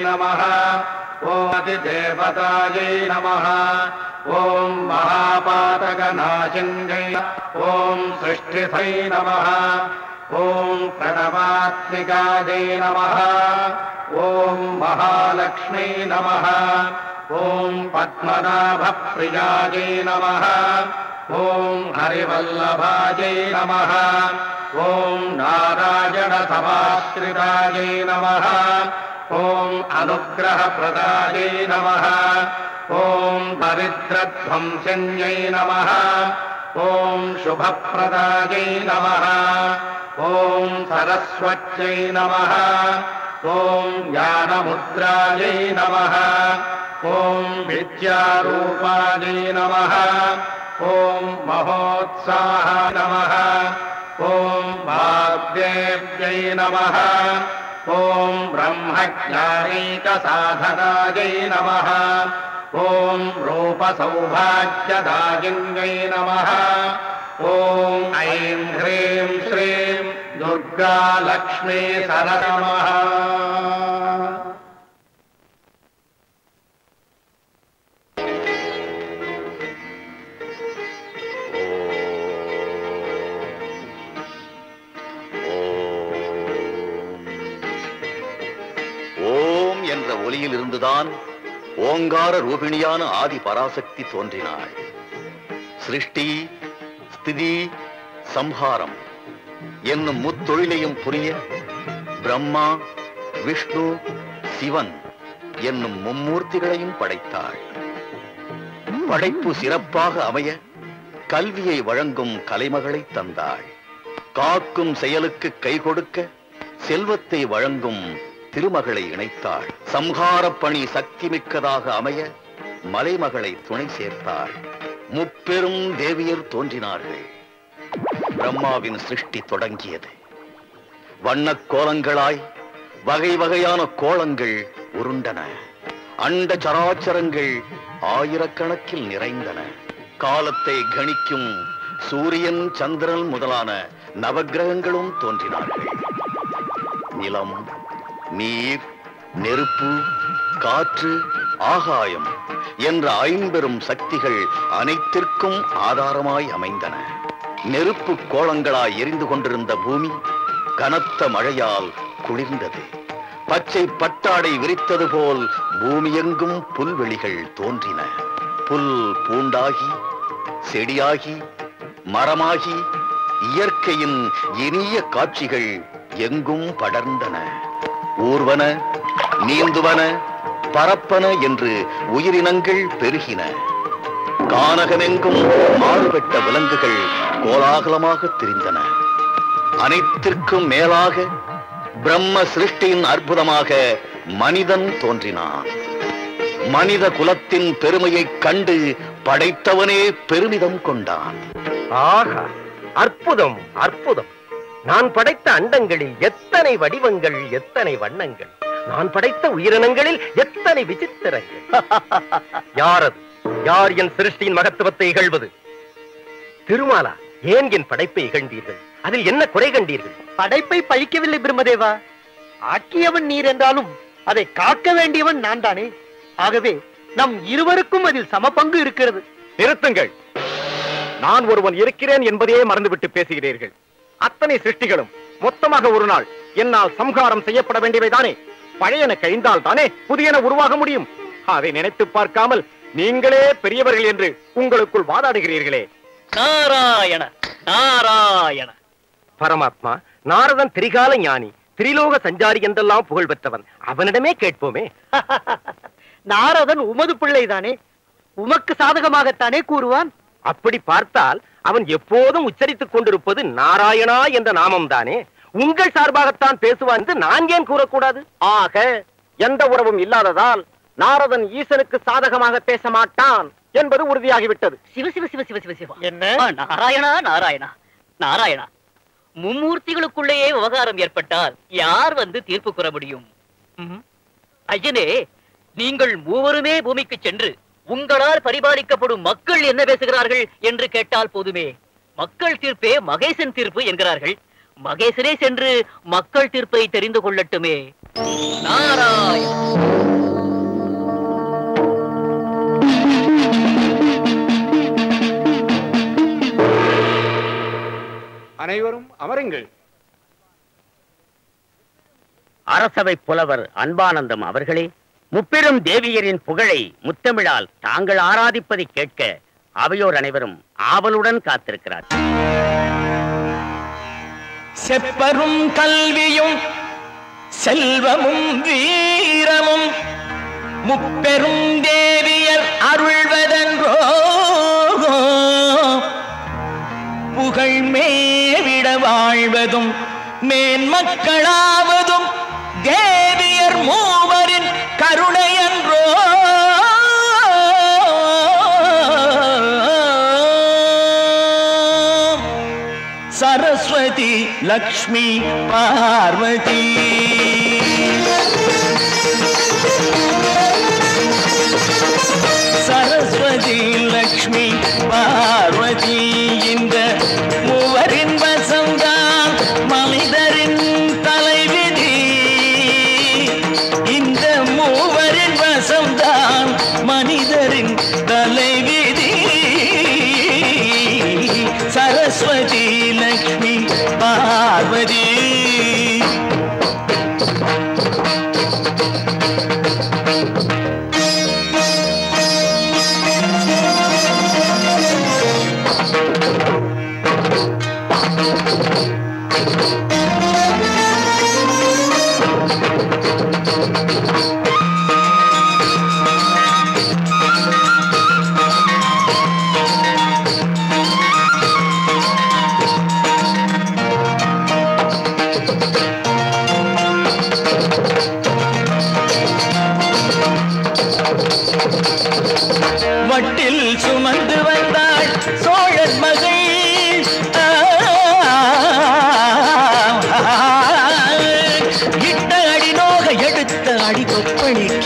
नमः ॐ अतिदेवतायै नमः ॐ महापातकनाशिन्यै ॐ सृष्टिथै नमः ॐ प्रणवात्मिकायै नमः ॐ महालक्ष्मी नमः ॐ पद्मनाभप्रियायै नमः ॐ हरिवल्लभायै नमः ॐ नारायणसमाश्रितायै नमः ॐ अनुग्रहप्रदायै नमः ॐ दरिद्रध्वंसन्यै नमः ॐ शुभप्रदायै नमः ॐ सरस्वत्यै नमः ॐ ज्ञानमुद्रायै नमः ॐ विद्यारूपायै नमः ॐ महोत्साह नमः ॐ वाग्देव्यै नमः ॐ ब्रह्मज्ञानैकसाधनायै नमः ॐ रूपसौभाग्यदायिन्यै नमः ॐ ऐं ह्रीं श्रीं दुर्गा लक्ष्मी सरनमः ஓம் என்ற ஒலியில் இருந்துதான் ஓங்கார ரூபிணியான ஆதி பராசக்தி தோன்றினாள் சிருஷ்டி ஸ்திதி சம்ஹாரம் என்னும் முத்தொழிலையும் புரிய பிரம்மா விஷ்ணு சிவன் என்னும் மும்மூர்த்திகளையும் படைத்தாள் படைப்பு சிறப்பாக அமைய கல்வியை வழங்கும் கலைமகளை தந்தாள் காக்கும் செயலுக்கு கை கொடுக்க செல்வத்தை வழங்கும் திருமகளை இணைத்தாள் சம்ஹாரப் பணி சக்தி மிக்கதாக அமைய மலைமகளை துணை சேர்த்தாள் முப்பெரும் தேவியர் தோன்றினார்கள் பிரம்மாவின் சிருஷ்டி தொடங்கியது வண்ணக் கோலங்களாய் வகை வகையான கோலங்கள் உருண்டன அண்ட சராச்சரங்கள் ஆயிரக்கணக்கில் நிறைந்தன காலத்தை கணிக்கும் சூரியன் சந்திரன் முதலான நவக்கிரகங்களும் தோன்றினார்கள் நிலம் நீர் நெருப்பு காற்று ஆகாயம் என்ற ஐம்பெரும் சக்திகள் அனைத்திற்கும் ஆதாரமாய் அமைந்தன நெருப்பு கோலங்களாய் எரிந்து கொண்டிருந்த பூமி கனத்த மழையால் குளிர்ந்தது பச்சை பட்டாடை விரித்தது போல் பூமியெங்கும் புல்வெளிகள் தோன்றின புல் பூண்டாகி செடியாகி மரமாகி இயற்கையின் இனிய காட்சிகள் எங்கும் படர்ந்தன ஊர்வன நீந்துவன பரப்பன என்று உயிரினங்கள் பெருகின கானகமெங்கும் மாறுபட்ட விலங்குகள் கோலாகலமாக திரிந்தன அனைத்திற்கும் மேலாக பிரம்ம சிருஷ்டியின் அற்புதமாக மனிதன் தோன்றினான் மனித குலத்தின் பெருமையைக் கண்டு படைத்தவனே பெருமிதம் கொண்டான் ஆஹா அற்புதம் அற்புதம் நான் படைத்த அண்டங்களில் எத்தனை வடிவங்கள் எத்தனை வண்ணங்கள் நான் படைத்த உயிரினங்களில் எத்தனை விசித்திரங்கள் யார் அது யார் என் சிருஷ்டியின் மகத்துவத்தை இகழ்வது திருமாலா ஏன் என் படைப்பை இகழ்ந்தீர்கள் அதில் என்ன குறை கண்டீர்கள் படைப்பை பழிக்கவில்லை பிரம்மதேவா ஆக்கியவன் நீர் என்றாலும் அதை காக்க வேண்டியவன் நான் தானே ஆகவே நம் இருவருக்கும் அதில் சம பங்கு இருக்கிறது நிறுத்துங்கள் நான் ஒருவன் இருக்கிறேன் என்பதையே மறந்துவிட்டு பேசுகிறீர்கள் அத்தனை சிருஷ்டிகளும் மொத்தமாக ஒரு நாள் என்னால் சம்ஹாரம் செய்யப்பட வேண்டியவைதானே பழையன கழிந்தால் தானே புதியன உருவாக முடியும் அதை நினைத்து பார்க்காமல் நீங்களே பெரியவர்கள் என்று உங்களுக்குள் வாதாடுகிறீர்களே நாராயண நாராயண பரமாத்மா நாரதன் திரிகால ஞானி திரிலோக சஞ்சாரி என்றெல்லாம் புகழ் பெற்றவன் அவனிடமே கேட்போமே நாரதன் உமது பிள்ளைதானே உமக்கு சாதகமாகத்தானே கூறுவான் அப்படி பார்த்தால் அவன் எப்போதும் உச்சரித்துக் கொண்டிருப்பது நாராயணா என்ற நாமம் தானே உங்கள் சார்பாகத்தான் பேசுவான் என்று நான் ஏன் கூறக்கூடாது ஆக எந்த உறவும் இல்லாததால் நாரதன் ஈசனுக்கு சாதகமாக பேச மாட்டான் என்பது உறுதியாகிவிட்டது சிவ சிவ சிவ சிவ சிவ சிவ என்ன ஆ, நாராயணா நாராயணா நாராயணா மும்மூர்த்திகளுக்குள்ளேயே விவகாரம் ஏற்பட்டால் யார் வந்து தீர்ப்பு கூற முடியும் ம்ஹும். ஐயனே நீங்கள் மூவருமே பூமிக்கு சென்று உங்களால் பரிபாலிக்கப்படும் மக்கள் என்ன பேசுகிறார்கள் என்று கேட்டால் போதுமே மக்கள் தீர்ப்பே மகேசன் தீர்ப்பு என்கிறார்கள் மகேசனே சென்று மக்கள் தீர்ப்பை தெரிந்து கொள்ளட்டுமே நாராயண அனைவரும் அமருங்கள் அரசவை புலவர் அன்பானந்தம் அவர்களே முப்பெரும் தேவியரின் புகழை முத்தமிழால் தாங்கள் ஆராதிப்பதை கேட்க அவையோர் அனைவரும் ஆவலுடன் காத்திருக்கிறார் செப்பரும் கல்வியும் செல்வமும் வீரமும் முப்பெரும் தேவியர் அருள்வதன்றோ புகழ் மேவிட வாழ்வதும் மேன்மக்களாவதும் தேவியர் மூவரின் கருணையன்றோ சரஸ்வதி லக்ஷ்மி பார்வதி சரஸ்வதி லக்ஷ்மி பார்வதி இந்த மூவரின் வசம்தான் மனிதரின் தலைவிதி இந்த மூவரின் வசம்தான் மனிதரின் தலைவிதி சரஸ்வதி லக்ஷ்மி பார்வதி வட்டில் சுமந்து வந்தாள் சோழன் மகள் இட்ட அடி நோக எடுத்த அடி கொப்பளிக்க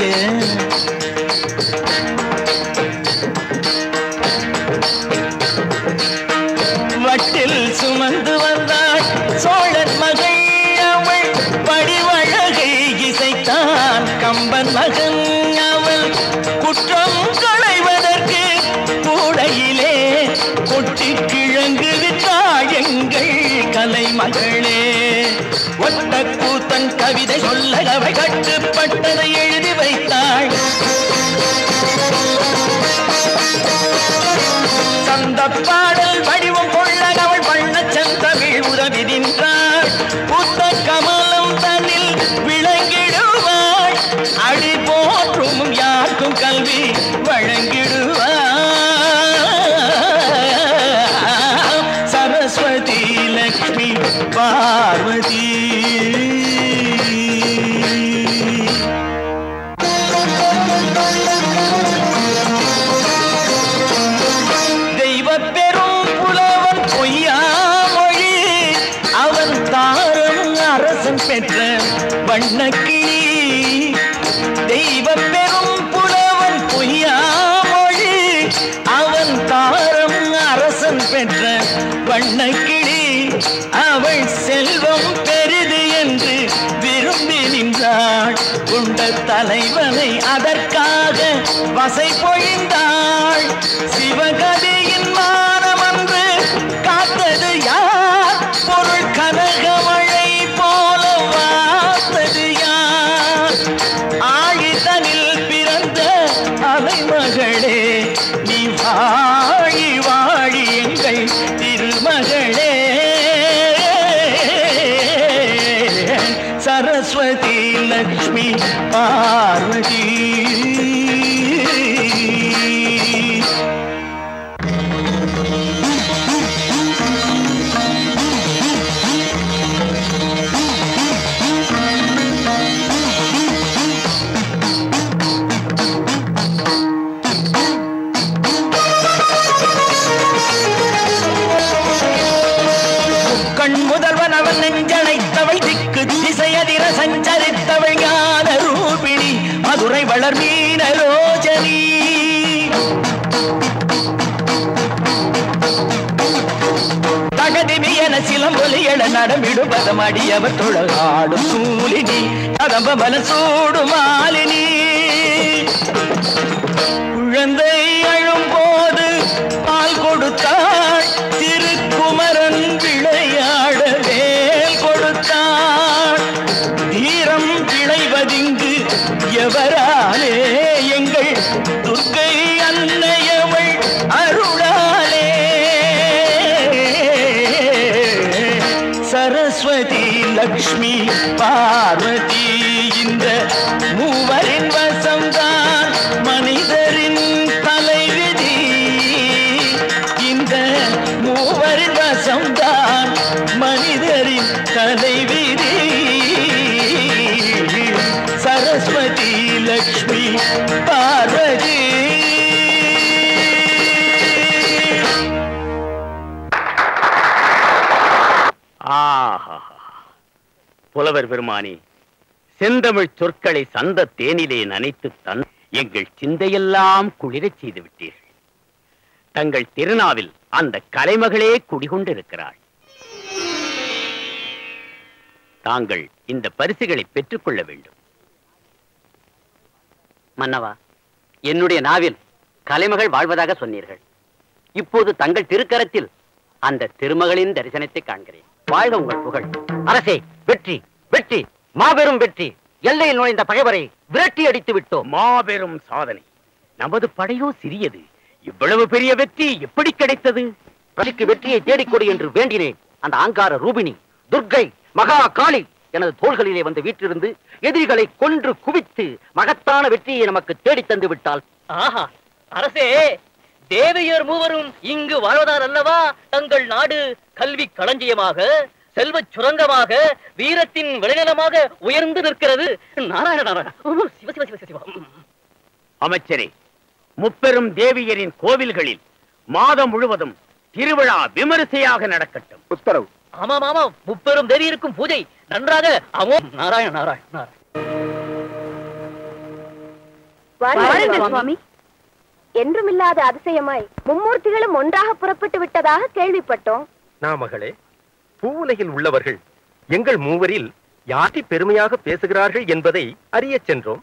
வட்டில் சுமந்து வந்தாள் சோழன் மகள் அவள் படிவழகை இசைத்தான் கம்பன் மகன் அவள் குற்றம் களைவதற்கு கூடையிலே கொட்டி கிழங்கு விட்டாள் எங்கள் கலைமகளே ஒட்ட கூத்தன் கவிதை சொல்ல அவை கட்டுப்பட்டதை எழுதி வைத்தாள் சந்த பாடல் வடிவம் கொள்ள அவள் வண்ண செந்தமிழ் உதவி நின்றாள் புத்த கமலம் தன்னில் விளங்கிடுவாள் அடி போற்றும் யாருக்கும் கல்வி வழங்கிடுவாள் சரஸ்வதி லக்ஷ்மி பார்வதி தெய்வ பெரும் புலவன் பொய்யாமொழி அவன் தாரம் அரசன் பெற்ற வண்ணக்கிளி தெய்வ பெரும் புலவன் பொய்யாமொழி அவன் தாரம் அரசன் பெற்ற வண்ணக்கிளி அவள் செல்வம் பெரிது என்று விரும்பி நின்றாள் கொண்ட தலைவனை அதற்காக வசை பொழிந்தாள் சிவகதியின் மானமன்று காத்தது யார் பொருள் கனகமழை போல வார்த்தது யார் ஆழிதனில் பிறந்த அலைமகளே நீ வாழி வாழி எங்கள் திருமகளே சரஸ்வதி லக்ஷ்மி பார்வதி கண் முதல்வன் அவன் நெஞ்சனைத்தவள் திக்கு திசையதிர சஞ்சரித்தவள் ஞான ரூபிணி மதுரை வளர் மீனரோஜனி தகதிமி என சிலம்பொலி எழ நடமிடுபதம் அடியவர் தொழகாடும் சூலினி கதம்ப மல சூடு மாலினி குழந்தை அழும் போது பால் கொடுத்தாள் திருக்குமரன் விளையாட திருவராலே எங்கள் துர்க்கை அன்னையவள் அருளாலே சரஸ்வதி லக்ஷ்மி பார்வதி இந்த மூவரின் வசம்தான் மனிதரின் தலைவிதி இந்த மூவரின் வசம்தான் மனிதரின் தலைவிதி சரஸ்வதி லக்ஷ்மி பார்வதி ஆஹா புலவர் பெருமானே செந்தமிழ் சொற்களை சந்த தேனிலே நனைத்து தன் எங்கள் சிந்தையெல்லாம் குளிரச் செய்து விட்டீர்கள் தங்கள் திருநாவில் அந்த கலைமகளே குடிகொண்டிருக்கிறாள் தாங்கள் இந்த பரிசுகளை பெற்றுக்கொள்ள வேண்டும் மன்னவா என்னுடைய நாவில் கலைமகள் வாழ்வதாக சொன்னீர்கள் இப்போது தங்கள் திருக்கரத்தில் அந்த திருமகளின் தரிசனத்தை காண்கிறேன் வாழ்க உங்கள் புகழ் அரசே வெற்றி வெற்றி மாபெரும் வெற்றி எல்லையில் நுழைந்த பகைவரை விரட்டி அடித்து விட்டோம் மாபெரும் சாதனை நமது படையோ சிறியது இவ்வளவு பெரிய வெற்றி எப்படி கிடைத்தது பலிக்கு வெற்றியை தேடிக்கொடு என்று வேண்டினேன் அந்த ஆங்கார ரூபிணி துர்க்கை மகா காளி எனது தோள்களிலே வந்து வீற்றிருந்து எதிரிகளை கொன்று குவித்து மகத்தான வெற்றியை நமக்கு தேடித் தந்து விட்டால் ஆஹா அரசே தேவையர் மூவரும் இங்கு வாழ்வதால் அல்லவா தங்கள் நாடு கல்வி களஞ்சியமாக செல்வச் சுரங்கமாக வீரத்தின் விளைநிலமாக உயர்ந்து நிற்கிறது நாராயண நாராயண ஓ, சிவ சிவ சிவ சிவ அமைச்சரே முப்பெரும் தேவியரின் கோவில்களில் மாதம் முழுவதும் திருவிழா விமரிசையாக நடக்கட்டும் உத்தரவு ஆமாம் ஆமாம் முப்பெரும் தேவியருக்கும் பூஜை நன்றாக அமோ நாராயண நாராயண நாராயண வாருங்கள் சுவாமி என்றுமில்லாத அதிசயமாய் மும்மூர்த்திகளும் ஒன்றாக புறப்பட்டு விட்டதாக கேள்விப்பட்டோம் நாமகளே பூவுலகில் உள்ளவர்கள் எங்கள் மூவரில் யாரை பெருமையாக பேசுகிறார்கள் என்பதை அறியச் சென்றோம்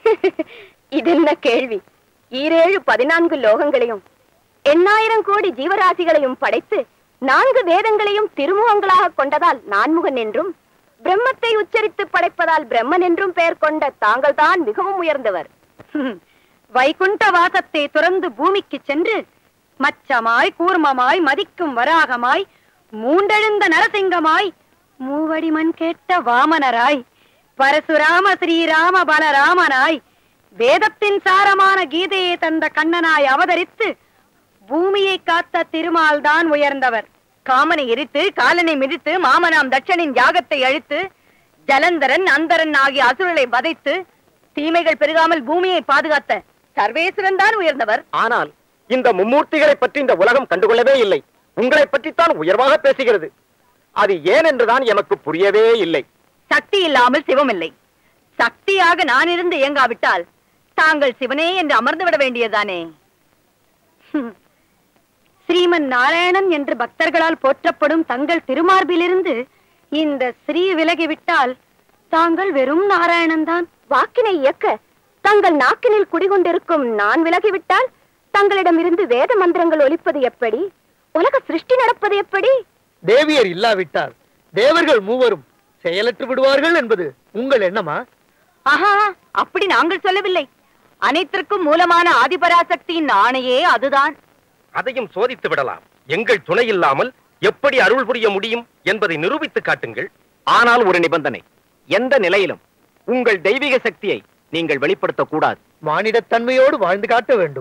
இதென்ன கேள்வி ஈரேழு பதினான்கு லோகங்களையும் எண்ணாயிரம் கோடி ஜீவராசிகளையும் படைத்து நான்கு வேதங்களையும் திருமுகங்களாக கொண்டதால் நான்முகன் என்றும் பிரம்மத்தை உச்சரித்து படைப்பதால் பிரம்மன் என்றும் பெயர் கொண்ட தாங்கள்தான் மிகவும் உயர்ந்தவர் வைகுண்ட வாசத்தை துறந்து பூமிக்கு சென்று மச்சமாய் கூர்மமாய் மதிக்கும் வராகமாய் மூண்டெழுந்த நரசிங்கமாய் மூவடி மண் கேட்ட வாமனராய் பரசுராம ஸ்ரீராம பலராமனாய் வேதத்தின் சாரமான கீதையை தந்த கண்ணனாய் அவதரித்து பூமியை காத்த திருமால் தான் உயர்ந்தவர் காமனை எரித்து காலனை மிதித்து மாமனாம் தட்சனின் யாகத்தை அழித்து ஜலந்தரன் அந்தரன் ஆகிய அசுரலை வதைத்து தீமைகள் பெருகாமல் பூமியை பாதுகாத்த சர்வேஸ்வரன் தான் உயர்ந்தவர் ஆனால் இந்த மும்மூர்த்திகளை பற்றி இந்த உலகம் கண்டுகொள்ளவே இல்லை உங்களை பற்றித்தான் உயர்வாக பேசுகிறது அது ஏன் என்றுதான் எமக்கு புரியவே இல்லை சக்தி இல்லாமல் சிவம் இல்லை சக்தியாக நான் இருந்து இயங்காவிட்டால் தாங்கள் சிவனே என்று அமர்ந்து விட வேண்டியதுதானே ஹம். ஸ்ரீமன் நாராயணன் என்று பக்தர்களால் போற்றப்படும் தங்கள் திருமார்பிலிருந்து இந்த ஸ்ரீ விலகிவிட்டால் தாங்கள் வெறும் நாராயணன் தான் வாக்கினை இயக்க தங்கள் நாக்கினில் குடிகொண்டிருக்கும் நான் விலகிவிட்டால் தங்களிடமிருந்து வேத மந்திரங்கள் ஒலிப்பது எப்படி உலக சிருஷ்டி நடப்பது எப்படி தேவியர் இல்லாவிட்டால் தேவர்கள் மூவரும் செயலற்று விடுவார்கள் என்பது உங்கள் எண்ணமா ஆஹா அப்படி நாங்கள் சொல்லவில்லை அனைத்திற்கும் மூலமான ஆதிபராசக்தியின் ஆணையே அதுதான் அதையும் சோதித்து விடலாம் எங்கள் துணை இல்லாமல் எப்படி அருள் புரிய முடியும் என்பதை நிரூபித்து காட்டுங்கள் ஆனால் ஒரு நிபந்தனை எந்த நிலையிலும் உங்கள் தெய்வீக சக்தியை நீங்கள் வெளிப்படுத்தக் கூடாது மானிடத் தன்மையோடு வாழ்ந்து காட்ட வேண்டும்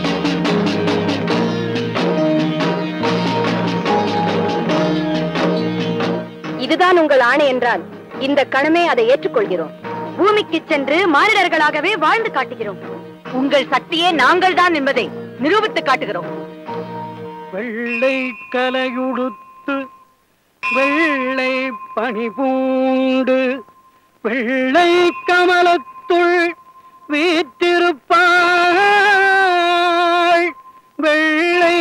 இதுதான் உங்கள் ஆணை என்றால் இந்த கணமே அதை ஏற்றுக்கொள்கிறோம் பூமிக்கு சென்று மானிடர்களாகவே வாழ்ந்து காட்டுகிறோம் உங்கள் சக்தியே நாங்கள் தான் என்பதை நிரூபித்து காட்டுகிறோம் வெள்ளை கலையுடுத்து வெள்ளை பனி பூண்டு வெள்ளை கமலத்துள் வீற்றிருப்பாள் வெள்ளை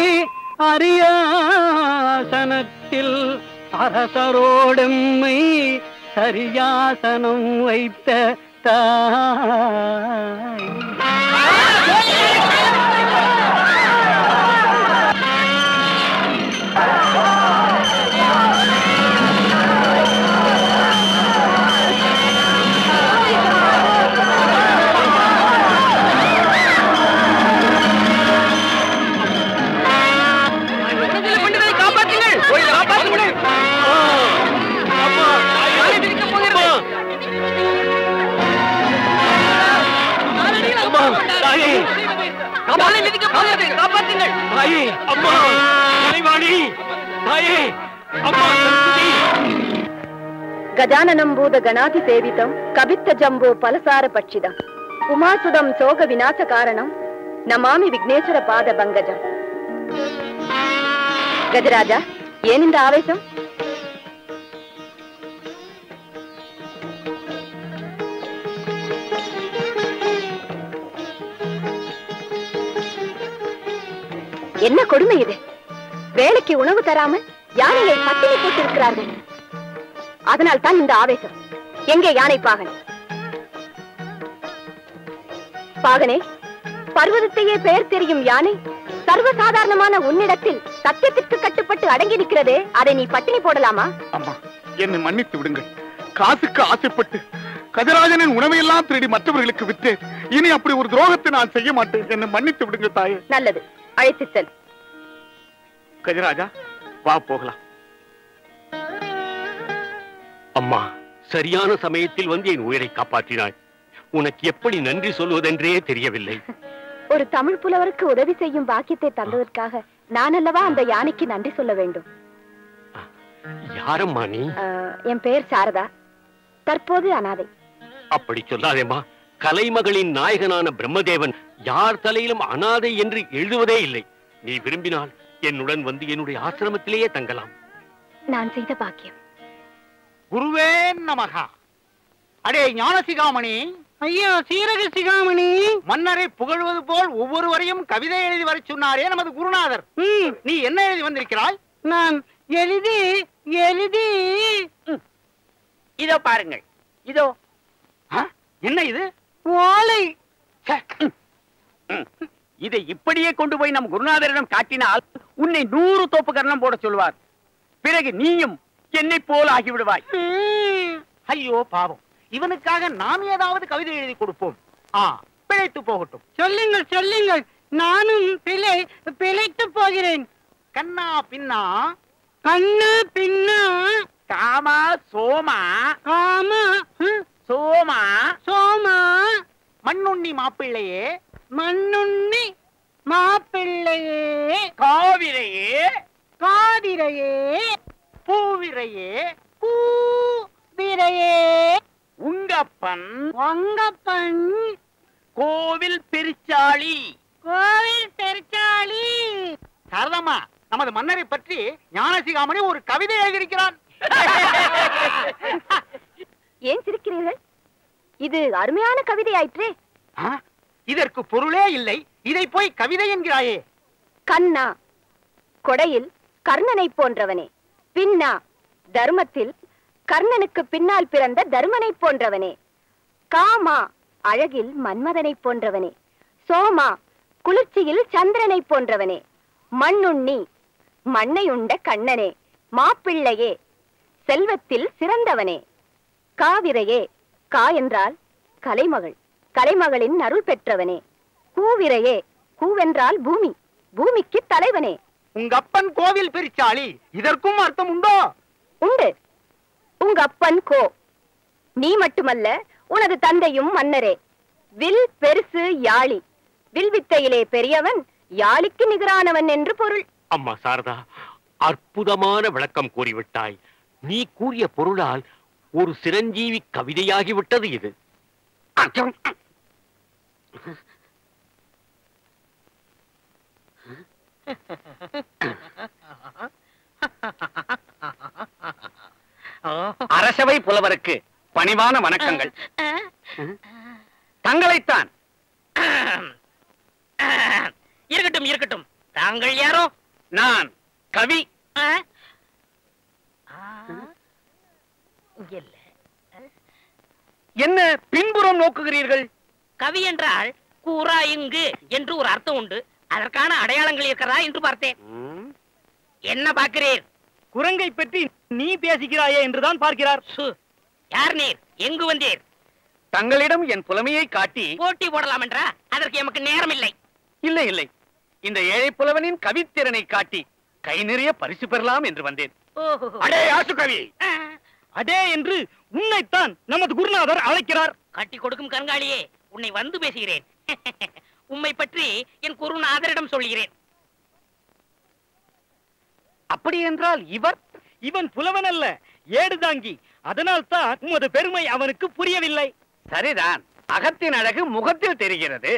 அரியாசனத்தில் அரசரோடெம்மை சரியாசனம் வைத்த தாய் தாயே காலை மிதிக்க போகிறது காப்பாற்றுங்கள் தாயே அம்மா கலைவாணி தாயே அம்மா சரஸ்வதி గజాననం భూత గణాతి సేవితం కవిత్త జంబో పలసార పక్షిదం ఉమాసుదం శోక వినాశ కారణం నమామి విఘ్నేశ్వర పాద పంకజం గజరాజ ఏనింద ఆవేశం என்ன கொடுமை இது வேலைக்கு உணவு தராமல் யானையை பட்டினி போட்டிருக்கிறார்கள் அதனால் தான் இந்த ஆவேசம் எங்கே யானை பாகன் பாகனே பர்வதத்தையே பெயர் தெரியும் யானை சர்வசாதாரணமான உன்னிடத்தில் சத்தியத்திற்கு கட்டுப்பட்டு அடங்கி நிற்கிறதே அதை நீ பட்டினி போடலாமா அம்மா என்னை மன்னித்து விடுங்கள் காசுக்கு ஆசைப்பட்டு கஜராஜனின் உணவையெல்லாம் திருடி மற்றவர்களுக்கு விற்றேன் இனி அப்படி ஒரு துரோகத்தை நான் செய்ய மாட்டேன் என்னை மன்னித்து விடுங்க தாயே நல்லது அழைத்து செல் கஜராஜா வா போகலாம் அம்மா சரியான சமயத்தில் வந்து என் உயிரை காப்பாற்றினாய் உனக்கு எப்படி நன்றி சொல்வதென்றே தெரியவில்லை ஒரு தமிழ் புலவருக்கு உதவி செய்யும் பாக்கியத்தை தந்ததற்காக நான் அல்லவா அந்த யானைக்கு நன்றி சொல்ல வேண்டும் யாரம்மா நீ ஆஹ், என் பெயர் சாரதா தற்போது அனாதை அப்படி சொல்லாதேம்மா கலைமகளின் நாயகனான பிரம்மதேவன் யார் தலையிலும் அனாதை என்று எழுதுவதே இல்லை நீ விரும்பினால் என்னுடன் வந்து என்னுடைய ஆசிரமத்திலேயே தங்கலாம் நான் செய்த பாக்கியம் குருவே நமகா அடே ஞானசிகாமணி ஐயா சீரக சிகாமணி மன்னரை புகழ்வது போல் ஒவ்வொருவரையும் கவிதை எழுதி வரச் சொன்னாரே நமது குருநாதர் ம், நீ என்ன எழுதி வந்திருக்கிறாய் நான் எழுதி எழுதி இதோ பாருங்கள் இதோ ஆ? என்ன இது ஓலை இதை இப்படியே கொண்டு போய் நம் குருநாதரிடம் காட்டினால் உன்னை நூறு தோப்பு கரணம் போட சொல்வார் பிறகு நீயும் என்னை போல ஆகிவிடுவாய் ம், ஐயோ பாவம் இவனுக்காக நாம் ஏதாவது கவிதை எழுதி கொடுப்போம் ஆ பிழைத்து போகட்டும் சொல்லுங்கள் சொல்லுங்கள் நானும் பிழை பிழைத்து போகிறேன் கண்ணா பின்னா கண்ணு பின்னா காமா சோமா காம ஹம், சோமா சோமா மண்ணுண்ணி மாப்பிள்ளையே மண்ணுண்ணி மாப்பிள்ளையே காவிரையே காதிரையே பூவிரையே பூவிரையே உங்கப்பன் வங்கப்பன் கோவில் பெருச்சாளி கோவில் பெருச்சாளி சாரதாம்மா நமது மன்னரை பற்றி ஞானசிகாமணி ஒரு கவிதை எழுதியிருக்கிறான் ஏன் சிரிக்கிறீர்கள் இது அருமையான கவிதை ஆயிற்றே ஆ, இதற்கு பொருளே இல்லை இதை போய் கவிதை என்கிறாயே கண்ணா கொடையில் கர்ணனை போன்றவனே பின்னா தர்மத்தில் கர்ணனுக்கு பின்னால் பிறந்த தர்மனை போன்றவனே காமா அழகில் மன்மதனை போன்றவனே சோமா குளிர்ச்சியில் சந்திரனை போன்றவனே மண்ணுண்ணி மண்ணை உண்ட கண்ணனே மாப்பிள்ளையே செல்வத்தில் சிறந்தவனே காவிரையே கா என்றால் கலைமகள் கலைமகளின் அருள் பெற்றவனே கூவிரையே கூவென்றால் பூமி பூமிக்கு தலைவனே உங்க அப்பன் கோவில் பெருச்சாளி இதற்கும் அர்த்தம் உண்டோ உண்டு உங்க அப்பன் கோ நீ மட்டுமல்ல உனது தந்தையும் மன்னரே வில் பெருசு யாழி வில் வித்தையிலே பெரியவன் யாழிக்கு நிகரானவன் என்று பொருள் அம்மா சாரதா அற்புதமான விளக்கம் கூறிவிட்டாய் நீ கூறிய பொருளால் ஒரு சிரஞ்சீவி கவிதையாகிவிட்டது இது அரசவை புலவருக்கு பணிவான வணக்கங்கள் தங்களைத்தான் இருக்கட்டும் இருக்கட்டும் தாங்கள் யாரோ நான் கவி ஆ? ஆ? இல்ல என்ன பின்புறம் நோக்குகிறீர்கள் கவி என்றால் கூறா இங்கு என்று ஒரு அர்த்தம் உண்டு அதற்கான அடையாளங்கள் இருக்கிறதா என்று பார்த்தேன் என்ன பார்க்கிறீர் குரங்கை பற்றி நீ பேசுகிறாயே என்றுதான் பார்க்கிறார் சு, யார் நீர் எங்கு வந்தீர் தங்களிடம் என் புலமையை காட்டி போட்டி போடலாம் என்றா அதற்கு எமக்கு நேரம் இல்லை இல்லை இல்லை இந்த ஏழை புலவனின் கவித்திறனை காட்டி கை நிறைய பரிசு பெறலாம் என்று வந்தேன் ஓஹோ. அடே ஆசு கவி ஆ, அடே என்று உன்னைத்தான் நமது குருநாதர் அழைக்கிறார் கட்டி கொடுக்கும் கருங்காலியே உன்னை வந்து பேசுகிறேன் உம்மை பற்றி என் குருநாதரிடம் சொல்கிறேன் அப்படி என்றால் இவர் இவன் புலவன் அல்ல ஏடுதாங்கி அதனால் தான் உமது பெருமை அவனுக்கு புரியவில்லை சரிதான் அகத்தின் அழகு முகத்தில் தெரிகிறது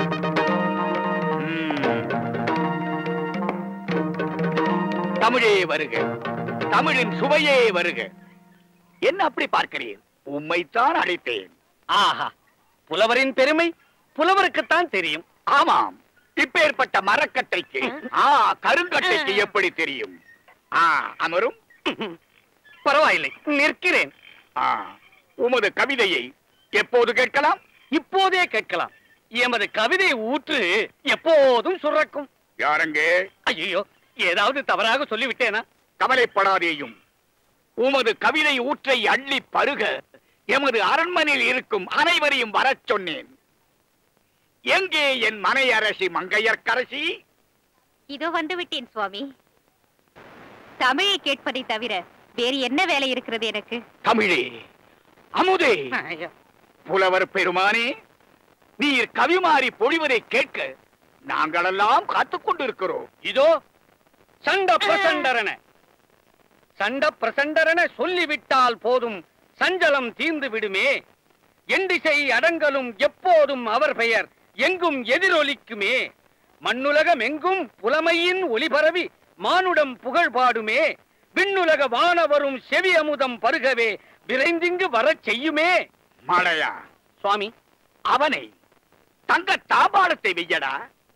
தமிழே வருக தமிழின் சுவையே வருக என்ன அப்படி பார்க்கிறீர் உம்மைத்தான் அழைத்தேன் ஆஹா புலவரின் பெருமை புலவருக்குத்தான் தெரியும் ஆமாம் இப்பேற்பட்ட மரக்கட்டைக்கு ஆ கருங்கட்டைக்கு எப்படி தெரியும் ஆ அமரும் பரவாயில்லை நிற்கிறேன் ஆ உமது கவிதையை எப்போது கேட்கலாம் இப்போதே கேட்கலாம் எமது கவிதை ஊற்று எப்போதும் சுரக்கும் யாரங்கே ஐயோ ஏதாவது தவறாக சொல்லிவிட்டேனா கவலைப்படாதேயும் உமது கவிதை ஊற்றை அள்ளி பருக எமது அரண்மனையில் இருக்கும் அனைவரையும் வரச் சொன்னேன் எங்கே என் மனை அரசி மங்கையர்க்கரசி இதோ வந்து விட்டேன் சுவாமி தமிழை கேட்பதை தவிர வேறு என்ன வேலை இருக்கிறது எனக்கு தமிழே அமுதே புலவர் பெருமானே நீர் கவிமாறி பொழிவதை கேட்க நாங்களெல்லாம் காத்துக் கொண்டிருக்கிறோம் இதோ சண்ட பிரசண்டரன சண்ட பிரசண்டரன சொல்லிவிட்டால் போதும் சஞ்சலம் தீர்ந்து விடுமே எண்டிசை அடங்கலும் எப்போதும் அவர் பெயர் எங்கும் எதிரொலிக்குமே மண்ணுலகம் எங்கும் புலமையின் ஒளிபரவி மானுடம் புகழ் பாடுமே விண்ணுலக வானவரும் செவி அமுதம் பருகவே விரைந்திங்கு வரச் செய்யுமே மழையா சுவாமி அவனை தங்க தாபாளத்தை வெய்யடா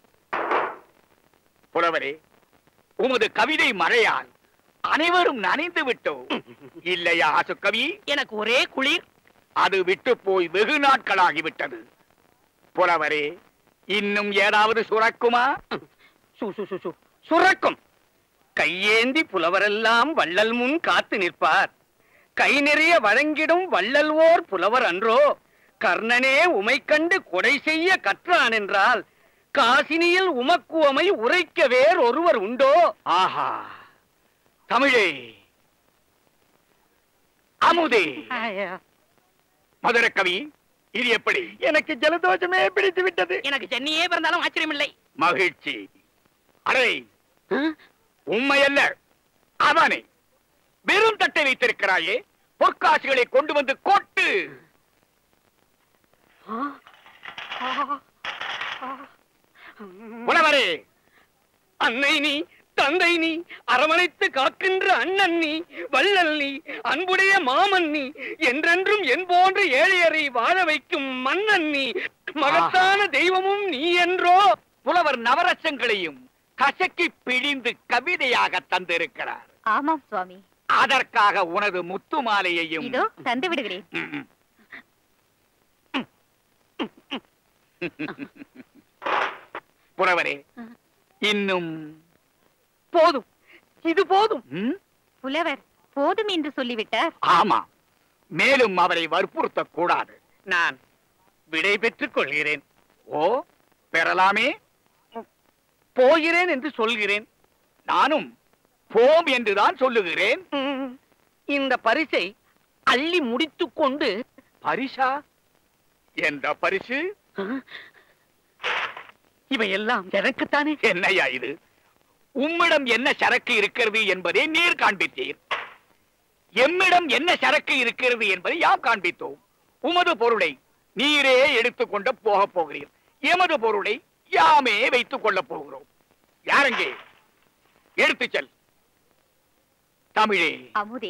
புலவரே உமது கவிதை மழையால் அனைவரும் நனைந்து விட்டோம் இல்லையா ஆசுக்கவி எனக்கு ஒரே குளிர் அது விட்டு போய் வெகு நாட்களாகிவிட்டது புலவரே இன்னும் ஏதாவது சுரக்குமா சு, சு, சு, சு. சுரக்கும் கையேந்தி புலவரெல்லாம் வள்ளல் முன் காத்து நிற்பார் கை நிறைய வழங்கிடும் வள்ளல் ஓர் புலவர் அன்றோ கர்ணனே உமை கண்டு கொடை செய்ய கற்றான் என்றால் காசினியில் உமக்குவமை உரைக்க வேர் ஒருவர் உண்டோ ஆஹா தமிழே அமுதே மதுரக்கவி இது எப்படி எனக்கு ஜலதோஷமே பிடித்து விட்டது எனக்கு சென்னியே பிறந்தாலும் ஆச்சரியமில்லை மகிழ்ச்சி அடே உண்மை அல்ல அவனை வெறும் தட்டை வைத்திருக்கிறாயே பொற்காசுகளை கொண்டு வந்து கொட்டு புலவரே அன்னை நீ தந்தை நீ அரவணைத்து காக்கின்ற அண்ணன் நீ வள்ளல் நீ அன்புடைய மாமன் நீ என்றென்றும் என் போன்ற ஏழையரை வாழ வைக்கும் மன்னன் நீ மகத்தான தெய்வமும் நீ என்றோ புலவர் நவரசங்களையும் கசக்கி பிழிந்து கவிதையாக தந்திருக்கிறார் ஆமாம் சுவாமி அதற்காக உனது முத்து மாலையையும் இதோ தந்து விடுகிறேன் ம், ம். புலவரே இன்னும் போதும் இது போதும் ம்? புலவர் போதும் என்று சொல்லிவிட்டார் ஆமா மேலும் அவரை வற்புறுத்தக் கூடாது நான் விடை பெற்றுக் கொள்கிறேன் ஓ பெறலாமே போகிறேன் என்று சொல்கிறேன் நானும் போம் என்றுதான் சொல்லுகிறேன் ம், இந்த பரிசை அள்ளி முடித்துக் கொண்டு பரிசா எந்த பரிசு இவையெல்லாம் எனக்குத்தானே என்னையா இது உம்மிடம் என்ன சரக்கு இருக்கிறது என்பதை நீர் காண்பித்தீர் எம்மிடம் என்ன சரக்கு இருக்கிறது என்பதை யாம் காண்பித்தோம் உமது பொருளை நீரே எடுத்துக்கொண்டு போகப் போகிறீர் எமது பொருளை யாமே வைத்துக் கொள்ளப் போகிறோம் யாரெங்கே எடுத்துச் செல் தமிழே அமுதே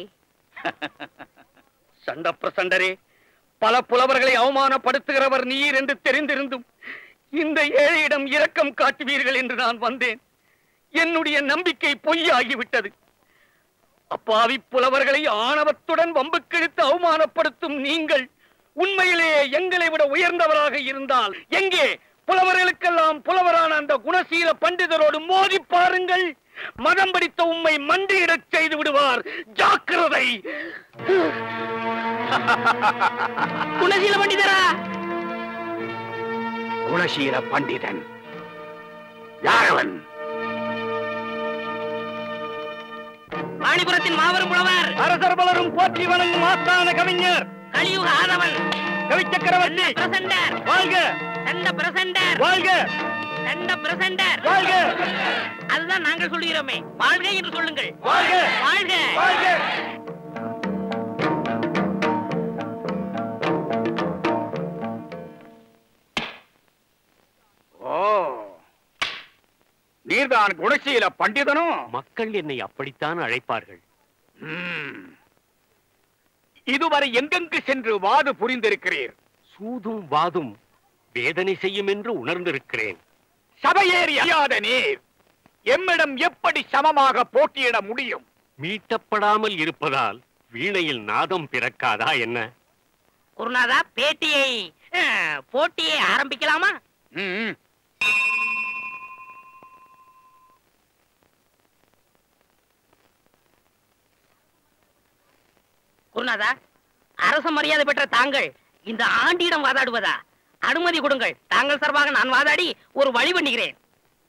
சண்ட பிரசண்டரே பல புலவர்களை அவமானப்படுத்துகிறவர் நீர் என்று தெரிந்திருந்தும் இந்த ஏழையிடம் இரக்கம் காட்டுவீர்கள் என்று நான் வந்தேன் என்னுடைய நம்பிக்கை பொய்யாகிவிட்டது அப்பாவி புலவர்களை ஆணவத்துடன் வம்புக்கிழித்து அவமானப்படுத்தும் நீங்கள் உண்மையிலேயே எங்களை விட உயர்ந்தவராக இருந்தால் எங்கே புலவர்களுக்கெல்லாம் புலவரான அந்த குணசீல பண்டிதரோடு மோதி பாருங்கள் மதம் படித்த உம்மை மண்டியிடச் செய்து விடுவார் ஜாக்கிரதை குணசீல பண்டிதரா குணசீல பண்டிதன் யாரவன் வாணிபுரத்தின் மாபெரும் புலவர் அரசர் பலரும் போற்றி வணங்கும் ஆஸ்தான கவிஞர் கலியுக ஆதவன் கவி சக்கரவர்த்தி பிரசண்டர் வாழ்க சண்ட பிரசண்டர் பிரசண்டர் வாழ்க தண்ட பிரசண்டர் வாழ்க அதுதான் நாங்கள் சொல்லுகிறோமே வாழ்க என்று சொல்லுங்கள் வாழ்க வாழ்க வாழ்க ஓ நீர்தான் குணசீல பண்டிதனும் மக்கள் என்னை அப்படித்தான் அழைப்பார்கள் ம். இதுவரை எங்கெங்கு சென்று வாது புரிந்திருக்கிறீர் சூதும் வாதும் வேதனை செய்யும் என்று உணர்ந்திருக்கிறேன் சபையேறி அறியாத நீர் எம்மிடம் எப்படி சமமாக போட்டியிட முடியும் மீட்டப்படாமல் இருப்பதால் வீணையில் நாதம் பிறக்காதா என்ன குருநாதா பேட்டியை அஹ், போட்டியை ஆரம்பிக்கலாமா ம். குருநாதா அரச மரியாதை பெற்ற தாங்கள் இந்த ஆண்டியிடம் வாதாடுவதா அனுமதி கொடுங்கள் தாங்கள் சார்பாக நான் வாதாடி ஒரு வழி பண்ணுகிறேன்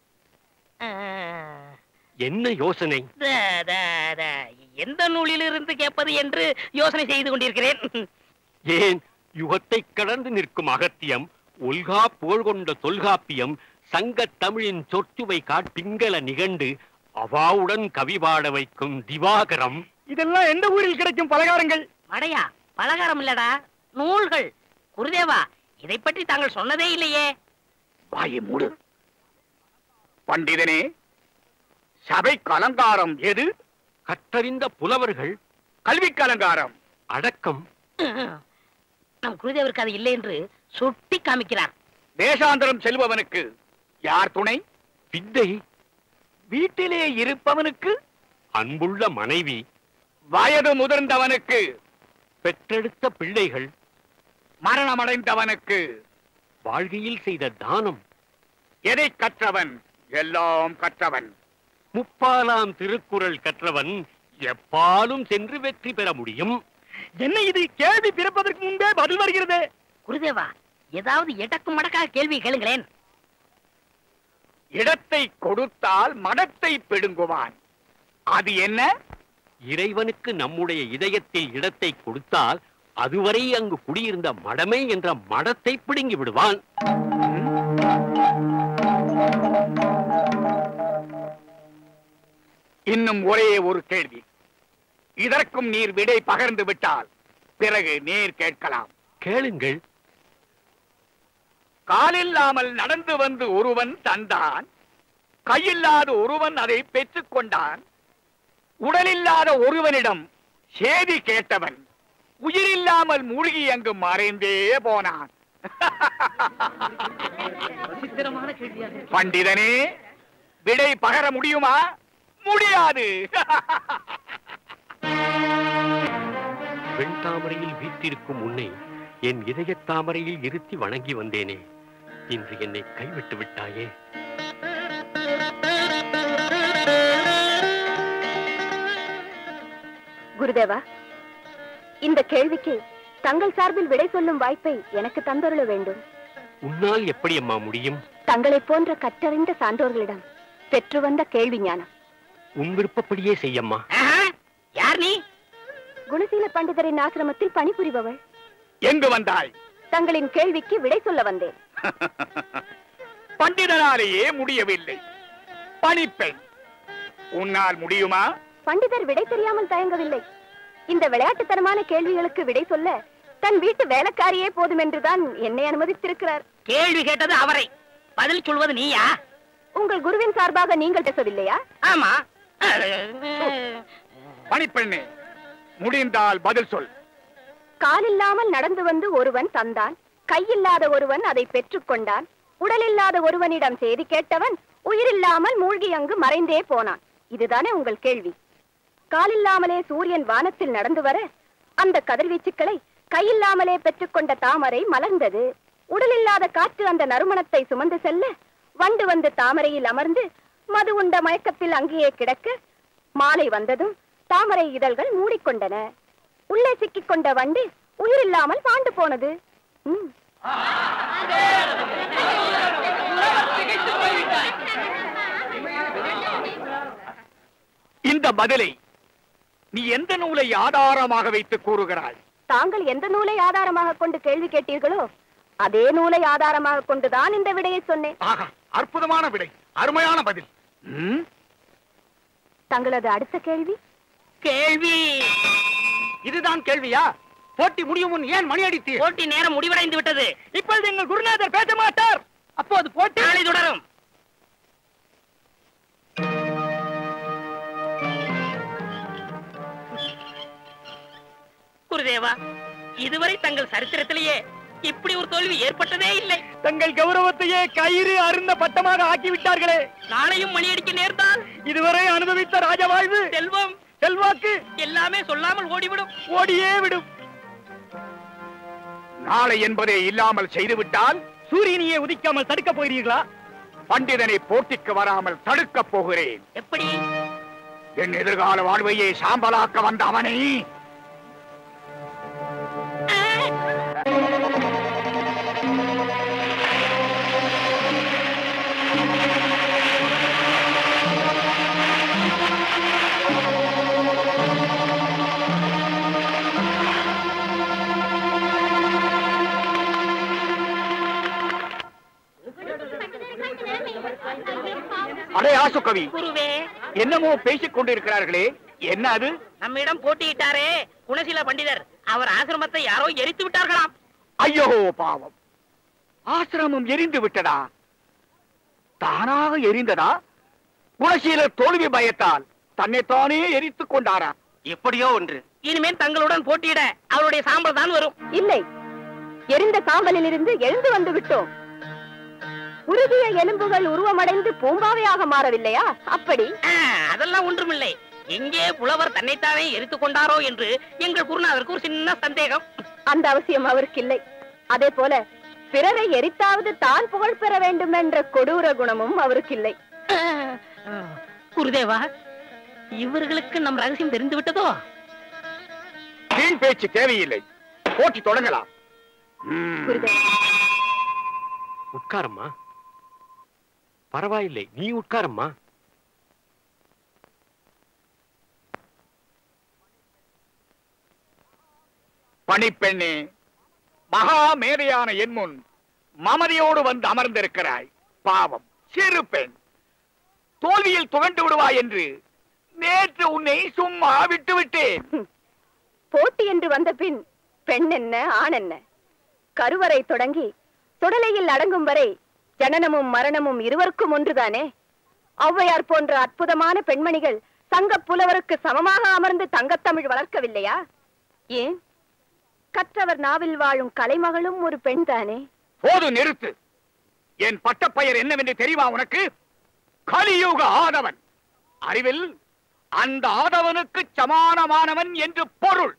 அஹ், என்ன யோசனை த- த- த- எந்த நூலிலிருந்து கேட்பது என்று யோசனை செய்து கொண்டிருக்கிறேன் ஏன் யுகத்தை கடந்து நிற்கும் அகத்தியம் ஒல்கா புகழ் கொண்ட தொல்காப்பியம் சங்கத் தமிழின் சொற்சுவை காட்பிங்கள நிகண்டு அவாவுடன் கவி பாட வைக்கும் திவாகரம் இதெல்லாம் எந்த ஊரில் கிடைக்கும் பலகாரங்கள் மடையா பலகாரம் இல்லடா நூல்கள் குருதேவா இதை பற்றி தாங்கள் சொன்னதே இல்லையே வாயை மூடு பண்டிதனே சபைக்கு அலங்காரம் எது கற்றறிந்த புலவர்கள் கல்விக்கு அலங்காரம் அடக்கம் நம் குருதேவருக்கு அது இல்லை என்று சுட்டி காமிக்கிறார் தேசாந்தரம் செல்பவனுக்கு யார் துணை வித்தை வீட்டிலே இருப்பவனுக்கு அன்புள்ள மனைவி வயது முதிர்ந்தவனுக்கு பெற்றெடுத்த பிள்ளைகள் மரணமடைந்தவனுக்கு வாழ்க்கையில் செய்த தானம் எதை கற்றவன் எல்லாம் கற்றவன் முப்பாலாம் திருக்குறள் கற்றவன் எப்பாலும் சென்று வெற்றி பெற முடியும் என்ன இது கேள்வி பிறப்பதற்கு முன்பே பதில் வருகிறது குருதேவா ஏதாவது எடக்கு மடக்காக கேள்வி கேளுங்களேன் இடத்தை கொடுத்தால் மடத்தை பிடுங்குவான் அது என்ன இறைவனுக்கு நம்முடைய இதயத்தில் இடத்தை கொடுத்தால் அதுவரை அங்கு குடியிருந்த மடமை என்ற மடத்தை பிடுங்கி விடுவான் இன்னும் ஒரே ஒரு கேள்வி இதற்கும் நீர் விடை பகர்ந்து விட்டால் பிறகு நீர் கேட்கலாம் கேளுங்கள் காலில்லாமல் நடந்து வந்து ஒருவன் தந்தான் கையில்லாத ஒருவன் அதை பெற்றுக் கொண்டான் உடலில்லாத ஒருவனிடம் சேதி கேட்டவன் உயிரில்லாமல் மூழ்கி அங்கு மறைந்தே போனான் விசித்திரமான கேள்வியாக பண்டிதனே விடை பகர முடியுமா முடியாது வெண்தாமரையில் வீற்றிருக்கும் உன்னை என் இதயத் தாமரையில் இருத்தி வணங்கி வந்தேனே இன்று என்னை கைவிட்டு விட்டாயே குருதேவா இந்த கேள்விக்கு தங்கள் சார்பில் விடை சொல்லும் வாய்ப்பை எனக்கு தந்தருள வேண்டும் உன்னால் எப்படி அம்மா முடியும் தங்களைப் போன்ற கற்றறிந்த சான்றோர்களிடம் பெற்று வந்த கேள்வி ஞானம் உன் விருப்பப்படியே செய்யம்மா ஆஹா, யார் நீ குணசீல பண்டிதரின் ஆசிரமத்தில் பணிபுரிபவள் எங்கு வந்தாய் தங்களின் கேள்விக்கு விடை சொல்ல வந்தேன் பண்டிதனாலேயே முடியவில்லை பணிப்பெண் உன்னால் முடியுமா பண்டிதர் விடை தெரியாமல் தயங்கவில்லை இந்த விளையாட்டுத்தனமான கேள்விகளுக்கு விடை சொல்ல தன் வீட்டு வேலைக்காரியே போதும் என்றுதான் என்னை அனுமதித்திருக்கிறார் கேள்வி கேட்டது அவரை பதில் சொல்வது நீயா உங்கள் குருவின் சார்பாக நீங்கள் பேசவில்லையா ஆமா பணிப்பெண்ணே முடிந்தால் பதில் சொல் காலில்லாமல் நடந்து வந்து ஒருவன் தந்தான் கையில்லாத ஒருவன் அதை பெற்றுக்கொண்டான் உடலில்லாத ஒருவனிடம் செய்தி கேட்டவன் உயிரில்லாமல் மூழ்கி அங்கு மறைந்தே போனான் இதுதானே உங்கள் கேள்வி காலில்லாமலே சூரியன் வானத்தில் நடந்து வர அந்த கதிர்வீச்சுக்களை கையில்லாமலே பெற்றுக்கொண்ட தாமரை மலர்ந்தது உடலில்லாத காற்று அந்த நறுமணத்தை சுமந்து செல்ல வண்டு வந்து தாமரையில் அமர்ந்து மது உண்ட மயக்கத்தில் அங்கேயே கிடக்க மாலை வந்ததும் தாமரை இதழ்கள் மூடிக்கொண்டன உள்ளே சிக்கிக் கொண்ட வண்டு உயிரில்லாமல் பாண்டு போனது ம். இந்த பதிலை நீ எந்த நூலை ஆதாரமாக வைத்து கூறுகிறாய் தாங்கள் எந்த நூலை ஆதாரமாக கொண்டு கேள்வி கேட்டீர்களோ அதே நூலை ஆதாரமாக கொண்டுதான் இந்த விடையை சொன்னேன் ஆகா அற்புதமான விடை அருமையான பதில் ம், தங்களது அடுத்த கேள்வி கேள்வி இதுதான் கேள்வியா போட்டி முடியும் முன் ஏன் மணி அடித்தீர் போட்டி நேரம் முடிவடைந்து விட்டது இப்பொழுது எங்கள் குருநாதர் பேச மாட்டார் அப்போது போட்டி நாளை தொடரும் குருதேவா இதுவரை தங்கள் சரித்திரத்திலேயே இப்படி ஒரு தோல்வி ஏற்பட்டதே இல்லை தங்கள் கௌரவத்தையே கயிறு அருந்த பட்டமாக ஆக்கி விட்டார்களே நாளையும் மணி அடிக்க நேர்ந்தால் இதுவரை அனுபவித்த ராஜவாழ்வு செல்வம் செல்வாக்கு எல்லாமே சொல்லாமல் ஓடிவிடும் ஓடியே விடும் நாளை என்பதை இல்லாமல் செய்துவிட்டால் சூரியனையே உதிக்காமல் தடுக்கப் போகிறீர்களா பண்டிதனை போட்டிக்கு வராமல் தடுக்கப் போகிறேன் எப்படி என் எதிர்கால வாழ்வையே சாம்பலாக்க வந்த அவனை அடே ஆசுகவி குருவே என்னமோ பேசிக் கொண்டிருக்கிறார்களே என்ன அது நம்மிடம் போட்டியிட்டாரே குணசீல பண்டிதர் அவர் ஆசிரமத்தை யாரோ எரித்து விட்டார்களாம் ஐயோ பாவம் ஆசிரமம் எரிந்து விட்டதா தானாக எரிந்ததா குணசீலர் தோல்வி பயத்தால் தன்னைத்தானே எரித்துக் கொண்டாரா எப்படியோ ஒன்று இனிமேல் தங்களுடன் போட்டியிட அவருடைய சாம்பல் தான் வரும் இல்லை எரிந்த சாம்பலிலிருந்து எழுந்து வந்து விட்டோம் உருகிய எலும்புகள் உருவமடைந்து பூம்பாவையாக மாறவில்லையா அப்படி ஆ, அதெல்லாம் ஒன்றுமில்லை எங்கே புலவர் தன்னைத்தானே எரித்துக் கொண்டாரோ என்று எங்கள் குருநாதருக்கு ஒரு சின்ன சந்தேகம் அந்த அவசியம் அவருக்கு இல்லை அதே போல பிறரை எரித்தாவது தான் புகழ் பெற வேண்டும் என்ற கொடூர குணமும் அவருக்கு இல்லை குருதேவா இவர்களுக்கு நம் ரகசியம் தெரிந்து விட்டதோ வீண் பேச்சு தேவையில்லை போட்டி தொடங்கலாம் ம். குருதேவா உட்காரம்மா பரவாயில்லை நீ உட்காரம்மா பணிப்பெண்ணே மகா மேதையான என் முன் மமதியோடு வந்து அமர்ந்திருக்கிறாய் பாவம் சிறு பெண் தோல்வியில் துவண்டு விடுவாய் என்று நேற்று உன்னை சும்மா விட்டு விட்டேன் போட்டி என்று வந்த பின் பெண் என்ன ஆண் என்ன கருவறை தொடங்கி சுடலையில் அடங்கும் வரை ஜனனமும் மரணமும் இருவருக்கும் ஒன்றுதானே ஔவையார் போன்ற அற்புதமான பெண்மணிகள் சங்க புலவருக்கு சமமாக அமர்ந்து தங்கத்தமிழ் வளர்க்கவில்லையா ஏன் கற்றவர் நாவில் வாழும் கலைமகளும் ஒரு பெண்தானே போது நிறுத்து என் பட்டப்பெயர் என்னவென்று தெரியுமா உனக்கு கலியுக ஆதவன் அறிவில் அந்த ஆதவனுக்கு சமானமானவன் என்று பொருள்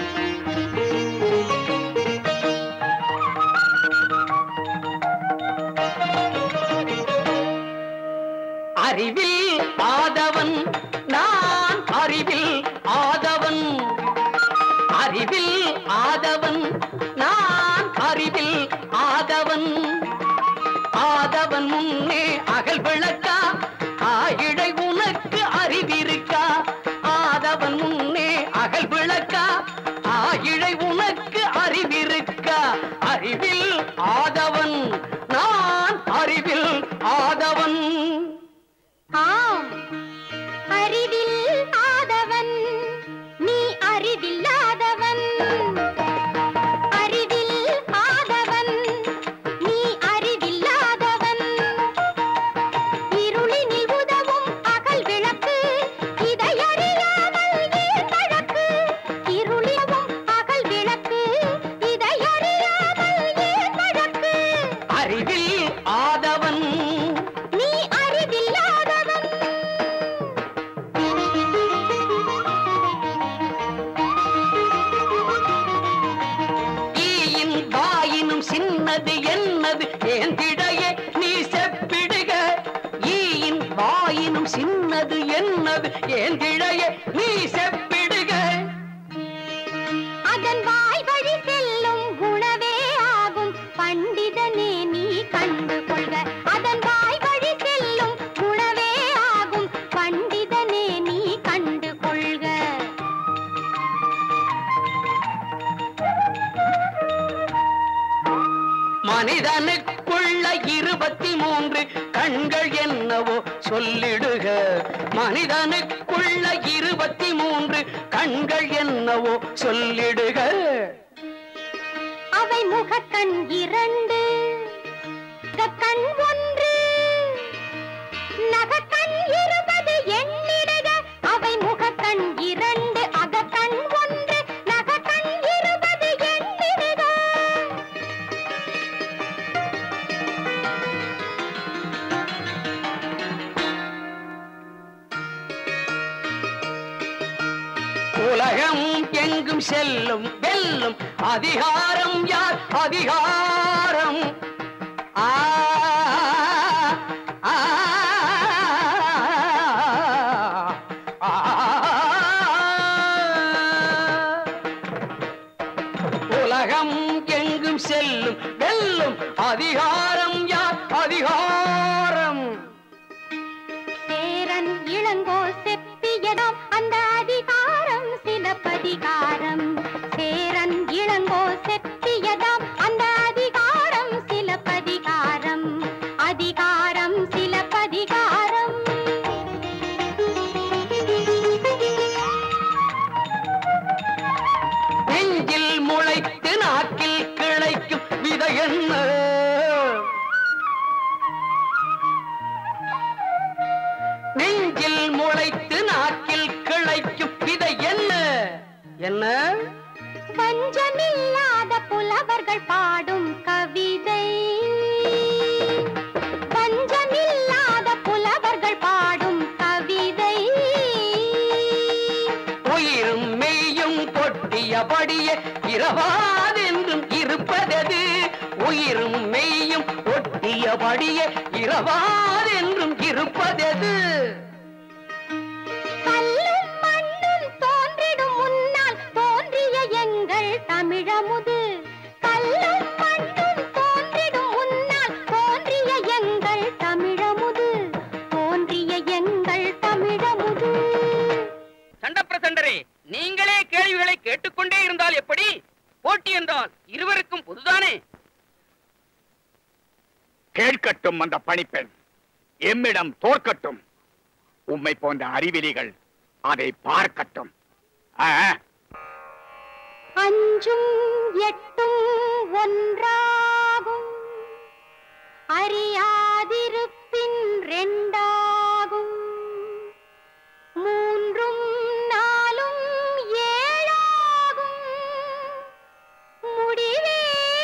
அறிவில் ஆதவன் நான் அறிவில் ஆதவன் அறிவில் ஆதவன் நான் அறிவில் ஆதவன் ஆதவன் முன்னே அகல் விளக்கா ஆயிடை உனக்கு அறிவிருக்கா ஆதவன் முன்னே அகல் விளக்கா ஆயிழை உனக்கு அறிவிருக்கா அறிவில் ஆதவன் நான் அறிவில் ஆதவன் ஆம் அறிவில் ஆதவன் நீ அறிவில்லாதவன் அறிவில் ஆதவன் நீ அறிவில்லாதவன் இருளினில் உதவும் அகல் விளக்கு இதை அறியாமல் ஏன் வழக்கு இருளிலும் அகல் விளக்கு இதை அறியாமல் ஏன் வழக்கு அறிவில் ஆதவன் நீ அறிவில்லாதவன் ஈயின் வாயினும் சின்னது என்னது ஏந்திடையே நீ செப்பிடுக ஈயின் வாயினும் சின்னது என்னது ஏந்திழையே நீ செப்பிடுக அதன் வாய் வழி செல்லும் உணவே ஆகும் பண்டிதனே நீ கண்டு கொள்க அதன் வாய் வழி செல்லும் உணவே ஆகும் பண்டிதனே நீ கண்டு கொள்க இருபத்தி மூன்று கண்கள் என்னவோ சொல்லிடுக மனிதனுக்குள்ள இருபத்தி மூன்று கண்கள் என்னவோ சொல்லிடுக அவை முகக்கண் இரண்டு கண் ஒன்று நகக்கண் இருபது எண்ணிடுக அவை முகக்கண் இரண்டு அகக்கண் ஒன்று நகக்கண் இருபது எண்ணிடுக உலகம் எங்கும் செல்லும் வெல்லும் அதிகாரம் யார் அதிகாரம் ஆ, ஆ, ஆ, உலகம் எங்கும் செல்லும் வெல்லும் அதிகாரம் யார் அதிகாரம் சேரன் இளங்கோ செப்பியதாம் அந்த அதிகாரம் சிலப்பதிகாரம் சேரன் இளங்கோ செப்பியதாம் அந்த அதிகாரம் சிலப்பதிகாரம் அதிகாரம் சிலப்பதிகாரம் நெஞ்சில் முளைத்து நாக்கில் கிளைக்கும் விதை என்ன நெஞ்சில் முளைத்து நாக்கில் கிளைக்கும் விதை என்ன என்ன பஞ்சமில்லாத புலவர்கள் பாடும் கவிதை பஞ்சமில்லாத புலவர்கள் பாடும் கவிதை உயிரும் மெய்யும் கொட்டியபடியே இரவாதென்றும் இருப்பதது உயிரும் மெய்யும் ஒட்டியபடியே இரவாதென்றும் இருப்பதது கல்லும் மண்ணும் தோன்றிடும் முன்னால் தோன்றிய எங்கள் தமிழமுது கல்லும் மண்ணும் தோன்றிடும் முன்னால் தோன்றிய எங்கள் தமிழமுது தோன்றிய எங்கள் தமிழமுது சண்டப்பிரசண்டரே நீங்களே கேள்விகளை கேட்டுக்கொண்டே இருந்தால் எப்படி போட்டி என்றால் இருவருக்கும் பொதுதானே கேட்கட்டும் அந்த பணிப்பெண் எம்மிடம் தோற்கட்டும் உம்மை போன்ற அறிவிலிகள் அதை பார்க்கட்டும் ஆ, அஞ்சும் எட்டும் ஒன்றாகும் அறியாதிருப்பின் ரெண்டாகும் மூன்றும் நாலும் ஏழாகும் முடிவே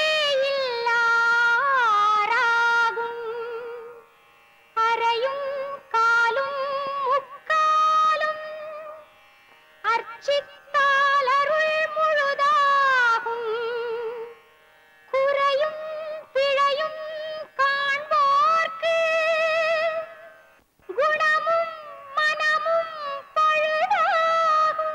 இல்லாராகும் அரையும் காலும் முக்காலும் அர்ச்சித்தால் அருள் முழுதாகும் குறையும் பிழையும் காண்போர்க்கு குணமும் மனமும் பழுதாகும்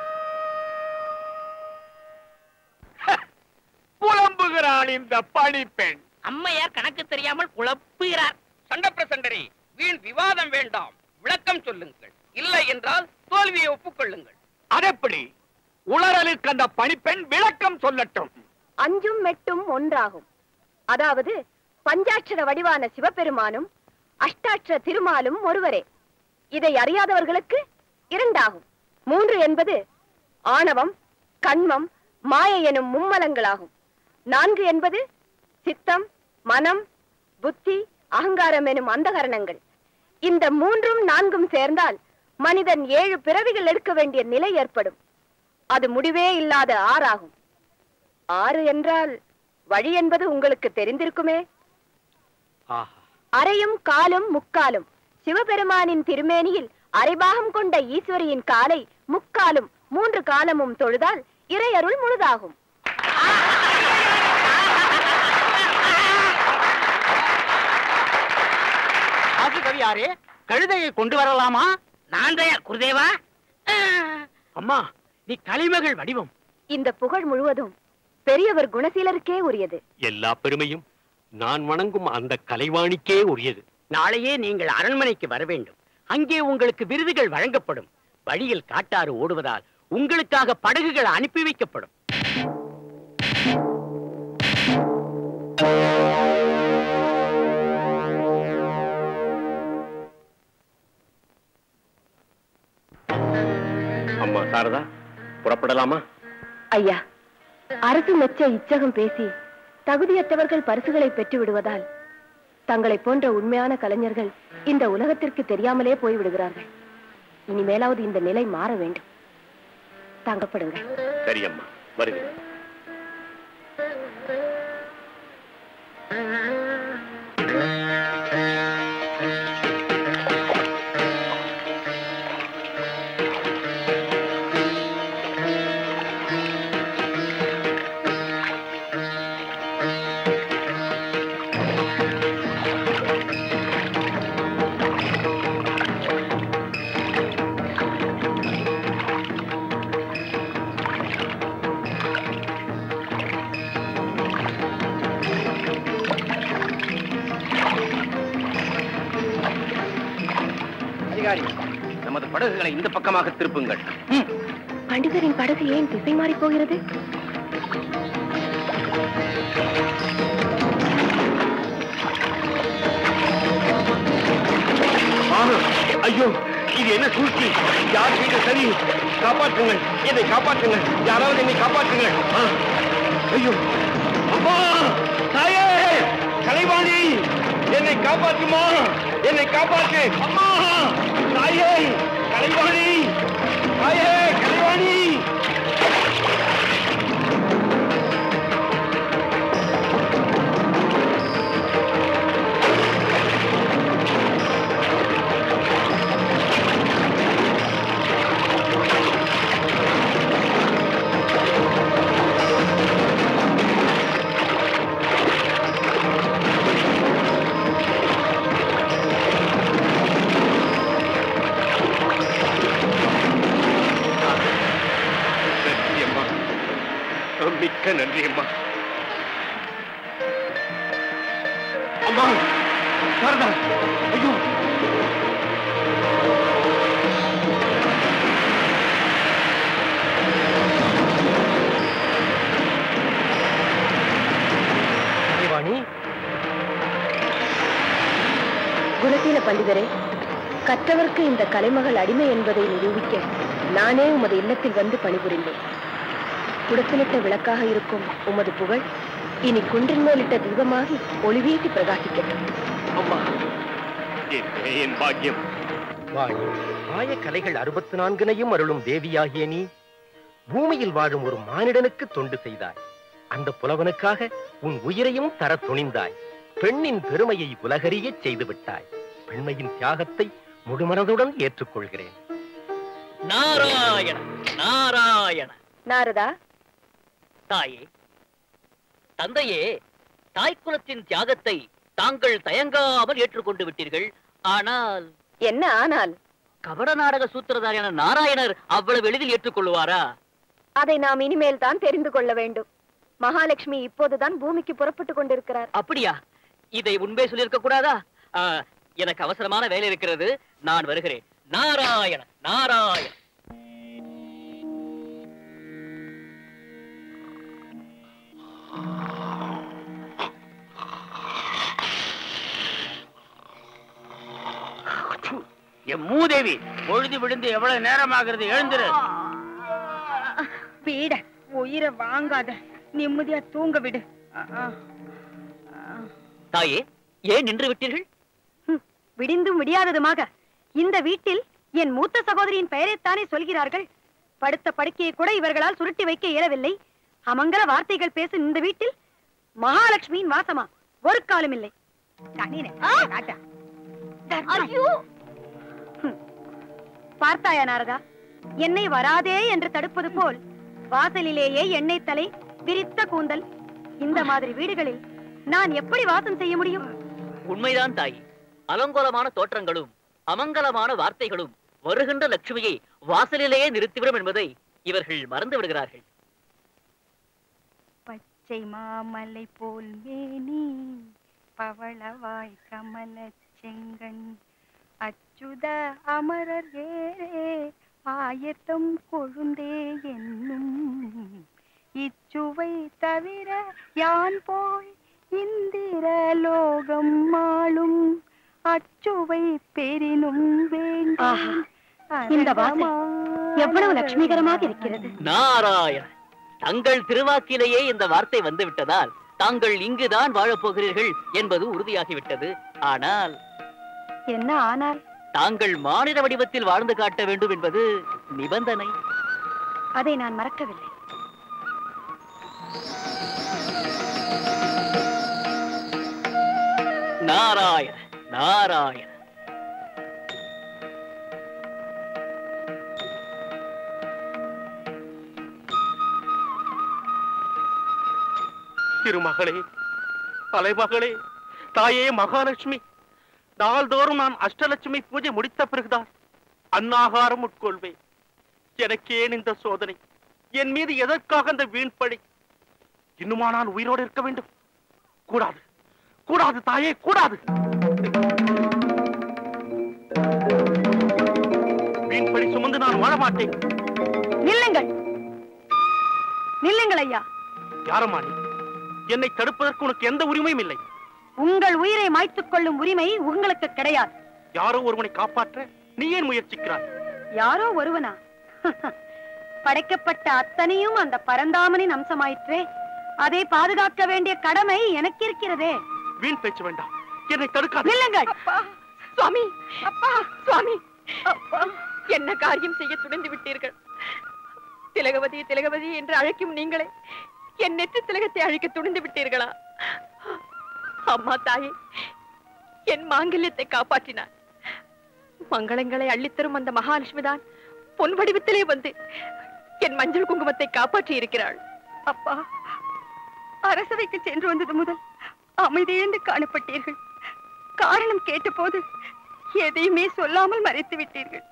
புலம்புகிறாள் இந்த பணிப்பெண் அம்மையார் கணக்கு தெரியாமல் குழப்புகிறார் சண்டப்பிரசண்டரே வீண் விவாதம் வேண்டாம் விளக்கம் சொல்லுங்கள் இல்லை என்றால் தோல்வியை ஒப்புக்கொள்ளுங்கள் அதெப்படி உளறலுக்கு அந்த பணிப்பெண் விளக்கம் சொல்லட்டும் அஞ்சும் மெட்டும் ஒன்றாகும் அதாவது பஞ்சாட்சர வடிவான சிவபெருமானும் அஷ்டாட்சர திருமாலும் ஒருவரே இதை அறியாதவர்களுக்கு இரண்டாகும் மூன்று என்பது ஆணவம் கண்மம் மாயை எனும் மும்மலங்களாகும் நான்கு என்பது சித்தம் மனம் புத்தி அகங்காரம் எனும் அந்தகரணங்கள் இந்த மூன்றும் நான்கும் சேர்ந்தால் மனிதன் ஏழு பிறவிகள் எடுக்க வேண்டிய நிலை ஏற்படும் அது முடிவே இல்லாத ஆறாகும் ஆறு என்றால் வழி என்பது உங்களுக்கு தெரிந்திருக்குமே ஆஹா அரையும் காலும் முக்காலும் சிவபெருமானின் திருமேனியில் அரைபாகம் கொண்ட ஈஸ்வரியின் காலை முக்காலும் மூன்று காலமும் தொழுதால் இறையருள் முழுதாகும் ஆசிரியரே கழுதையை கொண்டு வரலாமா நான் தயார் குருதேவா அம்மா நீ கலைமகள் வடிவம் இந்த புகழ் முழுவதும் பெரியவர் குணசீலருக்கே உரியது எல்லா பெருமையும் நான் வணங்கும் அந்த கலைவாணிக்கே உரியது நாளையே நீங்கள் அரண்மனைக்கு வர வேண்டும் அங்கே உங்களுக்கு விருதுகள் வழங்கப்படும் வழியில் காட்டாறு ஓடுவதால் உங்களுக்காக படகுகள் அனுப்பி வைக்கப்படும் சாரதா புறப்படலாமா ஐயா அரசு மெச்ச இச்சகம் பேசி தகுதியற்றவர்கள் பரிசுகளை பெற்று விடுவதால் தங்களை போன்ற உண்மையான கலைஞர்கள் இந்த உலகத்திற்கு தெரியாமலே போய் விடுகிறார்கள் இனிமேலாவது இந்த நிலை மாற வேண்டும் தாங்கப்படுங்கள் சரி அம்மா வருகிறேன் அதிகாரி நமது படகுகளை இந்த பக்கமாக திருப்புங்கள் பண்டிதரின் படகு ஏன் திசை மாறி போகிறது ஆஹா, ஐயோ இது என்ன சூழ்ச்சி யார் செய்த சரி காப்பாற்றுங்கள் என்னை காப்பாற்றுங்கள் யாராவது என்னை காப்பாற்றுங்கள் ஆ, ஐயோ அம்மா தாயே கலைவாணி என்னை காப்பாற்றுமா என்னை காப்பாற்று அம்மா தாயே கலைவாணி தாயே கலைவாணி நன்றி அம்மா மிக்க நன்றி அம்மா அம்மா சாரதா ஐயோ கலைவாணி குணசீல பண்டிதரே கற்றவர்க்கு இந்த கலைமகள் அடிமை என்பதை நிரூபிக்க நானே உமது இல்லத்தில் வந்து பணிபுரிந்தேன் குடத்திலிட்ட விளக்காக இருக்கும் உமது புகழ் இனி குன்றின் மேலிட்ட தீபமாகி ஒளிவீசி பிரகாசிக்கட்டும் அம்மா என்ன என் பாக்கியம் வாணி மாய கலைகள் அறுபத்து நான்கினையும் அருளும் தேவியாகிய நீ பூமியில் வாழும் ஒரு மானிடனுக்கு தொண்டு செய்தாய் அந்த புலவனுக்காக உன் உயிரையும் தர துணிந்தாய் பெண்ணின் பெருமையை உலகறியச் செய்து விட்டாய் பெண்மையின் தியாகத்தை முழுமனதுடன் ஏற்றுக்கொள்கிறேன் நாராயண நாராயண நாரதா தாயே தந்தையே தாய்க்குலத்தின் தியாகத்தை தாங்கள் தயங்காமல் ஏற்றுக்கொண்டு விட்டீர்கள் ஆனால் என்ன ஆனால் கபட நாடக சூத்திரதாரியான நாராயணர் அவ்வளவு எளிதில் ஏற்றுக்கொள்வாரா அதை நாம் இனிமேல் தான் தெரிந்து கொள்ள வேண்டும் மகாலட்சுமி இப்போதுதான் பூமிக்கு புறப்பட்டு கொண்டிருக்கிறார் அப்படியா இதை முன்பே சொல்லியிருக்க கூடாதா ஆ, எனக்கு அவசரமான வேலை இருக்கிறது நான் வருகிறேன் நாராயண நாராயண என் மூதேவி பொழுது விழுந்து எவ்வளவு நேரமாகிறது எழுந்துரு பீட உயிரை வாங்காத நிம்மதியா தூங்க விடு தாயே ஏன் நின்று விட்டீர்கள் விடிந்தும் விடியாததுமாக இந்த வீட்டில் என் மூத்த சகோதரியின் பெயரைத்தானே சொல்கிறார்கள் படுத்த படுக்கையை கூட இவர்களால் சுருட்டி வைக்க இயலவில்லை அமங்கல வார்த்தைகள் பேசும் இந்த வீட்டில் மகாலட்சுமியின் வாசமா ஒரு காலம் இல்லை பார்த்தாயா நாரதா என்னை வராதே என்று தடுப்பது போல் வாசலிலேயே எண்ணெய் தலை விரித்த கூந்தல் இந்த மாதிரி வீடுகளில் நான் எப்படி வாசம் செய்ய முடியும் உண்மைதான் தாய் அலங்கோலமான தோற்றங்களும் அமங்கலமான வார்த்தைகளும் வருகின்ற லட்சுமியை வாசலிலேயே நிறுத்திவிடும் என்பதை இவர்கள் மறந்து விடுகிறார்கள் பச்சை மாமலை போல் மேனி பவளவாய் கமல செங்கன் அச்சுத அமரர் ஏரே ஆயத்தம் கொழுந்தே என்னும் இச்சுவை தவிர யான் போய் இந்திர லோகம் மாளும் அச்சுவை பெரினும் ஆஹா, இந்த வாசல். வேண்டும் எவ்வளவு லட்சுமிகரமாக இருக்கிறது நாராயண தங்கள் திருவாக்கிலேயே இந்த வார்த்தை வந்து விட்டதால் தாங்கள் இங்குதான் வாழப் போகிறீர்கள் என்பது உறுதியாகிவிட்டது ஆனால் என்ன ஆனால் தாங்கள் மாநில வடிவத்தில் வாழ்ந்து காட்ட வேண்டும் என்பது நிபந்தனை அதை நான் மறக்கவில்லை நாராயண நாராயண திருமகளே தலைமகளே தாயே மகாலட்சுமி நாள்தோறும் நான் அஷ்டலட்சுமி பூஜை முடித்த பிறகுதான் அன்னாகாரம் உட்கொள்வேன் எனக்கு ஏன் இந்த சோதனை என் மீது எதற்காக அந்த வீண் பழி இன்னுமா நான் உயிரோடு இருக்க வேண்டும் கூடாது கூடாது தாயே கூடாது வீண் பழி சுமந்து நான் வாழ மாட்டேன் நில்லுங்கள் நில்லுங்கள் ஐயா யாரம்மா நீ என்னை தடுப்பதற்கு உனக்கு எந்த உரிமையும் இல்லை உங்கள் உயிரை மாய்த்துக் கொள்ளும் உரிமை உங்களுக்கு கிடையாது யாரோ ஒருவனை காப்பாற்ற நீ ஏன் முயற்சிக்கிறாய் யாரோ ஒருவனா படைக்கப்பட்ட அத்தனையும் அந்த பரந்தாமனின் அம்சமாயிற்றே அதை பாதுகாக்க வேண்டிய கடமை எனக்கு இருக்கிறதே வீண் பேச்சு வேண்டாம் என்னை தடுக்காது நில்லுங்கள் சுவாமி அப்பா சுவாமி அப்பா என்ன காரியம் செய்ய துணிந்து விட்டீர்கள் திலகவதி திலகவதி என்று அழைக்கும் நீங்களே என் நெற்றி திலகத்தை அழிக்க துணிந்து விட்டீர்களா அம்மா தாயே என் மாங்கல்யத்தை காப்பாற்றினார் மங்களங்களை அள்ளித்தரும் அந்த மகாலட்சுமிதான் பொன் வடிவத்திலே வந்து என் மஞ்சள் குங்குமத்தை காப்பாற்றி இருக்கிறாள் அப்பா அரசவைக்கு சென்று வந்தது முதல் அமைதியிழந்து காணப்பட்டீர்கள் காரணம் கேட்டபோது எதையுமே சொல்லாமல் மறைத்து விட்டீர்கள்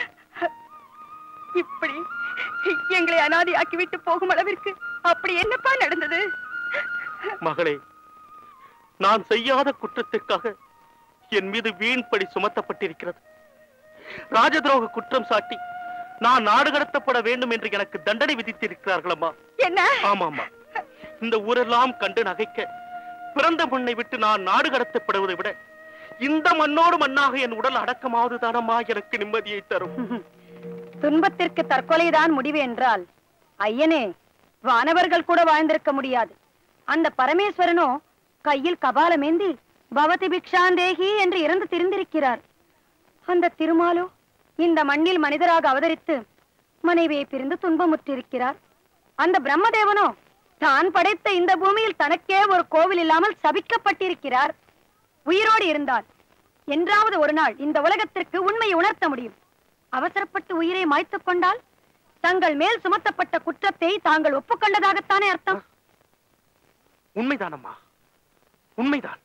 இப்படி எங்களை அனாதையாக்கிவிட்டு போகும் அளவிற்கு அப்படி என்னப்பா நடந்தது மகளே நான் செய்யாத குற்றத்திற்காக என் மீது வீண் பழி சுமத்தப்பட்டிருக்கிறது ராஜதுரோக குற்றம் சாட்டி நான் நாடு கடத்தப்பட வேண்டும் என்று எனக்கு தண்டனை விதித்திருக்கிறார்கள் அம்மா என்ன ஆமாம்மா இந்த ஊரெல்லாம் கண்டு நகைக்க பிறந்த மண்ணை விட்டு நான் நாடு கடத்தப்படுவதை விட இந்த மண்ணோடு மண்ணாக என் உடல் அடக்கமாவது தானம்மா எனக்கு நிம்மதியை தரும் துன்பத்திற்கு தற்கொலைதான் முடிவு என்றால் ஐயனே வானவர்கள் கூட வாழ்ந்திருக்க முடியாது அந்த பரமேஸ்வரனோ கையில் கபாலமேந்தி பவதி பிக்ஷாந்தேகி என்று இறந்து திரிந்திருக்கிறார் அந்த திருமாலோ இந்த மண்ணில் மனிதராக அவதரித்து மனைவியை பிரிந்து துன்பமுற்றிருக்கிறார் அந்த பிரம்மதேவனோ தான் படைத்த இந்த பூமியில் தனக்கே ஒரு கோவில் இல்லாமல் சபிக்கப்பட்டிருக்கிறார் உயிரோடு இருந்தால் என்றாவது ஒரு நாள் இந்த உலகத்திற்கு உண்மையை உணர்த்த முடியும் அவசரப்பட்டு உயிரை மாய்த்துக் கொண்டால் தங்கள் மேல் சுமத்தப்பட்ட குற்றத்தை தாங்கள் ஒப்புக்கொண்டதாகத்தானே அர்த்தம் உண்மைதானம்மா உண்மைதான்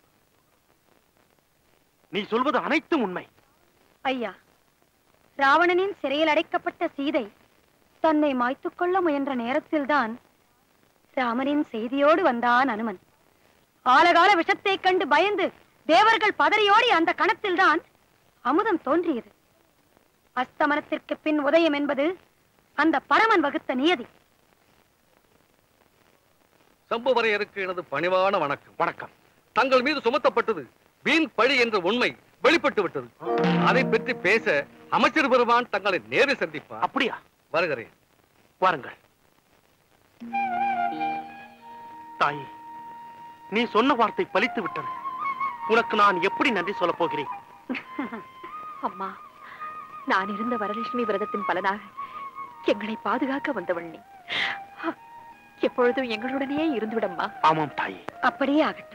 நீ சொல்வது அனைத்தும் உண்மை ஐயா ராவணனின் சிறையில் அடைக்கப்பட்ட சீதை தன்னை மாய்த்துக் கொள்ள முயன்ற நேரத்தில்தான் ராமனின் செய்தியோடு வந்தான் அனுமன் ஆலகால விஷத்தைக் கண்டு பயந்து தேவர்கள் பதறியோடி அந்த கணத்தில்தான் அமுதம் தோன்றியது அஸ்தமனத்திற்கு பின் உதயம் என்பது அந்த பரமன் வகுத்த நியதி சம்புவரையருக்கு எனது பணிவான வணக்கம் வணக்கம் தங்கள் மீது சுமத்தப்பட்டது வீண் பழி என்ற உண்மை வெளிப்பட்டு விட்டது அதை பற்றி பேச அமைச்சர் பெருமான் தங்களை நேரில் சந்திப்பார் அப்படியா வருகிறேன் வாருங்கள் தாயே நீ சொன்ன வார்த்தை பலித்து விட்டது உனக்கு நான் எப்படி நன்றி சொல்லப் போகிறேன் அம்மா நான் இருந்த வரலட்சுமி விரதத்தின் பலனாக எங்களை பாதுகாக்க வந்தவள் நீ எப்பொழுதும் எங்களுடனே இருந்துவிடம்மா ஆமாம் தாயே அப்படியே ஆகட்டும்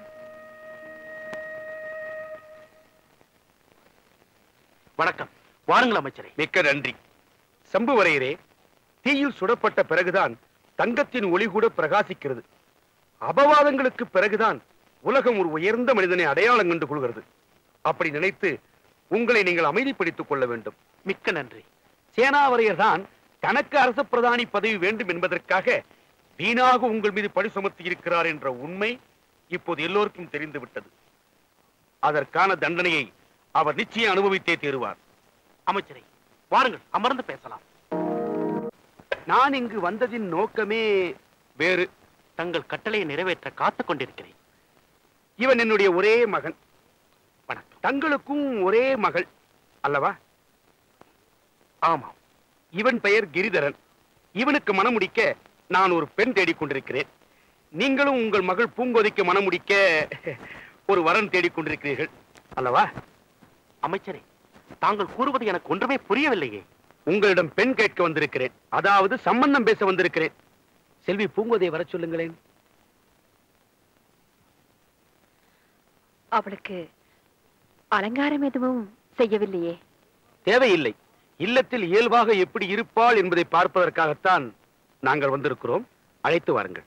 வணக்கம் வாருங்கள் அமைச்சரே மிக்க நன்றி சம்புவரையரே தீயில் சுடப்பட்ட பிறகுதான் தங்கத்தின் ஒளி கூட பிரகாசிக்கிறது அபவாதங்களுக்கு பிறகுதான் உலகம் ஒரு உயர்ந்த மனிதனை அடையாளம் கண்டு கொள்கிறது அப்படி நினைத்து உங்களை நீங்கள் அமைதிப்படுத்திக் கொள்ள வேண்டும் மிக்க நன்றி சேனாவரையர் தான் தனக்கு அரச பிரதானி பதவி வேண்டும் என்பதற்காக வீணாக உங்கள் மீது பழி சுமத்தி இருக்கிறார் என்ற உண்மை இப்போது எல்லோருக்கும் தெரிந்து விட்டது அதற்கான தண்டனையை அவர் நிச்சயம் அனுபவித்தே தீருவார் அமைச்சரே வாருங்கள் அமர்ந்து பேசலாம் நான் இங்கு வந்ததின் நோக்கமே வேறு தங்கள் கட்டளையை நிறைவேற்ற காத்துக் கொண்டிருக்கிறேன் இவன் என்னுடைய ஒரே மகன் வணக்கம் தங்களுக்கும் ஒரே மகள் அல்லவா ஆமாம் இவன் பெயர் கிரிதரன் இவனுக்கு மணமுடிக்க நான் ஒரு பெண் தேடிக் கொண்டிருக்கிறேன் நீங்களும் உங்கள் மகள் பூங்கோதைக்கு மணமுடிக்க ஒரு வரன் தேடிக் கொண்டிருக்கிறீர்கள் அல்லவா அமைச்சரே தாங்கள் கூறுவது எனக்கு ஒன்றுமே புரியவில்லையே உங்களிடம் பெண் கேட்க வந்திருக்கிறேன் அதாவது சம்பந்தம் பேச வந்திருக்கிறேன் செல்வி பூங்கோதையை வர சொல்லுங்களேன் அவளுக்கு அலங்காரம் எதுவும் செய்யவில்லையே தேவையில்லை இல்லத்தில் இயல்பாக எப்படி இருப்பாள் என்பதை பார்ப்பதற்காகத்தான் நாங்கள் வந்திருக்கிறோம் அழைத்து வாருங்கள்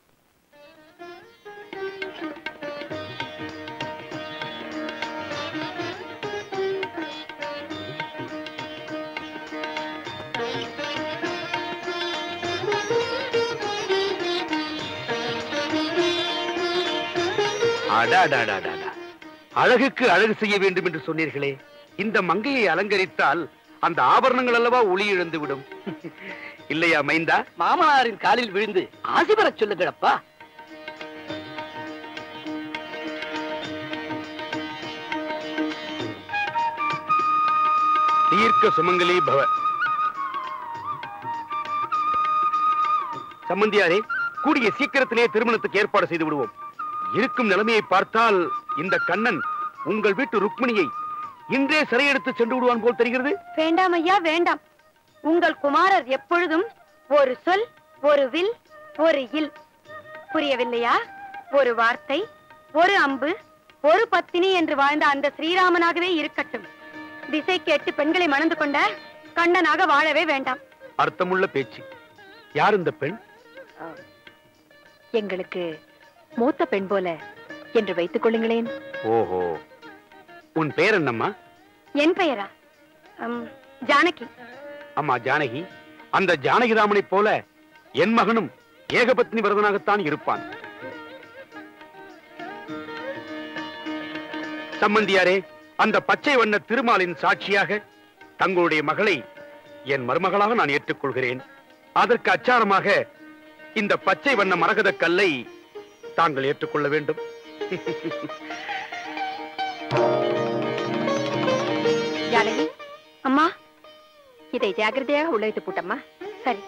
அடாடாடாடாடா. அழகுக்கு அழகு செய்ய வேண்டும் என்று சொன்னீர்களே இந்த மங்கையை அலங்கரித்தால் அந்த ஆபரணங்கள் அல்லவா ஒளி இழந்து விடும் இல்லையா மைந்தா மாமனாரின் காலில் விழுந்து ஆசி பெறச் சொல்லுங்களப்பா தீர்க்க சுமங்கலி பவ சம்பந்தியாரே கூடிய சீக்கிரத்திலே திருமணத்துக்கு ஏற்பாடு செய்து விடுவோம் இருக்கும் நிலைமையை பார்த்தால் இந்த கண்ணன் உங்கள் வீட்டு ருக்மிணியை இன்றே சிறையெடுத்து சென்று விடுவான் போல் தெரிகிறது வேண்டாம் ஐயா வேண்டாம் உங்கள் குமாரர் எப்பொழுதும் ஒரு சொல் ஒரு வில் ஒரு இல் புரியவில்லையா ஒரு வார்த்தை ஒரு அம்பு ஒரு பத்தினி என்று வாழ்ந்த அந்த ஸ்ரீராமனாகவே இருக்கட்டும் திசை கேட்டு பெண்களை மணந்து கொண்ட கண்ணனாக வாழவே வேண்டாம் அர்த்தமுள்ள பேச்சு யார் இந்த பெண் எங்களுக்கு மூத்த பெண் போல என்று வைத்துக் கொள்ளுங்களேன் ஓஹோ உன் பெயர் என்னம்மா என் பெயரா அம், ஜானகி அம்மா ஜானகி அந்த ஜானகிராமனைப் போல என் மகனும் ஏகபத்னி விரதனாகத்தான் இருப்பான் சம்பந்தியாரே அந்த பச்சை வண்ண திருமாலின் சாட்சியாக தங்களுடைய மகளை என் மருமகளாக நான் ஏற்றுக்கொள்கிறேன் அதற்கு அச்சாரமாக இந்த பச்சை வண்ண மரகத கல்லை தாங்கள் ஏற்றுக்கொள்ள வேண்டும் ஜானகி அம்மா இதை ஜாக்கிரதையாக உள்ள வைத்து போட்டம்மா சரி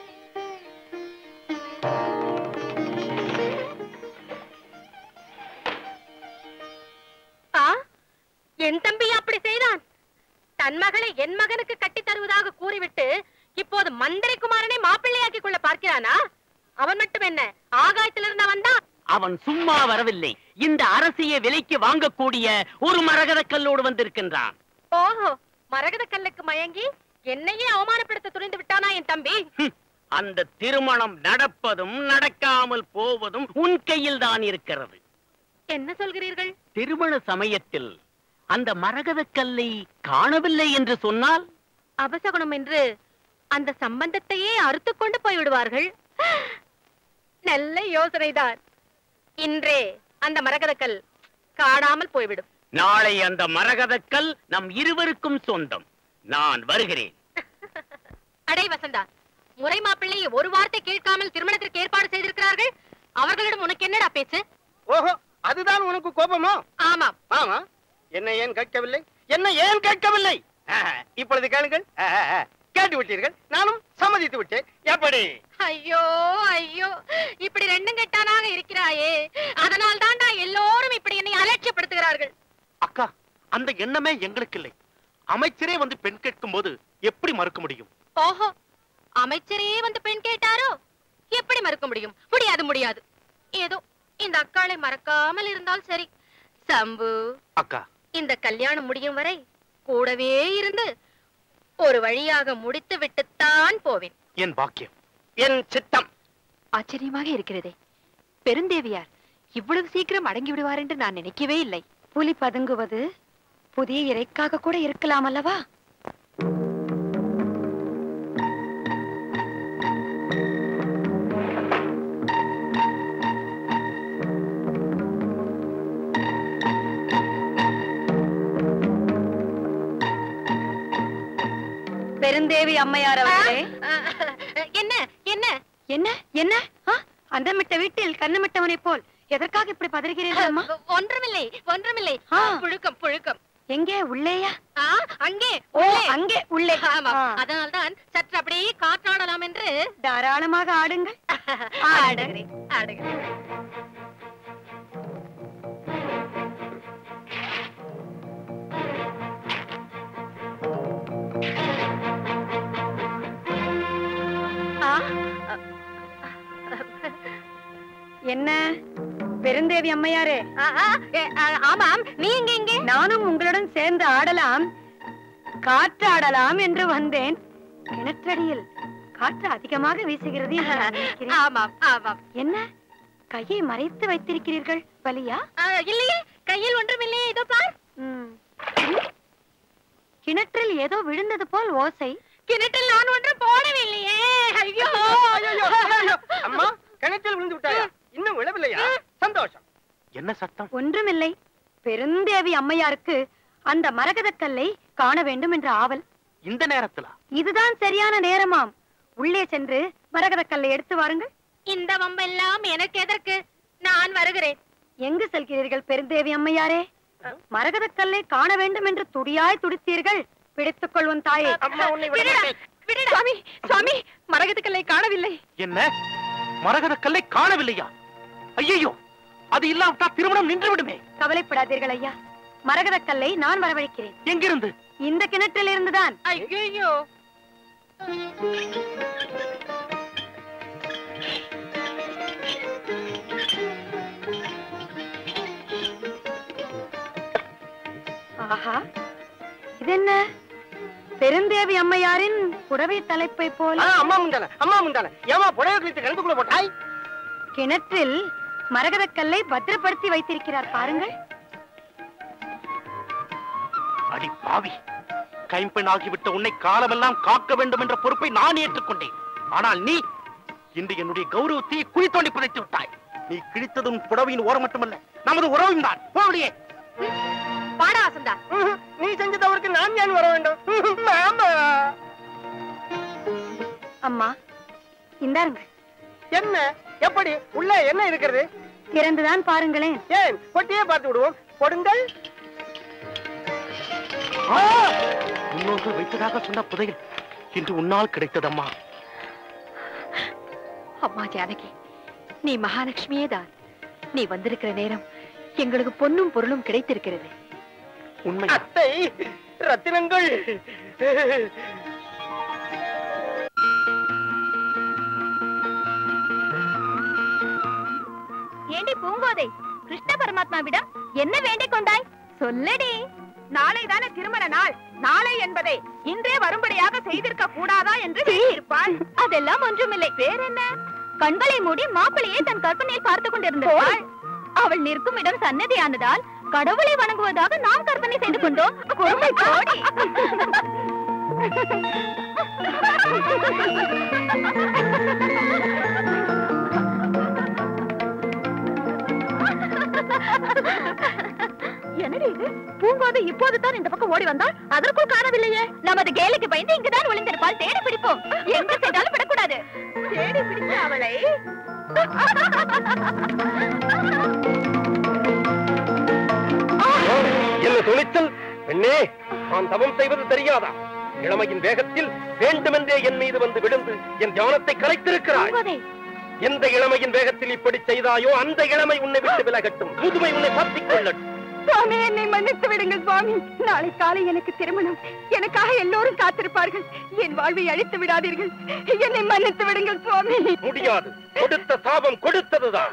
ஆ என் தம்பி அப்படி செய்தான் தன் மகளை என் மகனுக்கு கட்டி தருவதாக கூறிவிட்டு இப்போது மந்திரி குமாரனை மாப்பிள்ளையாக்கிக் கொள்ள பார்க்கிறானா அவன் மட்டும் என்ன ஆகாயத்திலிருந்து வந்தான் அவன் சும்மா வரவில்லை இந்த அரசியை விலைக்கு வாங்கக்கூடிய ஒரு மரகத கல்லோடு வந்திருக்கின்றான் ஓஹோ மரகத கல்லுக்கு மயங்கி என்னையே அவமானப்படுத்த துணிந்து விட்டானா என் தம்பி அந்த திருமணம் நடப்பதும் நடக்காமல் போவதும் உன் கையில் தான் இருக்கிறது என்ன சொல்கிறீர்கள் திருமண சமயத்தில் அந்த மரகத கல்லை காணவில்லை என்று சொன்னால் அபசகுணம் என்று அந்த சம்பந்தத்தையே அறுத்துக் கொண்டு போய்விடுவார்கள் நல்ல யோசனைதான் இன்றே அந்த மரகதக்கல் காணாமல் போய்விடும் நாளை அந்த மரகத கல் நம் இருவருக்கும் சொந்தம் நான் வருகிறேன் அடே வசந்தா முறை மாப்பிள்ளை ஒரு வார்த்தை கேட்காமல் திருமணத்திற்கு ஏற்பாடு செய்திருக்கிறார்கள் அவர்களிடம் உனக்கு என்னடா பேச்சு ஓஹோ அதுதான் உனக்கு கோபமோ ஆமாம் ஆமா என்ன ஏன் கேட்கவில்லை என்ன ஏன் கேட்கவில்லை ஆஹா, இப்பொழுது கேளுங்கள் ஆஹா, ஆஹா. கேட்டு விட்டீர்கள் நானும் சம்மதித்து விட்டேன் எப்படி ஐயோ ஐயோ இப்படி ரெண்டும் கெட்டானாக இருக்கிறாயே அதனால் தான்டா எல்லோரும் இப்படி என்னை அலட்சியப்படுத்துகிறார்கள் அக்கா அந்த எண்ணமே எங்களுக்கு இல்லை அமைச்சரே வந்து பெண் கேட்கும் போது எப்படி மறுக்க முடியும் ஓஹோ அமைச்சரே வந்து பெண் கேட்டாரோ எப்படி மறுக்க முடியும் முடியாது முடியாது ஏதோ இந்த அக்காளை மறக்காமல் இருந்தால் சரி சம்பு அக்கா இந்த கல்யாணம் முடியும் வரை கூடவே இருந்து ஒரு வழியாக முடித்து விட்டுத்தான் போவேன் என் பாக்கியம் என் சித்தம் ஆச்சரியமாக இருக்கிறதே பெருந்தேவியார் இவ்வளவு சீக்கிரம் அடங்கி விடுவார் என்று நான் நினைக்கவே இல்லை புலி பதுங்குவது புதிய இறைக்காக கூட இருக்கலாம் அல்லவா பெருந்தேவி அம்மையார் அவர்களே என்ன என்ன என்ன என்ன ஆ, அண்டமிட்ட வீட்டில் கண்ணமிட்டவனைப் போல் எதற்காக இப்படி பதறுகிறீர்கள் அம்மா ஒன்றுமில்லை ஒன்றுமில்லை ஆ. புழுக்கம் புழுக்கம் எங்கே உள்ளேயா ஆ, அங்கே ஓ உள்ளே. அங்கே உள்ளே ஆமாம். ஆ. அதனால்தான் சற்று அப்படியே காற்றாடலாம் என்று தாராளமாக ஆடுங்கள் ஆடுகிறேன் ஆடுகிறேன் ஆ, என்ன பெருந்தேவி அம்மையாரே ஆ, ஆ, ஏ, ஆ, ஆமாம் நீ இங்க இங்கே நானும் உங்களுடன் சேர்ந்து ஆடலாம் காற்றாடலாம் என்று வந்தேன் கிணற்றடியில் காற்று அதிகமாக வீசுகிறது என்று நான் நினைக்கிறேன். ஆமாம் ஆமாம் என்ன கையை மறைத்து வைத்திருக்கிறீர்கள் வலியா ஆ, இல்லையே கையில் ஒன்றும் இல்லையே இதோ பார் ம். கிணற்றில் ஏதோ விழுந்தது போல் ஓசை கிணற்றில் நான் ஒன்றும் போடவில்லையே ஐயோ அம்மா கிணற்றில் விழுந்து விட்டாயா இன்னும் விழவில்லையா சந்தோஷம் என்ன சத்தம் ஒன்றுமில்லை பெருந்தேவி அம்மையாருக்கு அந்த மரகதக் கல்லை காண வேண்டும் என்ற ஆவல் இந்த நேரத்துல இதுதான் சரியான நேரமாம் உள்ளே சென்று மரகதக் கல்லை எடுத்து வாருங்கள் இந்த வம்பெல்லாம் எனக்கு எதற்கு நான் வருகிறேன் எங்கு செல்கிறீர்கள் பெருந்தேவி அம்மையாரே மரகதக் கல்லை காண வேண்டும் என்று துடியாய் துடித்தீர்கள் பிடித்துக் கொள்வன் தாயே அம்மா உன்னை விட விடுடா, மாட்டேன். விடுடா. சுவாமி சுவாமி மரகதக் கல்லை காணவில்லை என்ன மரகத கல்லை காணவில்லையா ஐயோ அது இல்லாவிட்டா திருமணம் நின்று விடுமே கவலைப்படாதீர்கள் ஐயா மரகதக் கல்லை நான் வரவழைக்கிறேன் எங்கிருந்து இந்த கிணற்றில் இருந்துதான் ஐயோ ஆஹா இதென்ன பெருந்தேவி அம்மையாரின் புடவை தலைப்பை போல அம்மா முந்தால அம்மா முந்தால ஏமா புடவை கிழித்து கிணத்துக்குள்ள போட்டாய் கிணற்றில் மரகதக் கல்லை பத்திரப்படுத்தி வைத்திருக்கிறார் பாருங்கள் அடி பாவி கைம்பெண் ஆகிவிட்ட உன்னை காலமெல்லாம் காக்க வேண்டும் என்ற பொறுப்பை நான் ஏற்றுக்கொண்டேன் ஆனால் நீ இன்று என்னுடைய கௌரவத்தை குழி தோண்டி புதைத்து விட்டாய் நீ கிழித்ததும் புடவையின் ஓரம் மட்டுமல்ல நமது உறவும் தான் போவடியே பாடா வசந்தா நீ செஞ்ச தவறுக்கு நான் ஏன் வர வேண்டும் மாமா அம்மா இந்தாருங்கள் என்ன எப்படி உள்ள என்ன இருக்கிறது திறந்துதான் பாருங்களேன் ஏன் பொட்டியே பார்த்து விடுவோம் கொடுங்கள் முன்னோர்கள் வைத்ததாக சொன்ன புதையல் இன்று உன்னால் கிடைத்ததம்மா அம்மா ஜானகி நீ மகாலட்சுமியே தான் நீ வந்திருக்கிற நேரம் எங்களுக்கு பொன்னும் பொருளும் கிடைத்திருக்கிறது உண்மை அத்தை ரத்தினங்கள் ஏண்டி பூங்கோதை கிருஷ்ண பரமாத்மாவிடம் என்ன வேண்டிக் கொண்டாய் சொல்லடி நாளை தானே திருமண நாள் நாளை என்பதை இன்றே வரும்படியாக செய்திருக்க கூடாதா என்று வேண்டியிருப்பாள் அதெல்லாம் ஒன்றுமில்லை வேற என்ன கண்களை மூடி மாப்பிளையை தன் கற்பனையில் பார்த்துக் கொண்டிருந்தாள் அவள் நிற்கும் இடம் சன்னதியானதால் கடவுளை வணங்குவதாக நாம் கற்பனை செய்து கொண்டோம் கொடுமை கோடி என்னடி இது பூங்கோதை இப்போதுதான் இந்த பக்கம் ஓடி வந்தால் அதற்குள் காணவில்லையே நமது கேலுக்கு பயந்து இங்குதான் ஒளிந்திருப்பால் தேடி பிடிப்போம் எங்க சென்றாலும் விடக்கூடாது தேடி பிடிச்சு அவளை என்ன துணிச்சல் பெண்ணே நான் தவம் செய்வது தெரியாதா இளமையின் வேகத்தில் வேண்டுமென்றே என் மீது வந்து விழுந்து என் ஞானத்தை கலைத்திருக்கிறாய் பூங்கோதை எந்த இளமையின் வேகத்தில் இப்படி செய்தாயோ அந்த இளமை உன்னை விட்டு விலகட்டும் முதுமை உன்னை பற்றிக் கொள்ளட்டும் சுவாமி என்னை மன்னித்து விடுங்கள் சுவாமி நாளை காலை எனக்கு திருமணம் எனக்காக எல்லோரும் காத்திருப்பார்கள் என் வாழ்வை அழித்து விடாதீர்கள் என்னை மன்னித்து விடுங்கள் சுவாமி முடியாது கொடுத்த சாபம் கொடுத்ததுதான்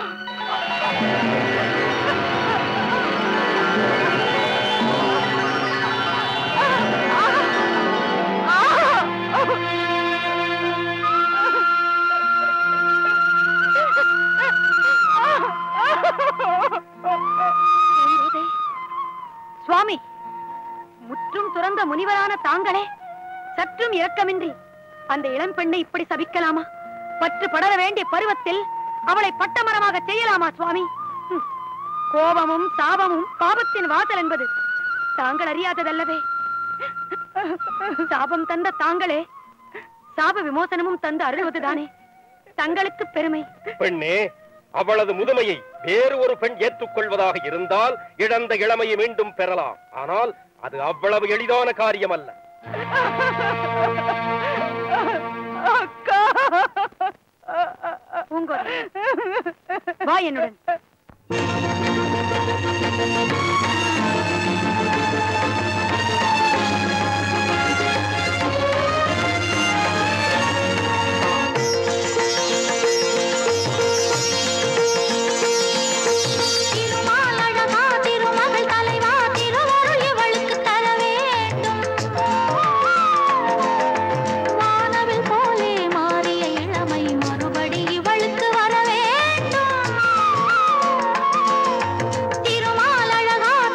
பூங்கோதை, சுவாமி முற்றும் துறந்த முனிவரான தாங்களே சற்றும் இரக்கமின்றி அந்த இளம் பெண்ணை இப்படி சபிக்கலாமா பற்று படர வேண்டிய பருவத்தில் அவளை பட்டமரமாக செய்யலாமா சுவாமி ஹம். கோபமும் சாபமும் பாபத்தின் வாசல் என்பது தாங்கள் அறியாததல்லவே சாபம் தந்த தாங்களே சாப விமோசனமும் தந்து அருள்வதுதானே தங்களுக்கு பெருமை பெண்ணே அவளது முதுமையை வேறு ஒரு பெண் ஏற்றுக்கொள்வதாக இருந்தால் இழந்த இளமையை மீண்டும் பெறலாம் ஆனால் அது அவ்வளவு எளிதான காரியம் அல்ல பூங்கோதை வா என்னுடன் திருமாலழகா திருமகள் தலைவா திருவருள் இவளுக்கு தர வேண்டும் வானவில் போலே மாறிய இளமை மறுபடி இவளுக்கு வர வேண்டும் திருமாலழகா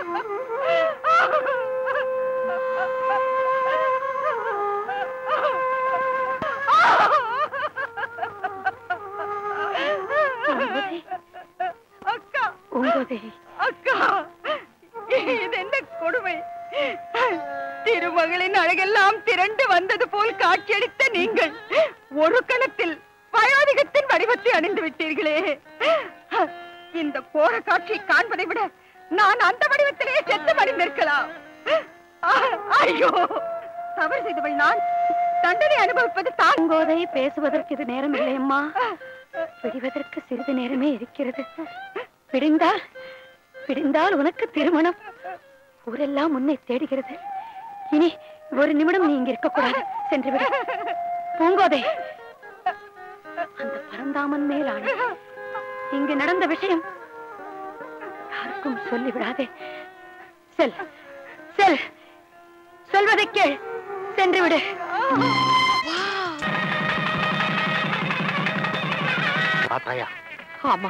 அக்கா அக்கா இது என்ன கொடுமை திருமகளின் அழகெல்லாம் திரண்டு வந்தது போல் காட்சியளித்த நீங்கள் ஒரு கணத்தில் வயோதிகத்தின் வடிவத்தை அணிந்து விட்டீர்களே இந்த கோர காட்சி காண்பதை விட நான் அந்த வடிவத்திலே செத்து மடிந்திருக்கலாம் ஐயோ தவறு செய்தவள் நான் தண்டனை அனுபவிப்பது தாங்கோதை பேசுவதற்கு இது நேரம் இல்லை அம்மா விடுவதற்கு சிறிது நேரமே இருக்கிறது விடிந்தால் விடிந்தால் உனக்கு திருமணம் ஊரெல்லாம் உன்னை தேடுகிறது இனி ஒரு நிமிடம் நீ இங்க இருக்கக்கூடாது சென்று விடு பூங்கோதை அந்த பரந்தாமன் மேலான இங்கு நடந்த விஷயம் யாருக்கும் சொல்லிவிடாதே செல் செல் சொல்வதை கேள் சென்று விடு பார்த்தாயா ஆமா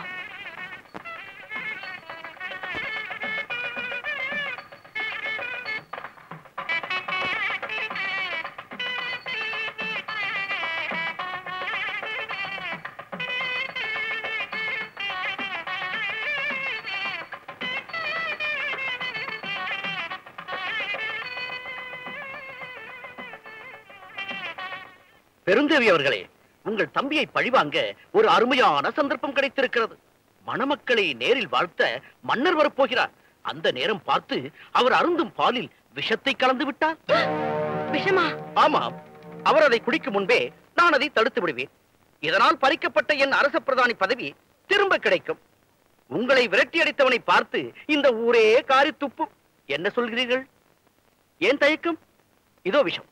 பெருந்தேவி அவர்களே உங்கள் தம்பியை பழிவாங்க ஒரு அருமையான சந்தர்ப்பம் கிடைத்திருக்கிறது மணமக்களை நேரில் வாழ்த்த மன்னர் வரப்போகிறார் அந்த நேரம் பார்த்து அவர் அருந்தும் பாலில் விஷத்தை கலந்து விட்டார் விஷமா ஆமாம் அவர் அதை குடிக்கும் முன்பே நான் அதை தடுத்து விடுவேன் இதனால் பறிக்கப்பட்ட என் அரச பிரதானி பதவி திரும்ப கிடைக்கும் உங்களை விரட்டி அடித்தவனை பார்த்து இந்த ஊரே காரி துப்பும் என்ன சொல்கிறீர்கள் ஏன் தயக்கம் இதோ விஷம்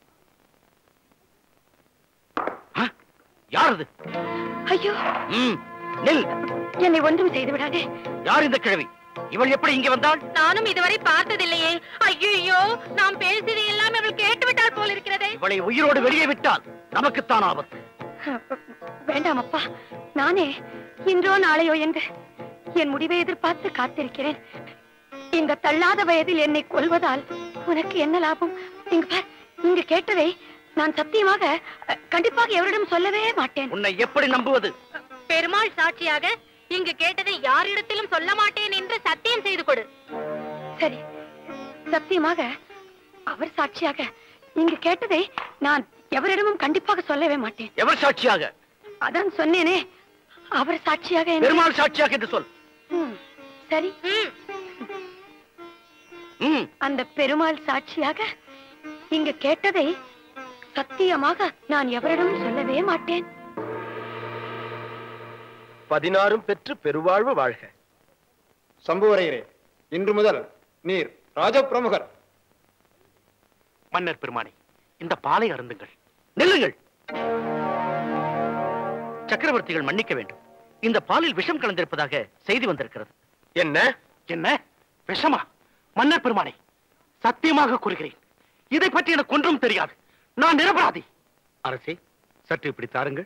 ஆ, யார் அது ஐயோ ம், நில் என்னை ஒன்றும் செய்து விடாதே யார் இந்த கிழவி இவள் எப்படி இங்கே வந்தாள் நானும் இதுவரை பார்த்ததில்லையே ஐயோ நாம் பேசியதை எல்லாம் அவள் கேட்டு விட்டால் போல் இருக்கிறதே இவளை உயிரோடு வெளியே விட்டால் நமக்குத்தான் ஆபத்து வேண்டாம் அப்பா நானே இன்றோ நாளையோ என்று என் முடிவை எதிர்பார்த்து காத்திருக்கிறேன் இந்த தள்ளாத வயதில் என்னை கொல்வதால் உனக்கு என்ன லாபம் இங்க பார் இங்கு கேட்டதை நான் சத்தியமாக அ, கண்டிப்பாக எவரிடம் சொல்லவே மாட்டேன் உன்னை எப்படி நம்புவது பெருமாள் சாட்சியாக இங்கு கேட்டதை யாரிடத்திலும் சொல்ல மாட்டேன் என்று சத்தியம் செய்து கொடு சரி சத்தியமாக அவர் சாட்சியாக இங்கு கேட்டதை நான் எவரிடமும் கண்டிப்பாக சொல்லவே மாட்டேன் எவர் சாட்சியாக அதான் சொன்னேனே அவர் சாட்சியாக என்று- பெருமாள் சாட்சியாக என்று சொல் ம், சரி ம் அந்த பெருமாள் சாட்சியாக இங்கு கேட்டதை சத்தியமாக நான் எவரிடமும் சொல்லவே மாட்டேன் பதினாறும் பெற்று பெருவாழ்வு வாழ்க சம்புவரையரே இன்று முதல் நீர் ராஜபிரமுகர் மன்னர் பெருமானே இந்த பாலை அருந்துங்கள் நில்லுங்கள் சக்கரவர்த்திகள் மன்னிக்க வேண்டும் இந்த பாலில் விஷம் கலந்திருப்பதாக செய்தி வந்திருக்கிறது என்ன என்ன விஷமா மன்னர் பெருமானே சத்தியமாக கூறுகிறேன் இதை பற்றி எனக்கு ஒன்றும் தெரியாது நான் நிரபராதி அரசே சற்று இப்படி தாருங்கள்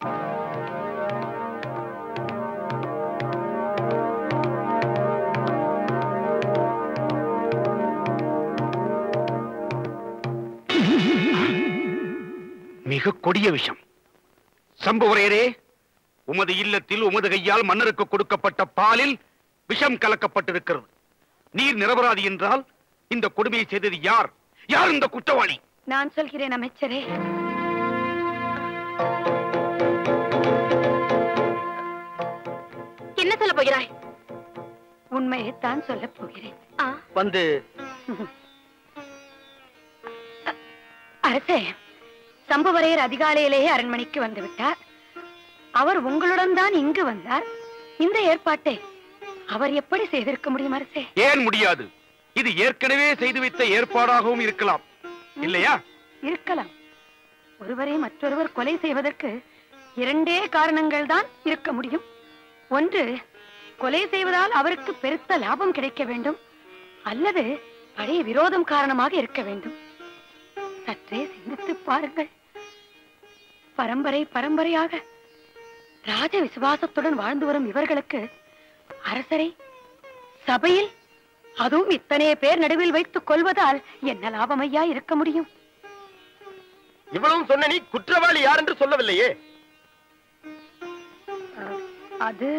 மிக கொடிய விஷம் சம்புவரையரே உமது இல்லத்தில் உமது கையால் மன்னருக்கு கொடுக்கப்பட்ட பாலில் விஷம் கலக்கப்பட்டிருக்கிறது நீர் நிரபராதி என்றால் இந்த கொடுமையை செய்தது யார் யார் இந்த குற்றவாளி நான் சொல்கிறேன் அமைச்சரே என்ன சொல்ல போகிறாய் உண்மையைத்தான் சொல்லப் போகிறேன் வந்து அரசே சம்புவரையர் அதிகாலையிலேயே அரண்மனைக்கு வந்து விட்டார் அவர் உங்களுடன் தான் இங்கு வந்தார் இந்த ஏற்பாட்டை அவர் எப்படி செய்திருக்க முடியும் அரசே ஏன் முடியாது இது ஏற்கனவே செய்து வைத்த ஏற்பாடாகவும் இருக்கலாம் இல்லையா இருக்கலாம் ஒருவரை மற்றொருவர் கொலை செய்வதற்கு இரண்டே காரணங்கள் தான் இருக்க முடியும் ஒன்று கொலை செய்வதால் அவருக்கு பெருத்த லாபம் கிடைக்க வேண்டும் அல்லது பழைய விரோதம் காரணமாக இருக்க வேண்டும் சற்றே சிந்தித்து பாருங்கள் பரம்பரை பரம்பரையாக ராஜ விசுவாசத்துடன் வாழ்ந்து வரும் இவர்களுக்கு அரசரை சபையில் அதுவும் இத்தனை பேர் நடுவில் வைத்துக் கொள்வதால் என்ன லாபமையா இருக்க முடியும் இவ்வளவும் சொன்ன நீ குற்றவாளி யார் என்று சொல்லவில்லையே அது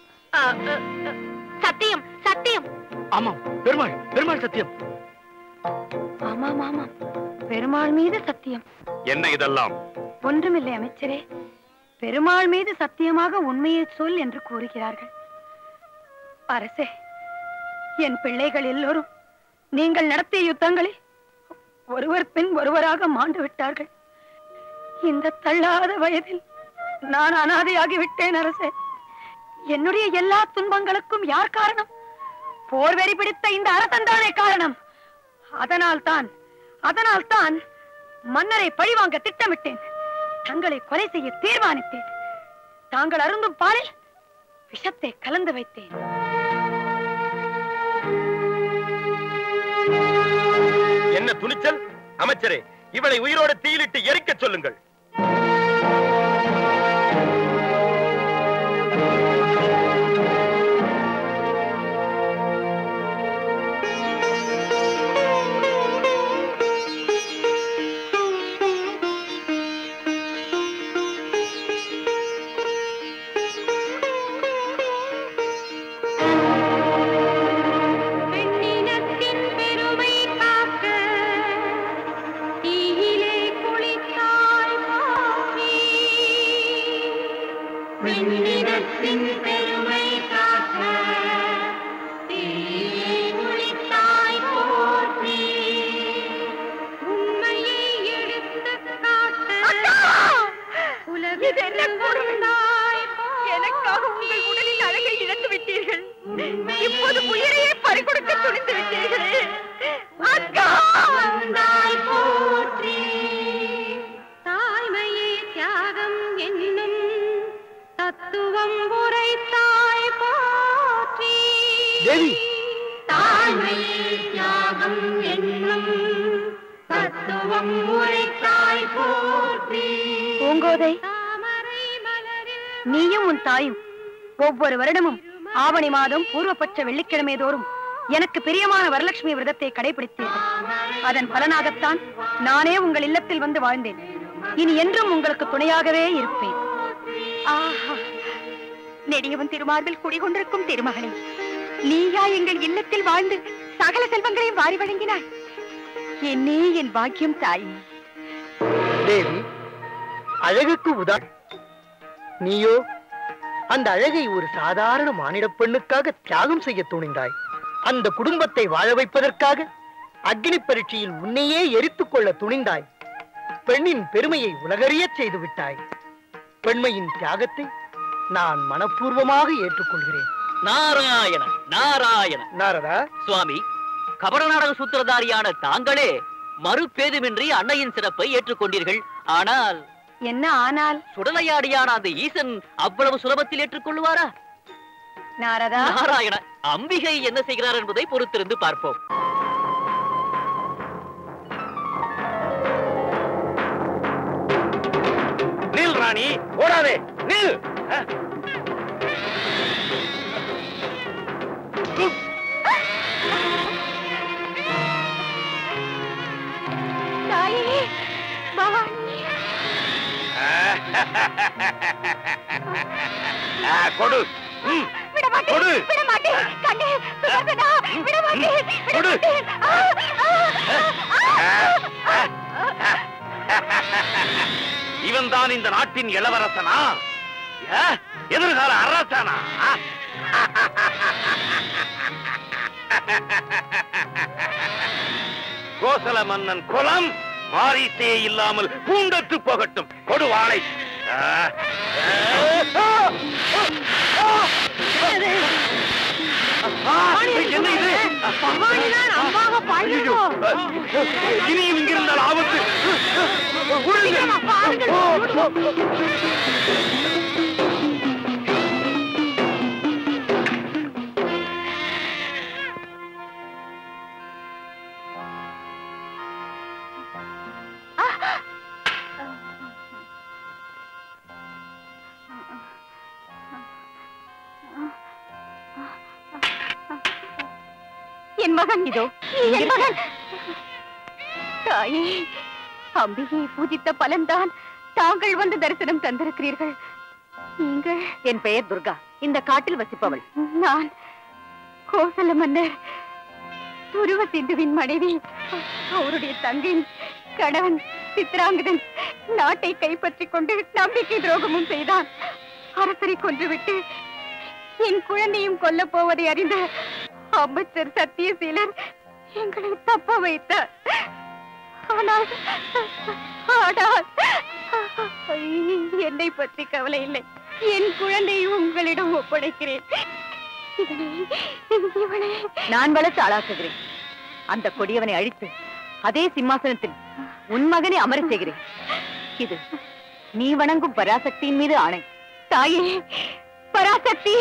சத்தியம் சத்தியம் ஆமாம் பெருமாள் பெருமாள் சத்தியம் ஆமாம் ஆமாம் பெருமாள் மீது சத்தியம் என்ன இதெல்லாம் ஒன்றுமில்லை அமைச்சரே பெருமாள் மீது சத்தியமாக உண்மையை சொல் என்று கூறுகிறார்கள் அரசே என் பிள்ளைகள் எல்லோரும் நீங்கள் நடத்திய யுத்தங்களில் ஒருவர் பின் ஒருவராக மாண்டு விட்டார்கள் இந்த தள்ளாத வயதில் நான் அனாதையாகி விட்டேன் அரசே என்னுடைய எல்லா துன்பங்களுக்கும் யார் காரணம் போர் வெறி பிடித்த இந்த அரசன்தானே காரணம் அதனால் தான் அதனால் தான் மன்னரை பழிவாங்க திட்டமிட்டேன் தங்களை கொலை செய்ய தீர்மானித்தேன் தாங்கள் அருந்தும் பாலில் விஷத்தை கலந்து வைத்தேன் என்ன துணிச்சல் அமைச்சரே இவளை உயிரோடு தீயிலிட்டு எரிக்கச் சொல்லுங்கள் பெண்ணினத்தின் பெருமை காக்க தீயிலே குளித்தாய் போற்றி பெண்ணினத்தின் பெருமை காக்க தீயிலே குளித்தாய் போற்றி உண்மையை எடுத்துக் காட்ட உலகிற்கு வந்தாய் எனக்காக உங்கள் உடலில் அழகை இழந்து விட்டீர்கள் இப்போது உயிரையே பறிகொடுக்க துணிந்து விட்டீர்களே அக்கா வந்தாய் போற்றி தாய்மையே தியாகம் என்னும் தத்துவம் உரைத்தாய் போற்றி தேவி தாய்மையே தியாகம் என்னும் தத்துவம் உரைத்தாய் போற்றி பூங்கோதை நீயும் உன் தாயும் ஒவ்வொரு வருடமும் ஆவணி மாதம் பூர்வபட்ச வெள்ளிக்கிழமை தோறும் எனக்கு பிரியமான வரலட்சுமி விரதத்தை கடைபிடித்தீர்கள் அதன் பலனாகத்தான் நானே உங்கள் இல்லத்தில் வந்து வாழ்ந்தேன் இனி என்றும் உங்களுக்கு துணையாகவே இருப்பேன் ஆஹா நெடியவன் திருமார்பில் குடிகொண்டிருக்கும் திருமகளே நீயா எங்கள் இல்லத்தில் வாழ்ந்து சகல செல்வங்களையும் வாரி வழங்கினாய் என்னே என் பாக்கியம் தாயே தேவி அழகுக்கு உதா நீயோ அந்த அழகை ஒரு சாதாரண மானிடப் பெண்ணுக்காக தியாகம் செய்ய துணிந்தாய் அந்த குடும்பத்தை வாழ வைப்பதற்காக அக்னி பரீட்சையில் உன்னையே எரித்துக் கொள்ள துணிந்தாய் பெண்ணின் பெருமையை உலகறியச் செய்து விட்டாய் பெண்மையின் தியாகத்தை நான் மனப்பூர்வமாக ஏற்றுக்கொள்கிறேன் நாராயண நாராயண நாரதா சுவாமி கபட நாடக சூத்திரதாரியான தாங்களே மறுபேதுமின்றி அன்னையின் சிறப்பை ஏற்றுக்கொண்டீர்கள் ஆனால் என்ன ஆனால் சுடலையாடியான அந்த ஈசன் அவ்வளவு சுலபத்தில் ஏற்றுக்கொள்வாரா நாரதா நாராயண அம்பிகை என்ன செய்கிறார் என்பதை பொறுத்திருந்து பார்ப்போம் நில் ராணி ஓடாதே நில் தாயே பவானி ஆ, கொடு ம், விட மாட்டேன் கொடு. விட மாட்டேன் கண்ணே சுதர்சனா விட மாட்டேன் விட கொடு. மாட்டேன் ஆ, ஆ, ஆ. இவன் தான் இந்த நாட்டின் இளவரசனா ஏ, எதிர்கால அரசனா கோசல மன்னன் குலம் மாரித்தே இல்லாமல் பூண்டத்து போகட்டும் கொடுவாளை என்ன இது ஐயோ, இனியும் இங்கிருந்தால் ஆபத்து என் மகன் இதோ என் மகன் தாயே அம்பிகையை பூஜித்த பலன்தான் தாங்கள் வந்து தரிசனம் தந்திருக்கிறீர்கள் நீங்கள் என் பெயர் துர்கா இந்த காட்டில் வசிப்பவள் நான் கோசல மன்னர் துருவ சிந்துவின் மனைவி அவருடைய தங்கையின் கணவன் சித்ராங்கதன் நாட்டை கைப்பற்றிக் கொண்டு நம்பிக்கை துரோகமும் செய்தான் அரசரை கொன்றுவிட்டு என் குழந்தையும் கொல்லப் போவதை அறிந்த அமைச்சர் சத்தியசீலர் எங்களை தப்ப வைத்தார் ஆனால் ஆனால் என்னை பற்றி கவலை இல்லை என் குழந்தையை உங்களிடம் ஒப்படைக்கிறேன் இவனை இவனை நான் வளர்த்து ஆளாக்குகிறேன் அந்த கொடியவனை அழித்து அதே சிம்மாசனத்தில் உன் மகனை அமர செய்கிறேன் இது நீ வணங்கும் பராசக்தியின் மீது ஆணை தாயே பராசக்தி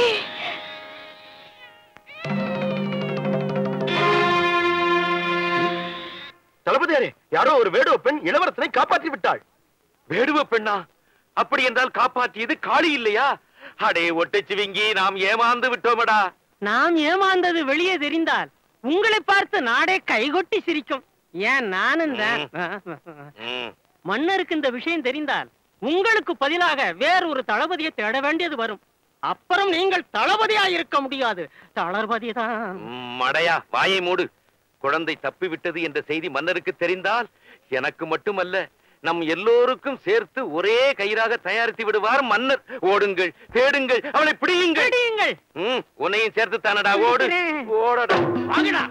தளபதியாரே யாரோ ஒரு வேடுவ பெண் இளவரசனை காப்பாற்றி விட்டாள் வேடுவ பெண்ணா அப்படி என்றால் காப்பாற்றியது காளி இல்லையா அடே ஒட்டச்சிவிங்கி நாம் ஏமாந்து விட்டோமடா நாம் ஏமாந்தது வெளியே தெரிந்தால் உங்களை பார்த்து நாடே கைகொட்டி சிரிக்கும் ஏன் நானும் தான் மன்னருக்கு இந்த விஷயம் தெரிந்தால் உங்களுக்கு பதிலாக வேறு ஒரு தளபதியை தேட வேண்டியது வரும் அப்புறம் நீங்கள் தளபதியா இருக்க முடியாது தளபதி தான் மடையா வாயை மூடு குழந்தை தப்பி விட்டது என்ற செய்தி மன்னருக்கு தெரிந்தால் எனக்கு மட்டுமல்ல நம் எல்லோருக்கும் சேர்த்து ஒரே கயிறாக தயாரித்து விடுவார் மன்னர் ஓடுங்கள் தேடுங்கள் அவளை பிடியுங்கள் பிடியுங்கள் ம், உன்னையும் சேர்த்து தானடா ஓடு ஓடடா வாங்கடா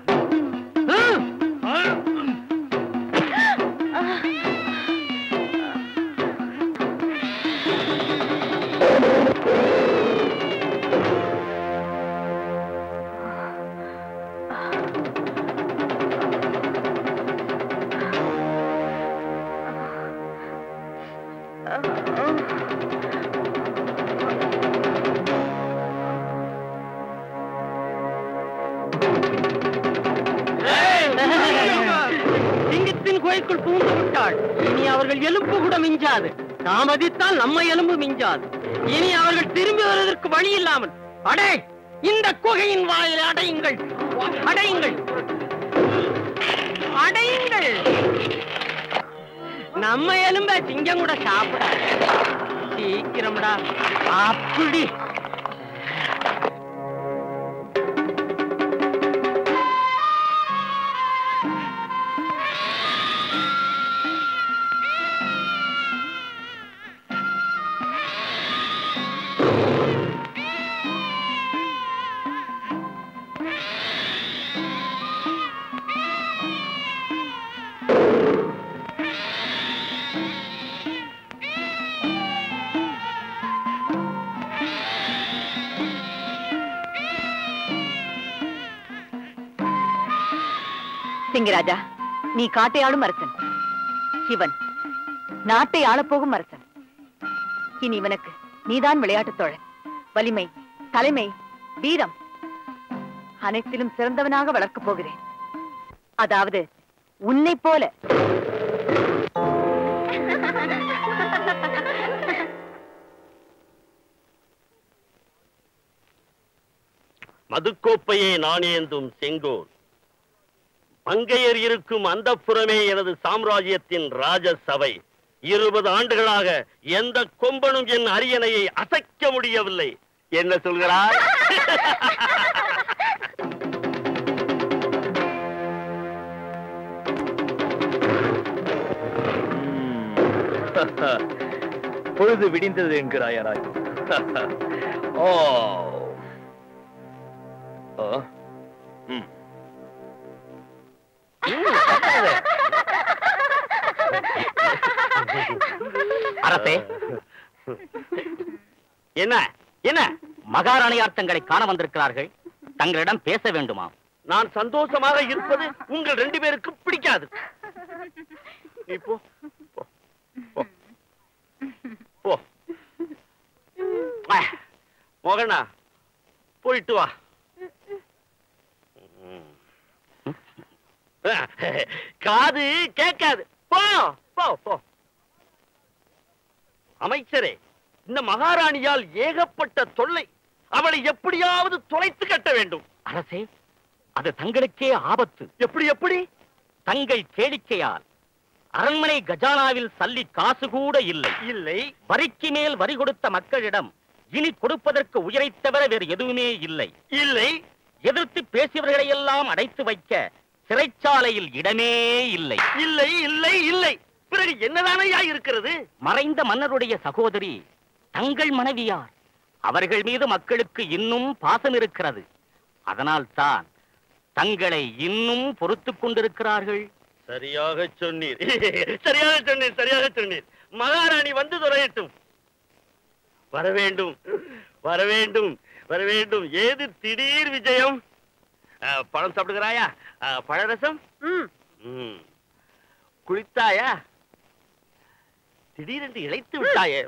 சிங்கத்தின் கோயிலுக்குள் பூந்து விட்டாள் இனி அவர்கள் எலும்பு கூட மிஞ்சாது தாமதித்தால் நம்ம எலும்பு மிஞ்சாது இனி அவர்கள் திரும்பி வருவதற்கு வழி இல்லாமல் அடே இந்த குகையின் வாயில் அடையுங்கள் அடையுங்கள் அடையுங்கள் நம்ம எலும்ப சிங்கம் கூட சாப்பிட சீக்கிரம்டா அப்படி சிங்கராஜா நீ காட்டை ஆளும் அரசன் இவன் நாட்டை ஆளப்போகும் அரசன் இனி இவனுக்கு நீதான் விளையாட்டுத் தோழன் வலிமை தலைமை வீரம் அனைத்திலும் சிறந்தவனாக வளர்க்கப் போகிறேன் அதாவது உன்னைப் போல மதுக்கோப்பையை நாணேந்தும் செங்கோல் மங்கையர் இருக்கும் அந்தப்புறமே எனது சாம்ராஜ்யத்தின் ராஜசபை இருபது ஆண்டுகளாக எந்த கொம்பனும் என் அரியணையை அசைக்க முடியவில்லை என்ன சொல்கிறார் பொழுது விடிந்தது என்கிறாயா ராஜ் ஓ ஆ. ம். அரசே என்ன என்ன மகாராணியார் தங்களை காண வந்திருக்கிறார்கள் தங்களிடம் பேச வேண்டுமா நான் சந்தோஷமாக இருப்பது உங்கள் ரெண்டு பேருக்கும் பிடிக்காது நீ போ போ, போ. போ ஆ, மோகனா போயிட்டு வா காது கேட்காது போ போ போ அமைச்சரே இந்த மகாராணியால் ஏகப்பட்ட தொல்லை அவளை எப்படியாவது தொலைத்து கட்ட வேண்டும் அரசே அது தங்களுக்கே ஆபத்து எப்படி எப்படி தங்கள் கேளிக்கையால் அரண்மனை கஜானாவில் சல்லி காசு கூட இல்லை இல்லை வரிக்கு மேல் வரி கொடுத்த மக்களிடம் இனி கொடுப்பதற்கு உயிரை தவிர வேறு எதுவுமே இல்லை இல்லை எதிர்த்து பேசியவர்களை எல்லாம் அடைத்து வைக்க சிறைச்சாலையில் இடமே இல்லை இல்லை இல்லை இல்லை பிறகு என்னதானையா இருக்கிறது மறைந்த மன்னருடைய சகோதரி தங்கள் மனைவியார் அவர்கள் மீது மக்களுக்கு இன்னும் பாசம் இருக்கிறது அதனால் தான் தங்களை இன்னும் பொறுத்துக் கொண்டிருக்கிறார்கள் சரியாக சொன்னீர் சரியாக சொன்னீர் சரியாக சொன்னீர் மகாராணி வந்து தொலையட்டும் வர வேண்டும் வர வேண்டும் வர வேண்டும் ஏது திடீர் விஜயம் ஆ, பழம் சாப்பிடுகிறாயா ஆ, பழரசம் ம். குளித்தாயா திடீரென்று இழைத்து விட்டாயே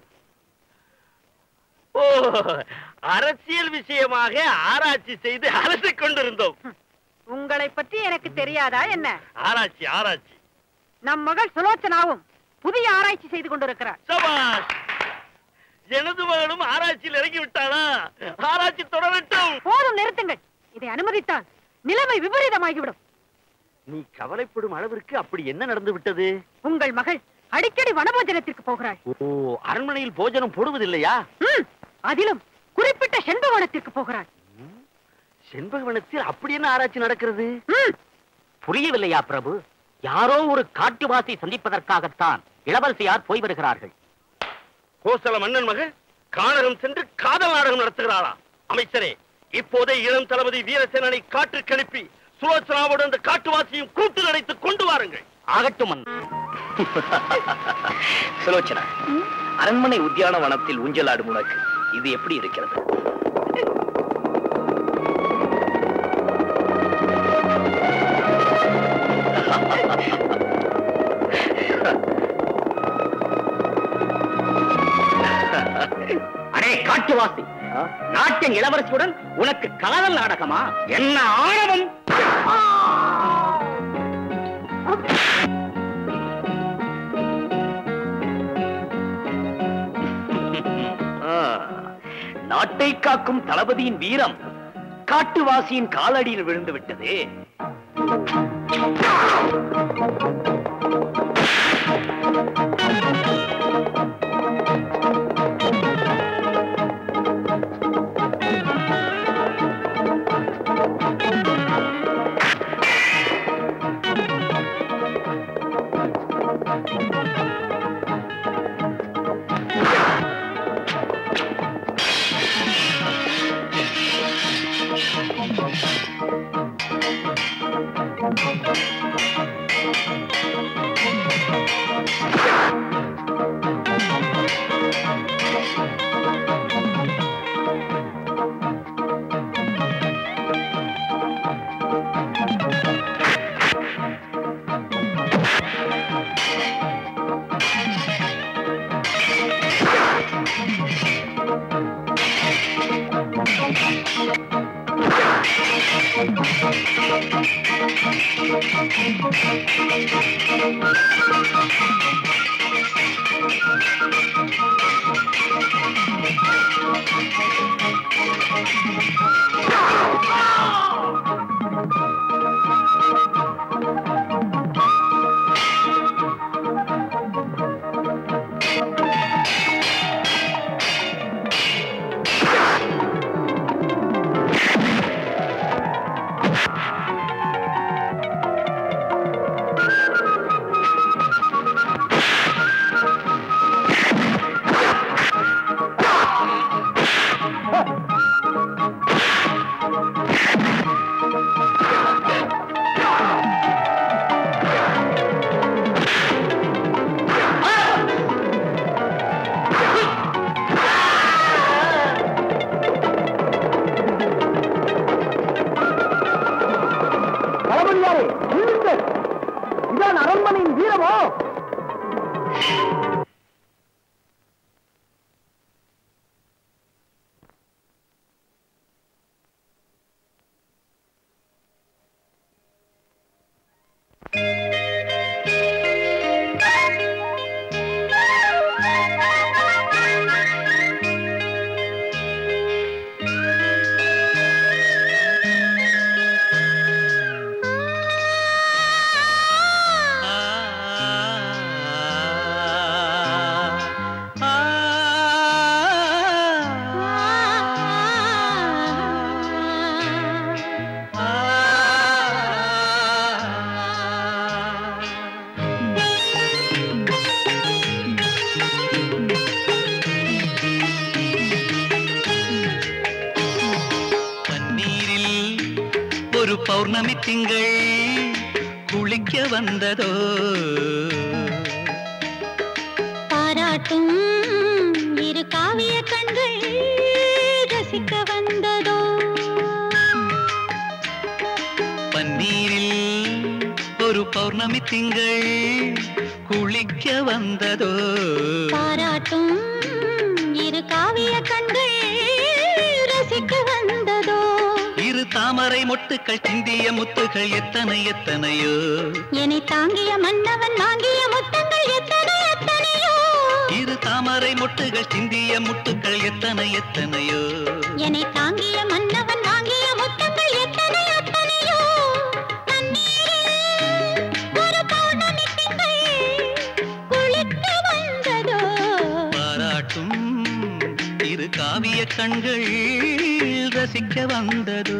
ஓ அரசியல் விஷயமாக ஆராய்ச்சி செய்து அலசிக் கொண்டிருந்தோம் உங்களை பற்றி எனக்கு தெரியாதா என்ன ஆராய்ச்சி ஆராய்ச்சி நம் மகள் சுலோச்சனாவும் புதிய ஆராய்ச்சி செய்து கொண்டிருக்கிறார் சபாஷ் எனது மகனும் ஆராய்ச்சியில் இறங்கி விட்டாளா ஆராய்ச்சி தொடரட்டும் போதும் நிறுத்துங்கள் இதை அனுமதித்தால் நிலைமை விபரீதமாகிவிடும் நீ கவலைப்படும் அளவிற்கு அப்படி என்ன நடந்து விட்டது உங்கள் மகள் அடிக்கடி வனபோஜனத்திற்கு போகிறாள் ஓ அரண்மனையில் போஜனம் போடுவதில்லையா ம், அதிலும் குறிப்பிட்ட செண்பவனத்திற்கு போகிறாள் செண்பகவனத்தில் அப்படி என்ன ஆராய்ச்சி நடக்கிறது புரியவில்லையா பிரபு யாரோ ஒரு காட்டுவாசி சந்திப்பதற்காகத்தான் இளவரசியார் போய் வருகிறார்கள் கோசல மன்னன் மகள் கானகம் சென்று காதல் நாடகம் நடத்துகிறாளா அமைச்சரே இப்போதே இளம் தளபதி வீரசேனனை காற்று கணிப்பி சுலோச்சனாவோடு அந்த காட்டுவாசியும் கூட்டு அடைத்து கொண்டு வாருங்கள் ஆகட்டும் மன்னா. சுலோச்சனா அரண்மனை உத்தியான வனத்தில் ஊஞ்சலாடும் உனக்கு இது எப்படி இருக்கிறது அடே காட்டுவாசி நாட்டின் இளவரசியுடன் உனக்கு காதல் நாடகமா என்ன ஆணவம் ஆ, நாட்டை காக்கும் தளபதியின் வீரம் காட்டுவாசியின் காலடியில் விழுந்து விட்டதே ஒரு பௌர்ணமி திங்கள் குளிக்க வந்ததோ பாராட்டும் இரு காவிய கண்கள் ரசிக்க வந்ததோ பன்னீரில் ஒரு பௌர்ணமி திங்கள் குளிக்க வந்ததோ பாராட்டும் இரு காவிய கண்கள் ரசிக்க வந்ததோ இரு தாமரை மொட்டுக்கள் சிந்திய முத்துகள் எத்தனை எத்தனையோ என்னை தாங்கிய மன்னவன் வாங்கிய முத்தங்கள் எத்தனை எத்தனையோ இரு தாமரை மொட்டுகள் சிந்திய முட்டுக்கள் எத்தனை எத்தனையோ என்னை தாங்கிய மன்னவன் வாங்கிய முத்தங்கள் எத்தனை எத்தனையோ தண்ணீரில் ஒரு பௌர்ணமி திங்கள் குளிக்க வந்ததோ பாராட்டும் இரு காவிய கண்கள் ரசிக்க வந்ததோ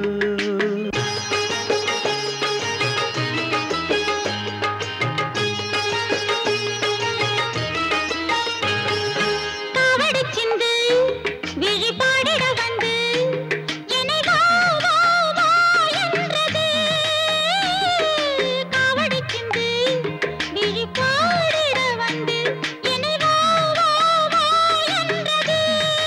காவடி சிந்து விழி பாடிட வந்து என்னை வா வா வா என்றது காவடி சிந்து விழி பாடிட வந்து என்னை வா வா வா என்றது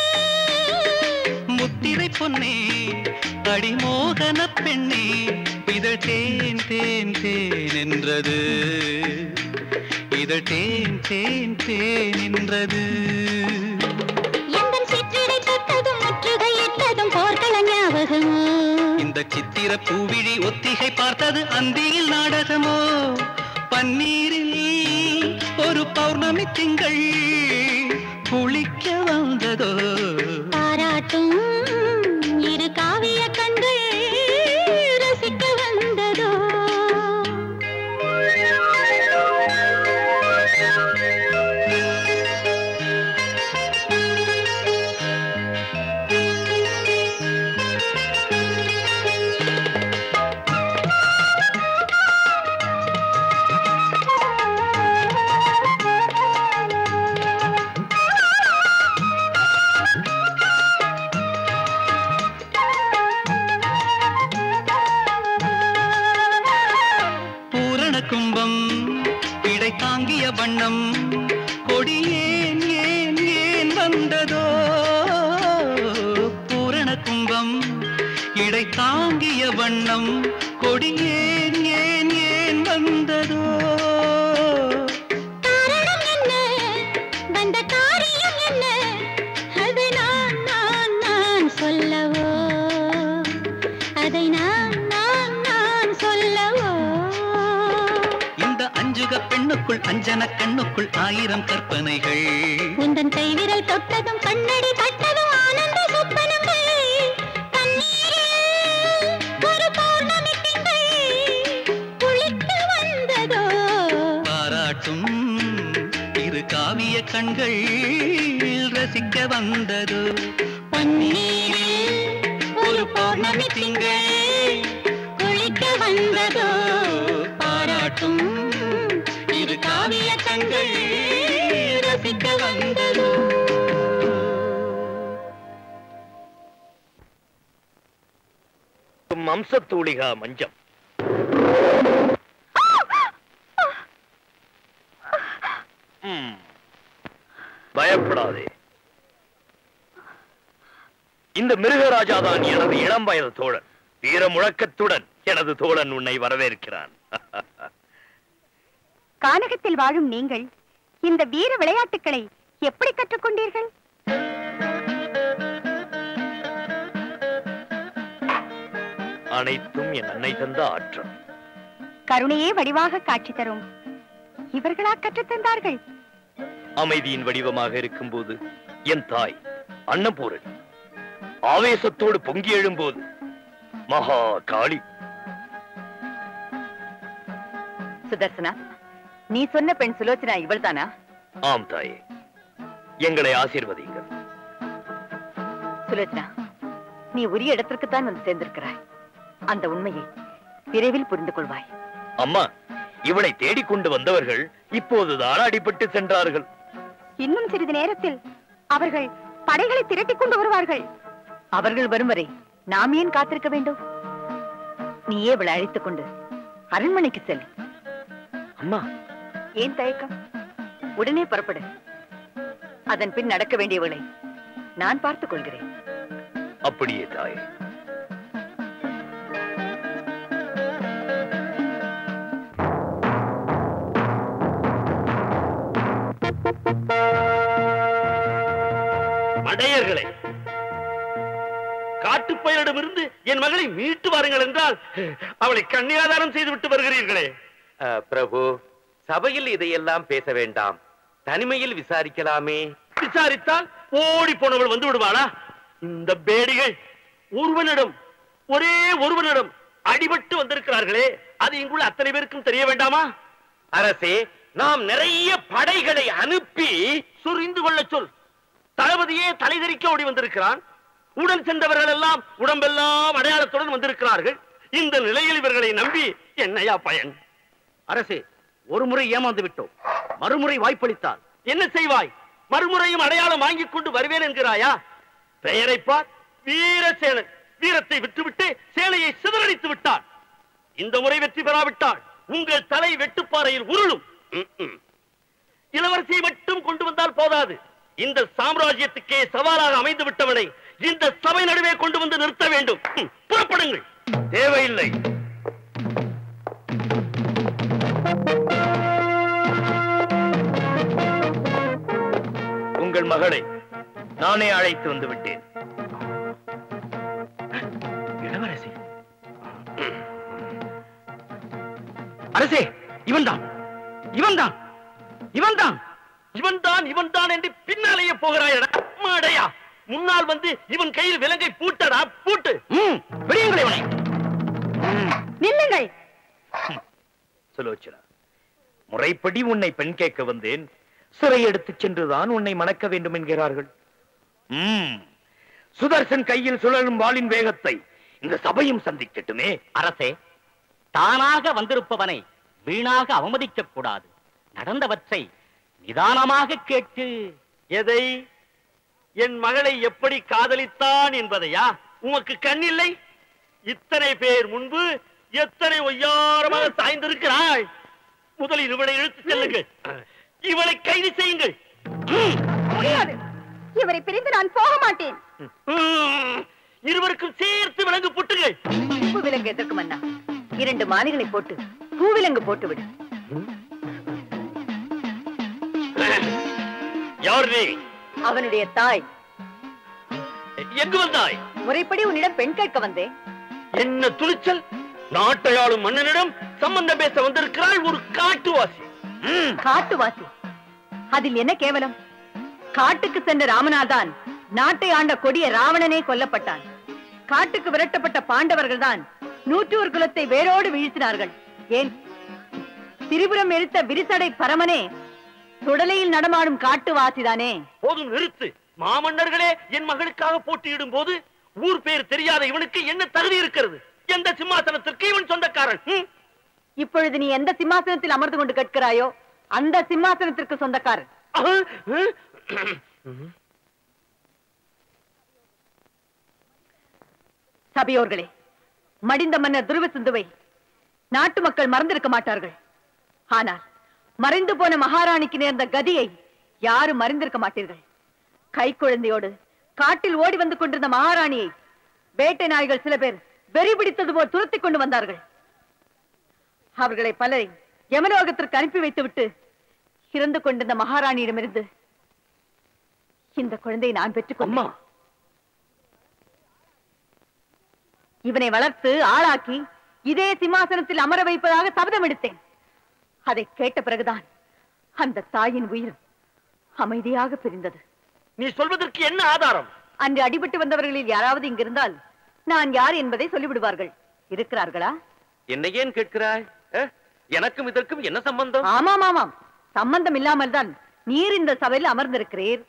முத்திரை பொன்னே அடிமோகன பெண்ணே இதழ் தேன் தேன் தேன் என்றது இதழ் தேன் தேன் தேன் என்றது எந்தன் சிற்றிடை தொட்டதும் முற்றுகையிட்டதும் போர்க்கள ஞாபகமோ இந்த சித்திர பூவிழி ஒத்திகை பார்த்தது அந்தியில் நாடகமோ பன்னீரில் ஒரு பௌர்ணமி திங்கள் குளிக்க வந்ததோ பாராட்டும் இரு காவிய கண்கள் ரசிக்க வந்ததோ பூரண கும்பம் இடை தாங்கிய வண்ணம் கொடி ஏன் ஏன் ஏன் வந்ததோ பூரண கும்பம் இடை தாங்கிய வண்ணம் கொடி ஏன் ஏன் ஏன் வந்ததோ காரணம் என்ன வந்த காரியம் என்ன அதை நான் நான் நான் சொல்லவோ அதை நான் நான் நான் சொல்லவோ இந்த அஞ்சுக பெண்ணுக்குள் அஞ்சன கண்ணுக்குள் ஆயிரம் கற்பனைகள் உந்தன் கைவிரல் தொட்டதும் கண்ணடி பட்டதும் ஆனந்த சொப்பனங்கள் தண்ணீரில் ஒரு பௌர்ணமி திங்கள் குளிக்க வந்ததோ பாராட்டும் இரு காவிய கண்கள் ரசிக்க வந்ததோ பன்னீரில் ஒரு பௌர்ணமி திங்கள் குளிக்க வந்ததோ பாராட்டும் இரு காவிய கண்கள் ரசிக்க வந்ததோ மம்சத்தூளிகா மஞ்சம் ம். பயப்படாதே இந்த மிருகராஜா தான் எனது இளம் வயது தோழன் வீர முழக்கத்துடன் எனது தோழன் உன்னை வரவேற்கிறான் கானகத்தில் வாழும் நீங்கள் இந்த வீர விளையாட்டுக்களை எப்படி கற்றுக்கொண்டீர்கள் அனைத்தும் என் அன்னை தந்த ஆற்றல் கருணையே வடிவாக காட்சி தரும் இவர்களா கற்றுத்தந்தார்கள் அமைதியின் வடிவமாக இருக்கும்போது என் தாய் அன்னபூரணி ஆவேசத்தோடு பொங்கி எழும்போது மகா காளி சுதர்சனா நீ சொன்ன பெண் சுலோச்சனா இவள்தானா ஆம் தாயே எங்களை ஆசீர்வதிங்கள் சுலோச்சனா நீ உரிய இடத்திற்குத்தான் வந்து சேர்ந்திருக்கிறாய் அந்த உண்மையை விரைவில் புரிந்து கொள்வாய் அம்மா இவளை தேடிக்கொண்டு வந்தவர்கள் இப்போதுதான் அடிபட்டு சென்றார்கள் இன்னும் சிறிது நேரத்தில் அவர்கள் படைகளை திரட்டிக் கொண்டு வருவார்கள் அவர்கள் வரும் வரை நாம் ஏன் காத்திருக்க வேண்டும் நீயே இவளை அழைத்துக் கொண்டு அரண்மனைக்கு செல் அம்மா ஏன் தயக்கம் உடனே புறப்படு அதன் பின் நடக்க வேண்டியவளை நான் பார்த்துக் கொள்கிறேன் அப்படியே தாயே மடையர்களே காட்டுப்பயலிடமிருந்து என் மகளை மீட்டு வாருங்கள் என்றால் அவளை கன்னியாதாரம் செய்து விட்டு வருகிறீர்களே அஹ், பிரபு சபையில் இதையெல்லாம் பேச வேண்டாம் தனிமையில் விசாரிக்கலாமே விசாரித்தால் ஓடி போனவள் வந்து விடுவாளா இந்த பேடிகள் ஒருவனிடம் ஒரே ஒருவனிடம் அடிபட்டு வந்திருக்கிறார்களே அது இங்குள்ள அத்தனை பேருக்கும் தெரிய வேண்டாமா அரசே நாம் நிறைய படைகளை அனுப்பி சுரிந்து கொள்ள சொல் தளபதியே தலைதெறிக்க ஓடி வந்திருக்கிறான் உடன் சென்றவர்கள் எல்லாம் உடம்பெல்லாம் அடையாளத்துடன் வந்திருக்கிறார்கள் இந்த நிலையில் இவர்களை நம்பி என்னையா பயன் அரசே ஒரு முறை ஏமாந்து விட்டோம் மறுமுறை வாய்ப்பளித்தால் என்ன செய்வாய் மறுமுறையும் அடையாளம் வாங்கிக் கொண்டு வருவேன் என்கிறாயா பெயரை பார் வீரசேனன் வீரத்தை விட்டுவிட்டு சேனையை சிதறடித்து விட்டான் இந்த முறை வெற்றி பெறாவிட்டால் உங்கள் தலை வெட்டுப்பாறையில் உருளும் ம், ம். இளவரசியை மட்டும் கொண்டு வந்தால் போதாது இந்த சாம்ராஜ்யத்துக்கே சவாலாக அமைந்து விட்டவனை இந்த சபை நடுவே கொண்டு வந்து நிறுத்த வேண்டும் ம், புறப்படுங்கள் தேவையில்லை உங்கள் மகளை நானே அழைத்து வந்து விட்டேன் இளவரசி அரசே இவன்தான் இவன்தான் இவன்தான் இவன்தான் இவன்தான் என்று பின்னாலேயே போகிறாயடா மாடையா முன்னால் வந்து இவன் கையில் விலங்கை பூட்டடா பூட்டு ம், விடுங்கள் இவனை நில்லுங்கள் சுலோச்சனா முறைப்படி உன்னை பெண் கேட்க வந்தேன் சிறை எடுத்துச் சென்றுதான் உன்னை மணக்க வேண்டும் என்கிறார்கள் ம், சுதர்சன் கையில் சுழலும் வாளின் வேகத்தை இந்த சபையும் சந்திக்கட்டுமே அரசே தானாக வந்திருப்பவனை வீணாக அவமதிக்க கூடாது நடந்தவற்றை நிதானமாக கேட்டு எதை என் மகளை எப்படி காதலித்தான் என்பதையா உமக்கு கண்ணில்லை இத்தனை பேர் முன்பு எத்தனை ஒய்யாரமாக சாய்ந்திருக்கிறாள் முதலில் இவளை இழுத்துச் செல்லுங்கள் இவளை கைது செய்யுங்கள் முடியாது இவரை பிரிந்து நான் போக மாட்டேன் ம், இருவருக்கும் சேர்த்து விலங்கு புட்டுங்கள் பூவிலங்கு எதற்கு மன்னா இரண்டு மாலைகளை போட்டு பூவிலங்கு போட்டு விடு யார் நீ அவனுடைய தாய் எங்கு வந்தாய் முறைப்படி உன்னிடம் பெண் கேட்க வந்தேன் என்ன துணிச்சல் நாட்டையாளும் மன்னனிடம் சம்பந்தம் பேச வந்திருக்கிறாள் ஒரு காட்டுவாசி காட்டுவாசி அதில் என்ன கேவலம் காட்டுக்கு சென்ற ராமனாதான் நாட்டை ஆண்ட கொடிய ராவணனே கொல்லப்பட்டான் காட்டுக்கு விரட்டப்பட்ட பாண்டவர்கள் தான் நூற்றூர் குலத்தை வேரோடு வீழ்த்தினார்கள் ஏன் திரிபுரம் எடுத்த விரிசடை பரமனே சுடலையில் நடமாடும் காட்டுவாசிதானே போதும் நிறுத்து மாமன்னர்களே என் மகளுக்காக போட்டியிடும் போது ஊர் பேர் தெரியாத இவனுக்கு என்ன தகுதி இருக்கிறது எந்த சிம்மாசனத்திற்கு இவன் சொந்தக்காரன் ம்? இப்பொழுது நீ எந்த சிம்மாசனத்தில் அமர்ந்து கொண்டு கேட்கிறாயோ அந்த சிம்மாசனத்திற்கு சொந்தக்காரன் அஹ், அஹ். சபையோர்களே மடிந்த மன்னர் துருவ சிந்துவை நாட்டு மக்கள் மறந்திருக்க மாட்டார்கள் ஆனால் மறைந்து போன மகாராணிக்கு நேர்ந்த கதியை யாரும் மறந்திருக்க மாட்டீர்கள் கைக்குழந்தையோடு காட்டில் ஓடி வந்து கொண்டிருந்த மகாராணியை வேட்டை நாய்கள் சில பேர் வெறி பிடித்தது போல் துரத்திக் கொண்டு வந்தார்கள் அவர்களை பலரை யமலோகத்திற்கு அனுப்பி வைத்துவிட்டு இறந்து கொண்டிருந்த மகாராணியிடமிருந்து இந்த குழந்தையை நான் பெற்றுக் கொண்டேன் இவனை வளர்த்து ஆளாக்கி இதே சிம்மாசனத்தில் அமர வைப்பதாக சபதம் எடுத்தேன் அதை கேட்ட பிறகுதான் அந்த தாயின் உயிர் அமைதியாக பிரிந்தது நீ சொல்வதற்கு என்ன ஆதாரம் அன்று அடிபட்டு வந்தவர்களில் யாராவது இங்கிருந்தால் நான் யார் என்பதை சொல்லிவிடுவார்கள் இருக்கிறார்களா என்னை ஏன் கேட்கிறாய் அஹ்? எனக்கும் இதற்கும் என்ன சம்பந்தம் ஆமாம் ஆமாம் சம்பந்தம் இல்லாமல் தான் நீர் இந்த சபையில் அமர்ந்திருக்கிறீர்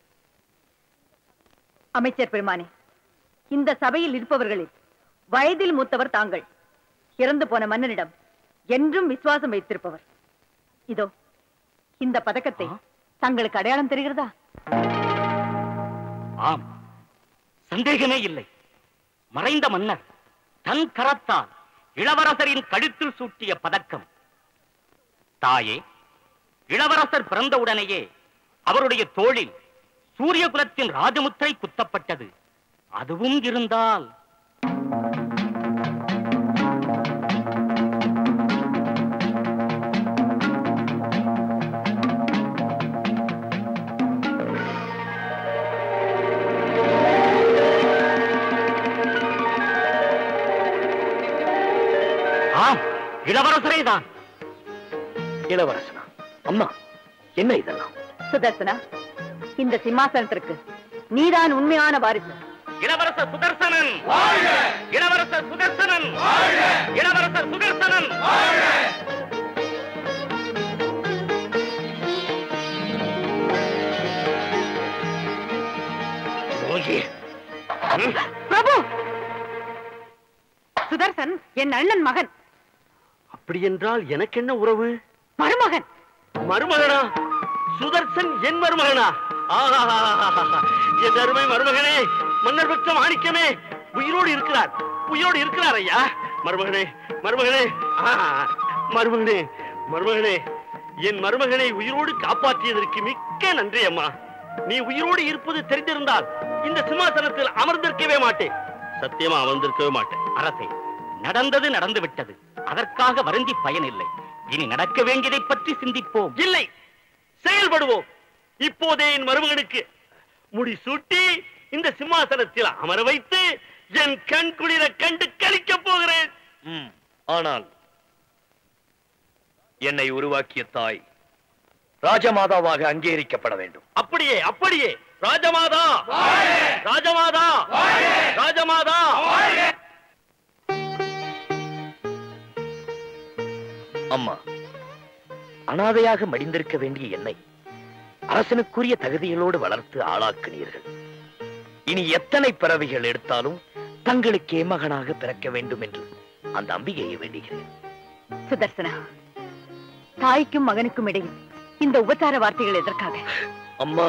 அமைச்சர் பெருமானே இந்த சபையில் இருப்பவர்களில் வயதில் மூத்தவர் தாங்கள் இறந்து போன மன்னனிடம் என்றும் விசுவாசம் வைத்திருப்பவர் இதோ இந்த பதக்கத்தை தங்களுக்கு அடையாளம் தெரிகிறதா ஆம் சந்தேகமே இல்லை மறைந்த மன்னர் தன் கரத்தால் இளவரசரின் கழுத்தில் சூட்டிய பதக்கம் தாயே இளவரசர் பிறந்தவுடனேயே அவருடைய தோளில் சூரிய குலத்தின் ராஜமுத்திரை குத்தப்பட்டது அதுவும் இருந்தால் ஆம் இளவரசரே தான் இளவரசனா அம்மா என்ன இதெல்லாம் சுதர்சனா இந்த சிம்மாசனத்திற்கு நீதான் உண்மையான வாரிசு இளவரசர் சுதர்சனன் இளவரசர் சுதர்சனன் இளவரசர் சுதர்சனன் பிரபு சுதர்சன் என் அண்ணன் மகன் அப்படி என்றால் எனக்கு என்ன உறவு மருமகன் மருமகனா சுதர்சன் என் மருமகனா ஆஹாஹாஹாஹா. என் அருமை மருமகனே மன்னர் பெற்ற மாணிக்கமே உயிரோடு இருக்கிறார் உயிரோடு இருக்கிறார் ஐயா மருமகனே மருமகனே ஆ, மருமகனே மருமகனே என் மருமகனை உயிரோடு காப்பாற்றியதற்கு மிக்க நன்றி அம்மா நீ உயிரோடு இருப்பது தெரிந்திருந்தால் இந்த சிம்மாசனத்தில் அமர்ந்திருக்கவே மாட்டேன் சத்தியமா அமர்ந்திருக்கவே மாட்டேன் அரசே நடந்தது நடந்து விட்டது அதற்காக வருந்தி பயனில்லை இனி நடக்க வேண்டியதை பற்றி சிந்திப்போம் இல்லை செயல்படுவோம் இப்போதே என் மருமகனுக்கு முடி சூட்டி இந்த சிம்மாசனத்தில் அமர வைத்து என் கண் குளிர கண்டு கழிக்கப் போகிறேன் ம், ஆனால் என்னை உருவாக்கிய தாய் ராஜமாதாவாக அங்கீகரிக்கப்பட வேண்டும் அப்படியே அப்படியே ராஜமாதா ராஜமாதா ராஜமாதா அம்மா அனாதையாக மடிந்திருக்க வேண்டிய என்னை அரசனுக்குரிய தகுதிகளோடு வளர்த்து ஆளாக்கினீர்கள் இனி எத்தனை பிறவிகள் எடுத்தாலும் தங்களுக்கே மகனாக பிறக்க வேண்டும் என்று அந்த அம்பிகையை வேண்டுகிறேன் சுதர்சனா தாய்க்கும் மகனுக்கும் இடையில் இந்த உபச்சார வார்த்தைகள் எதற்காக அம்மா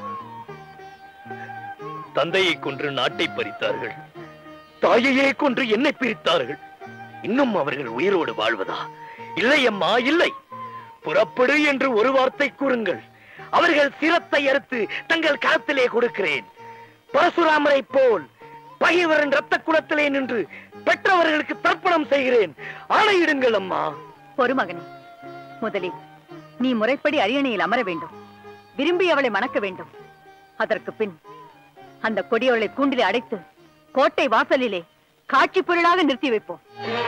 தந்தையை கொன்று நாட்டை பறித்தார்கள் தாயையே கொன்று என்னை பிரித்தார்கள் இன்னும் அவர்கள் உயிரோடு வாழ்வதா இல்லை அம்மா இல்லை புறப்படு என்று ஒரு வார்த்தை கூறுங்கள் அவர்கள் சிரத்தை அறுத்து தங்கள் கரத்திலே கொடுக்கிறேன் பரசுராமரை போல் பகைவரின் ரத்த குலத்திலே நின்று பெற்றவர்களுக்கு தர்ப்பணம் செய்கிறேன் ஆணையிடுங்கள் அம்மா பொறுமகனே முதலில் நீ முறைப்படி அரியணையில் அமர வேண்டும் விரும்பி அவளை மணக்க வேண்டும் அதற்கு பின் அந்த கொடியவளை கூண்டிலே அடைத்து கோட்டை வாசலிலே காட்சி பொருளாக நிறுத்தி வைப்போம்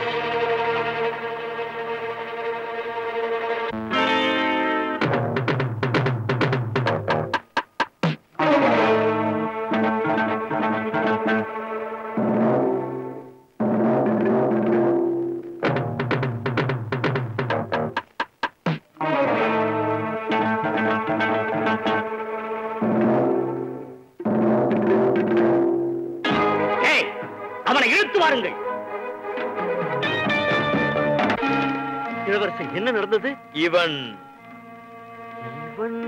ஏய், அவனை இழுத்து வாருங்கள் இளவரசர் என்ன நடந்தது இவன் இவன்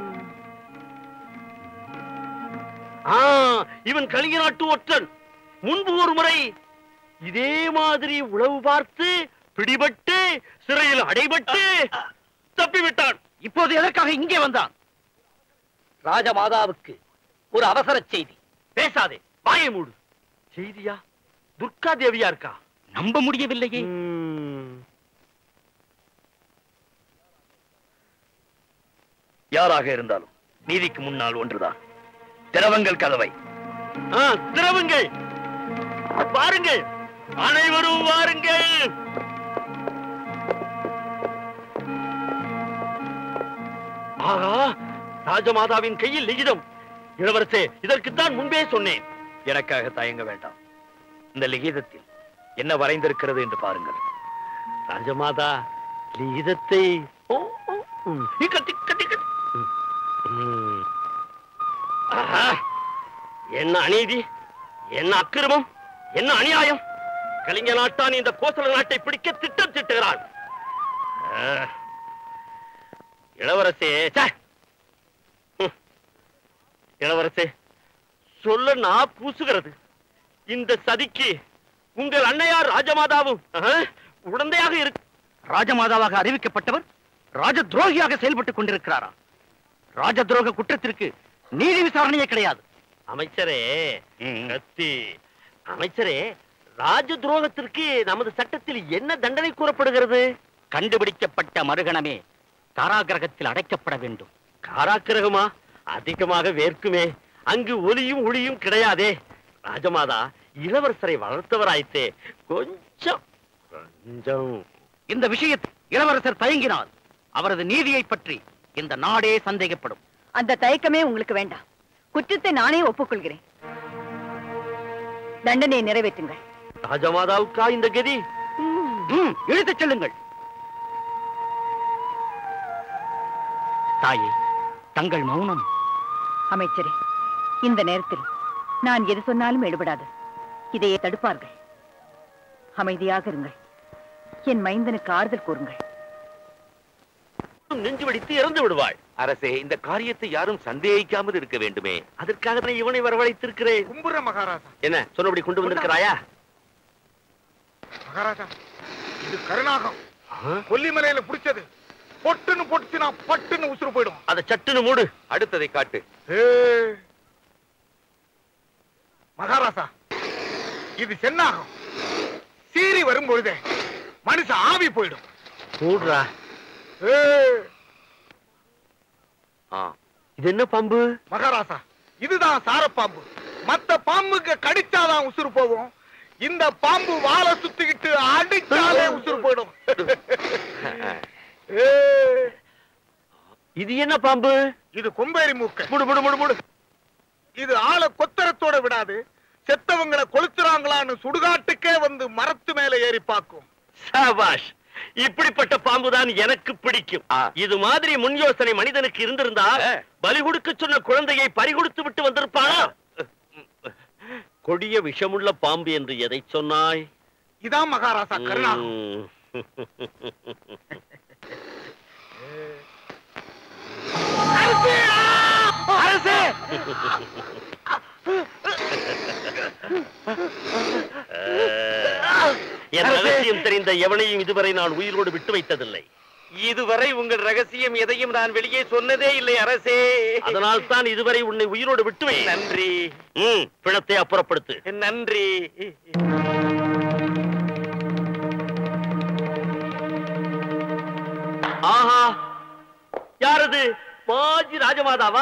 ஆ இவன் கலிங்க நாட்டு ஒற்றன் முன்பு ஒரு முறை இதே மாதிரி உளவு பார்த்து பிடிபட்டு சிறையில் அடைபட்டு தப்பிவிட்டான் இப்போது எதற்காக இங்கே வந்தான் ராஜமாதாவுக்கு ஒரு அவசர செய்தி பேசாதே வாயை மூடு செய்தியா துர்கா தேவியா இருக்கா நம்ப முடியவில்லையே யாராக இருந்தாலும் நீதிக்கு முன்னால் ஒன்றுதான் திரவங்கள் கதவை ஆ, திரவுங்கள் வாருங்கள் அனைவரும் வாருங்கள் ஆகா ராஜமாதாவின் கையில் லிகிதம் இளவரசே இதற்குத்தான் முன்பே சொன்னேன் எனக்காக தயங்க வேண்டாம் இந்த லிகிதத்தில் என்ன வரைந்திருக்கிறது என்று பாருங்கள் ராஜமாதா லிகிதத்தை ஓ, ஓ, ம், இக்கத்தி, கத்தி, கத்தி. ம், ம். ஆஹா, என்ன அநீதி என்ன அக்கிரமம் என்ன அநியாயம் கலிங்க நாட்டான் இந்த கோசல நாட்டை பிடிக்க திட்டம் திட்டுகிறான் ஆ, இளவரசே ச்சே. ம். இளவரசே சொல்ல நான் பூசுகிறது இந்த சதிக்கு உங்கள் அன்னையார் ராஜமாதாவும் ஆஹ், உடந்தையாக இருக்கு ராஜமாதாவாக அறிவிக்கப்பட்டவர் ராஜ துரோகியாக செயல்பட்டுக் கொண்டிருக்கிறாரா ராஜ துரோக குற்றத்திற்கு நீதி விசாரணையே கிடையாது அமைச்சரே கத்தி அமைச்சரே ராஜ துரோகத்திற்கு நமது சட்டத்தில் என்ன தண்டனை கூறப்படுகிறது கண்டுபிடிக்கப்பட்ட மறுகணமே காராகிரகத்தில் அடைக்கப்பட வேண்டும் காராக்கிரகமா அதிகமாக வேர்க்குமே அங்கு ஒலியும் ஒளியும் கிடையாதே ராஜமாதா இளவரசரை வளர்த்தவராயித்தே கொஞ்சம் கொஞ்சம் இந்த விஷயத்தில் இளவரசர் தயங்கினால் அவரது நீதியை பற்றி இந்த நாடே சந்தேகப்படும் அந்த தயக்கமே உங்களுக்கு வேண்டாம் குற்றத்தை நானே ஒப்புக்கொள்கிறேன் தண்டனையை நிறைவேற்றுங்கள் ராஜமாதாவுக்கா இந்த கதி ம், இழுத்துச் செல்லுங்கள் தாயே தங்கள் மௌனம் அமைச்சரே இந்த நேரத்தில் நான் எது சொன்னாலும் எடுபடாது இதையே தடுப்பார்கள் அமைதியாக இருங்கள் என் மைந்தனுக்கு ஆறுதல் கூறுங்கள் நெஞ்சு வெடித்து இறந்து விடுவாள் அரசே இந்த காரியத்தை யாரும் சந்தேகிக்காமல் இருக்க வேண்டுமே அதற்காக நான் இவனை வரவழைத்திருக்கிறேன் கும்புற மகாராஜா என்ன சொன்னபடி கொண்டு வந்திருக்கிறாயா மகாராஜா இது கருணாகம் கொல்லிமலையில புடிச்சது பொட்டுன்னு பொட்டுச்சு நான் பட்டுன்னு உசுறு போயிடும் அதை சட்டுன்னு மூடு அடுத்ததை காட்டு ஏய். மகாராஜா இது சென்னாகம் சீறி வரும்பொழுதே மனுஷன் ஆவி போயிடும் மூடுறா ஏய். இது என்ன பாம்பு மகாராஜா இதுதான் சாரப்பாம்பு மத்த பாம்புக்கு கடிச்சாதான் உசுறு போகும் இந்த பாம்பு வாழை சுத்திக்கிட்டு அடிச்சாலே உசுறு போயிடும் ஏய். இது என்ன பாம்பு இது கொம்பேரி மூக்க முடு முடு முடு முடு இது ஆளை கொத்தரத்தோட விடாது செத்தவங்களை கொளுத்துறாங்களான்னு சுடுகாட்டுக்கே வந்து மரத்து மேல ஏறி பார்க்கும் சாபாஷ் இப்படிப்பட்ட பாம்புதான் எனக்கு பிடிக்கும் இது மாதிரி முன் யோசனை மனிதனுக்கு இருந்திருந்தால் பலி கொடுக்க சொன்ன குழந்தையை பறிகொடுத்து விட்டு வந்திருப்பானா கொடிய விஷமுள்ள பாம்பு என்று எதை சொன்னாய் இதான் மகாராசா கருணாகம் ம். அரசே என் ரகசியம் தெரிந்த எவனையும் இதுவரை நான் உயிரோடு விட்டு வைத்ததில்லை இதுவரை உங்கள் ரகசியம் எதையும் நான் வெளியே சொன்னதே இல்லை அரசே அதனால் தான் இதுவரை உன்னை உயிரோடு விட்டு வை நன்றி ம், பிணத்தை அப்புறப்படுத்து நன்றி ஆஹா யாரது மாஜி ராஜமாதாவா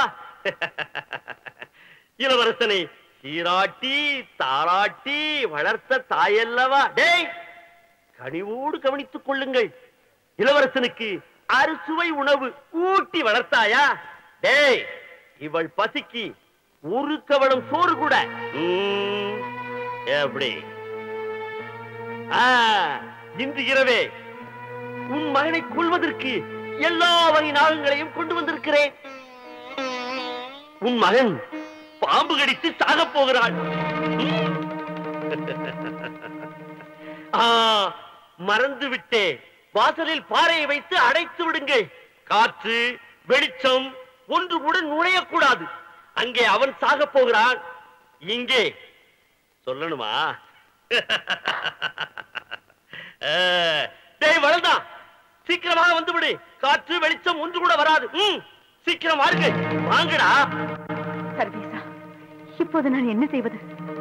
இளவரசனை சீராட்டி தாராட்டி வளர்த்த தாயல்லவா டேய் கனிவோடு கவனித்துக் கொள்ளுங்கள் இளவரசனுக்கு அறுசுவை உணவு ஊட்டி வளர்த்தாயா டேய் இவள் பசிக்கு ஒரு கவளம் சோறு கூட ம், எப்படி ஆ, இன்று இரவே உன் மகனை கொல்வதற்கு எல்லா வகை நாகங்களையும் கொண்டு வந்திருக்கிறேன் உன் மகன் பாம்பு கடித்து சாகப் போகிறாள் ஆ, மறந்து விட்டேன் வாசலில் பாறையை வைத்து அடைத்து விடுங்கள் காற்று வெளிச்சம் ஒன்று கூட நுழையக்கூடாது அங்கே அவன் சாகப் போகிறான் இங்கே சொல்லணுமா ஆ, டேய் வளர்ந்தா சீக்கிரமாக வந்து விடு காற்று வெளிச்சம் ஒன்று கூட வராது ம், சீக்கிரம் வாருங்கள் வாங்கடா சர்வேசா இப்போது நான் என்ன செய்வது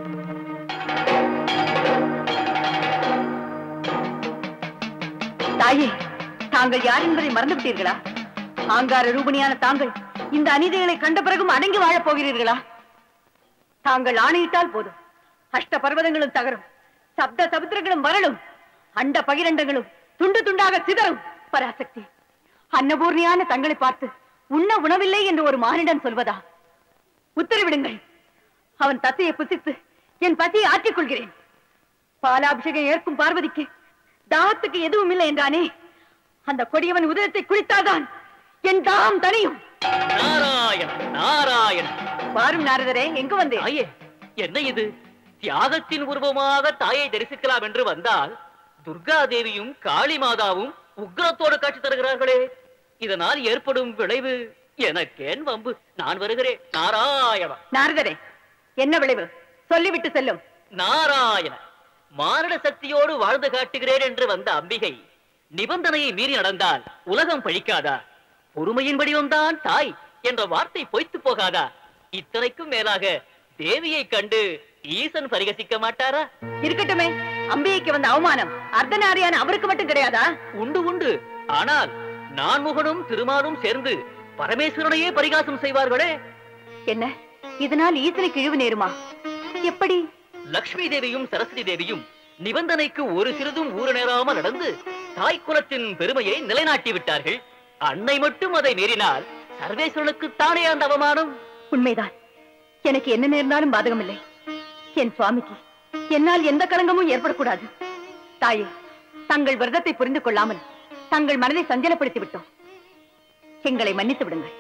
தாயே தாங்கள் யார் என்பதை மறந்து விட்டீர்களா ஆங்கார ரூபணியான தாங்கள் இந்த அநீதிகளை கண்ட பிறகும் அடங்கி வாழப் போகிறீர்களா தாங்கள் ஆணையிட்டால் போதும் அஷ்ட பர்வதங்களும் தகரும் சப்த சமுத்திரங்களும் வரலும் அண்ட பகிரண்டங்களும் துண்டு துண்டாக சிதறும் பராசக்தி அன்னபூர்ணியான தங்களை பார்த்து உண்ண உணவில்லை என்று ஒரு மானிடன் சொல்வதா உத்தரவிடுங்கள் அவன் தத்தையை புசித்து என் பசியை ஆற்றிக் கொள்கிறேன் பாலாபிஷேகம் ஏற்கும் பார்வதிக்கு தாகத்துக்கு எதுவும் இல்லை என்றானே அந்த கொடியவன் உதயத்தை குளித்தால்தான் என் தாகம் தனியும் நாராயண நாராயண பாரும் நாரதரே எங்கு வந்தேன் தாயே என்ன இது தியாகத்தின் உருவமாக தாயை தரிசிக்கலாம் என்று வந்தால் துர்கா தேவியும் காளி மாதாவும் உக்ரத்தோடு காட்சி தருகிறார்களே இதனால் ஏற்படும் விளைவு எனக்கேன் வம்பு நான் வருகிறேன் நாராயண நாரதரே என்ன விளைவு சொல்லிவிட்டு செல்லும் நாராயண மாரண சக்தியோடு வாழ்ந்து காட்டுகிறேன் என்று வந்த அம்பிகை நிபந்தனையை மீறி நடந்தால் உலகம் பழிக்காதா பொறுமையின் வடிவம்தான் தாய் என்ற வார்த்தை பொய்த்து போகாதா இத்தனைக்கும் மேலாக தேவியை கண்டு ஈசன் பரிகசிக்க மாட்டாரா இருக்கட்டுமே அம்பிகைக்கு வந்த அவமானம் அர்த்தநாரியான அவருக்கு மட்டும் கிடையாதா உண்டு உண்டு ஆனால் நான்முகனும் திருமாலும் சேர்ந்து பரமேஸ்வரனையே பரிகாசம் செய்வார்களே என்ன இதனால் ஈசனுக்கு இழிவு நேருமா எப்படி லக்ஷ்மி தேவியும் சரஸ்வதி தேவியும் நிபந்தனைக்கு ஒரு சிறிதும் ஊறு நேராமல் நடந்து தாய் குலத்தின் பெருமையை நிலைநாட்டி விட்டார்கள் அன்னை மட்டும் அதை மீறினால் சர்வேஸ்வரனுக்கு தானே அந்த அவமானம் உண்மைதான் எனக்கு என்ன நேர்ந்தாலும் பாதகமில்லை என் சுவாமிக்கு என்னால் எந்த களங்கமும் ஏற்படக்கூடாது தாயே தங்கள் விரதத்தை புரிந்து கொள்ளாமல் தங்கள் மனதை சஞ்சலப்படுத்தி விட்டோம் எங்களை மன்னித்து விடுங்கள்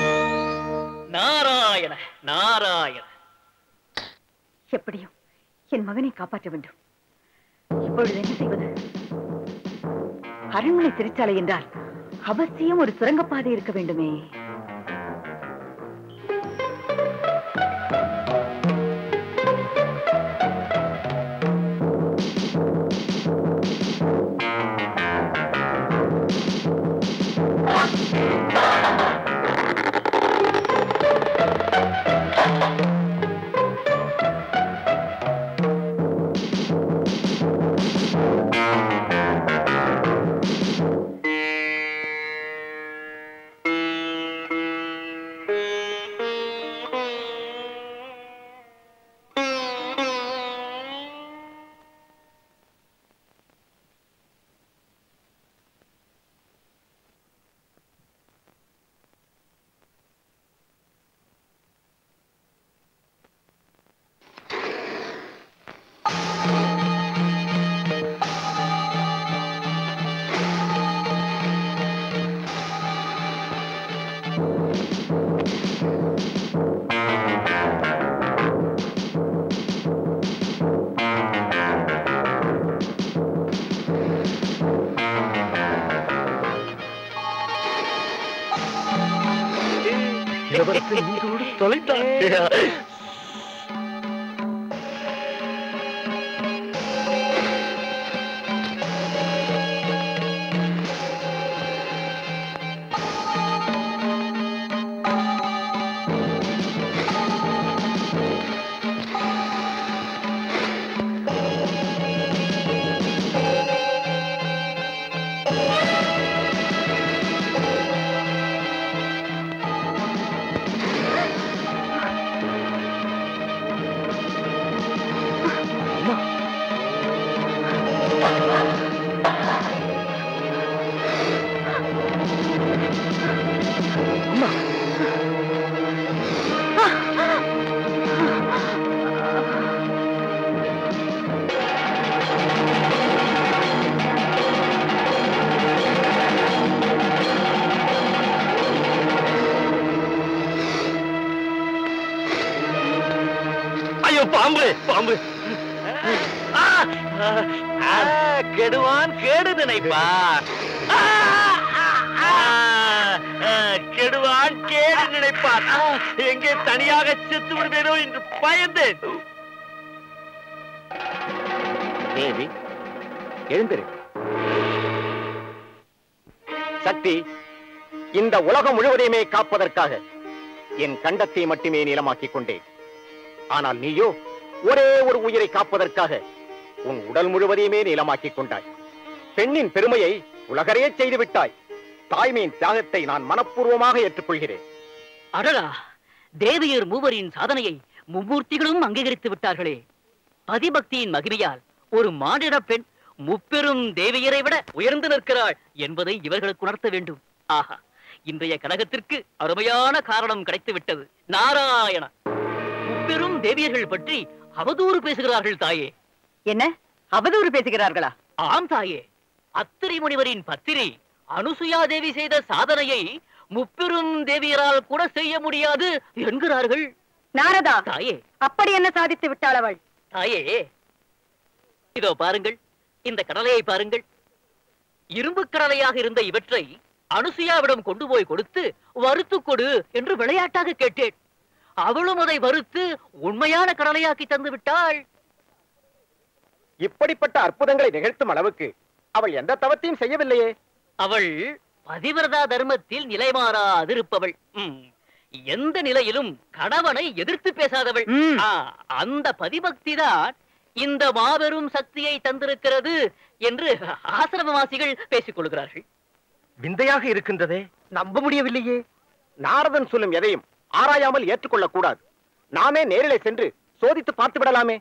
நாராயண நாராயண எப்படியும் என் மகனை காப்பாற்ற வேண்டும் இப்பொழுது என்ன செய்வது அரண்மனை சிறைச்சாலை என்றால் அவசியம் ஒரு சுரங்கப்பாதை இருக்க வேண்டுமே இளவரசன் இன்றோடு தொலைத்தான் ஐயோ பாம்பு பாம்பு ஆ, ஆ, ஆ, கெடுவான் கேடு நினைப்பார் ஆ, ஆ, ஆ, ஆ, கெடுவான் கேடு நினைப்பார் ஆ, எங்கே தனியாக செத்து விடுவேனோ என்று பயந்தேன் தேவி எழுந்திரு சக்தி இந்த உலகம் முழுவதையுமே காப்பதற்காக என் கண்டத்தை மட்டுமே நீளமாக்கிக் கொண்டேன் ஆனால் நீயோ ஒரே ஒரு உயிரை காப்பதற்காக உன் உடல் முழுவதையுமே நீளமாக்கிக் கொண்டாய் பெண்ணின் பெருமையை உலகறையே செய்து விட்டாய் தாய்மையின் தியாகத்தை நான் மனப்பூர்வமாக ஏற்றுக்கொள்கிறேன் அடடா தேவியர் மூவரின் சாதனையை மும்மூர்த்திகளும் அங்கீகரித்து விட்டார்களே பதிபக்தியின் மகிமையால் ஒரு மானிட பெண் முப்பெரும் தேவியரை விட உயர்ந்து நிற்கிறாள் என்பதை இவர்களுக்கு உணர்த்த வேண்டும் ஆஹா இன்றைய கழகத்திற்கு அருமையான காரணம் கிடைத்து விட்டது நாராயண முப்பெரும் தேவியர்கள் பற்றி அவதூறு பேசுகிறார்கள் தாயே என்ன அவதூறு பேசுகிறார்களா ஆம் தாயே அத்திரி முனிவரின் பத்திரி அனுசுயா தேவி செய்த சாதனையை முப்பெரும் தேவியரால் கூட செய்ய முடியாது என்கிறார்கள் நாரதா தாயே அப்படி என்ன சாதித்து விட்டாள் அவள் தாயே இதோ பாருங்கள் இந்த கடலையை பாருங்கள் இரும்பு கடலையாக இருந்த இவற்றை அனுசுயாவிடம் கொண்டு போய் கொடுத்து வறுத்து கொடு என்று விளையாட்டாக கேட்டேன் அவளும் அதை வறுத்து உண்மையான கடலையாக்கி தந்து விட்டாள் இப்படிப்பட்ட அற்புதங்களை நிகழ்த்தும் அளவுக்கு அவள் எந்த தவத்தையும் செய்யவில்லையே அவள் பதிவிரதா தர்மத்தில் நிலைமாறாதிருப்பவள் ம். எந்த நிலையிலும் கணவனை எதிர்த்து பேசாதவள் ஆ, அந்த பதிபக்தி தான் இந்த மாபெரும் சக்தியை தந்திருக்கிறது என்று ஆசிரமவாசிகள் பேசிக் கொள்கிறார்கள் விந்தையாக இருக்கின்றதே நம்ப முடியவில்லையே நாரதன் சொல்லும் எதையும் ஆராயாமல் ஏற்றுக்கொள்ளக் கூடாது நாமே நேரிலே சென்று சோதித்து பார்த்து விடலாமே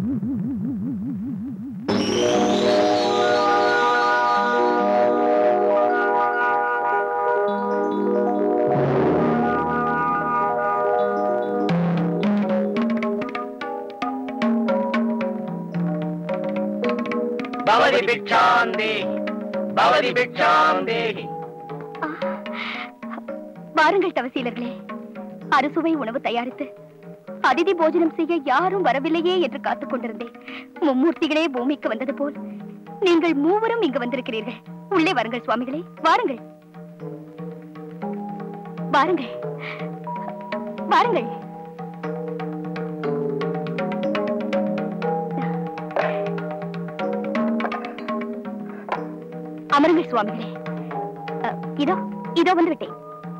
பவதி பிக்ஷாந்தே பவதி பிக்ஷாந்தே வாருங்கள் தவசீலர்களே அறுசுவை உணவு தயாரித்து அதிதி போஜனம் செய்ய யாரும் வரவில்லையே என்று காத்துக் கொண்டிருந்தேன் மும்மூர்த்திகளே பூமிக்கு வந்தது போல் நீங்கள் மூவரும் இங்கு வந்திருக்கிறீர்கள் உள்ளே வாருங்கள் சுவாமிகளே வாருங்கள் வாருங்கள் வாருங்கள் அமருங்கள் சுவாமிகளே அ, இதோ இதோ வந்து விட்டேன்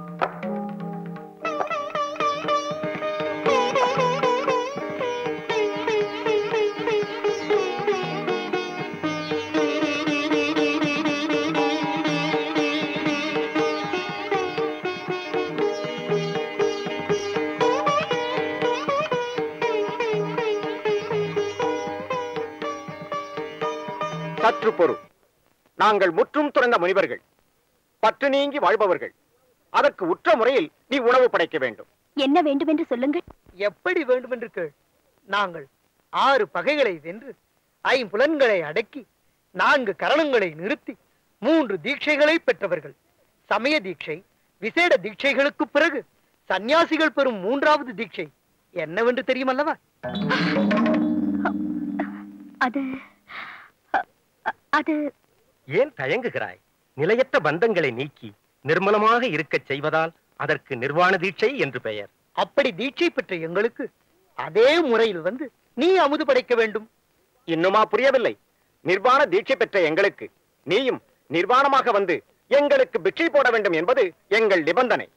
சற்று பொறு நாங்கள் முற்றும் துறந்த முனிவர்கள் பற்று நீங்கி வாழ்பவர்கள் அதற்கு உற்ற முறையில் நீ உணவு படைக்க வேண்டும் என்ன வேண்டும் என்று சொல்லுங்கள் எப்படி வேண்டும் என்று கேள் நாங்கள் ஆறு பகைகளை வென்று ஐம்புலன்களை அடக்கி நான்கு கரணங்களை நிறுத்தி மூன்று தீட்சைகளை பெற்றவர்கள் சமய தீட்சை விசேட தீட்சைகளுக்கு பிறகு சந்நியாசிகள் பெறும் மூன்றாவது தீட்சை என்னவென்று தெரியுமல்லவா அது அ- அ- அது ஏன் தயங்குகிறாய் நிலையற்ற பந்தங்களை நீக்கி நிர்மலமாக இருக்கச் செய்வதால் அதற்கு நிர்வாண தீட்சை என்று பெயர் அப்படி தீட்சை பெற்ற எங்களுக்கு அதே முறையில் வந்து நீ அமுது படைக்க வேண்டும் இன்னுமா புரியவில்லை நிர்வாண தீட்சை பெற்ற எங்களுக்கு நீயும் நிர்வாணமாக வந்து எங்களுக்கு பிட்சை போட வேண்டும் என்பது எங்கள் நிபந்தனை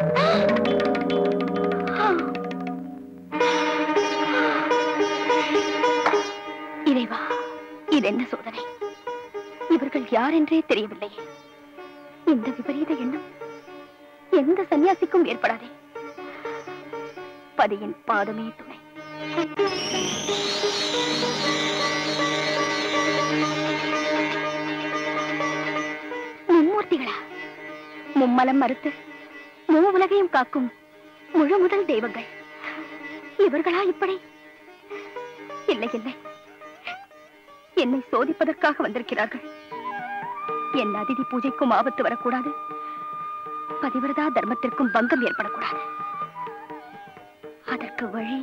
இறைவா இது என்ன சோதனை இவர்கள் யார் என்றே தெரியவில்லையே இந்த விபரீத எண்ணம் எந்த சன்னியாசிக்கும் ஏற்படாதே பதியின் பாதமே துணை மும்மூர்த்திகளா மும்மலம் மறுத்து மூ உலகையும் காக்கும் முழு முதல் தெய்வங்கள் இவர்களா இப்படி இல்லை இல்லை என்னை சோதிப்பதற்காக வந்திருக்கிறார்கள் என் அதிதி பூஜைக்கும் ஆபத்து வரக்கூடாது பதிவிரதா தர்மத்திற்கும் பங்கம் ஏற்படக்கூடாது அதற்கு வழி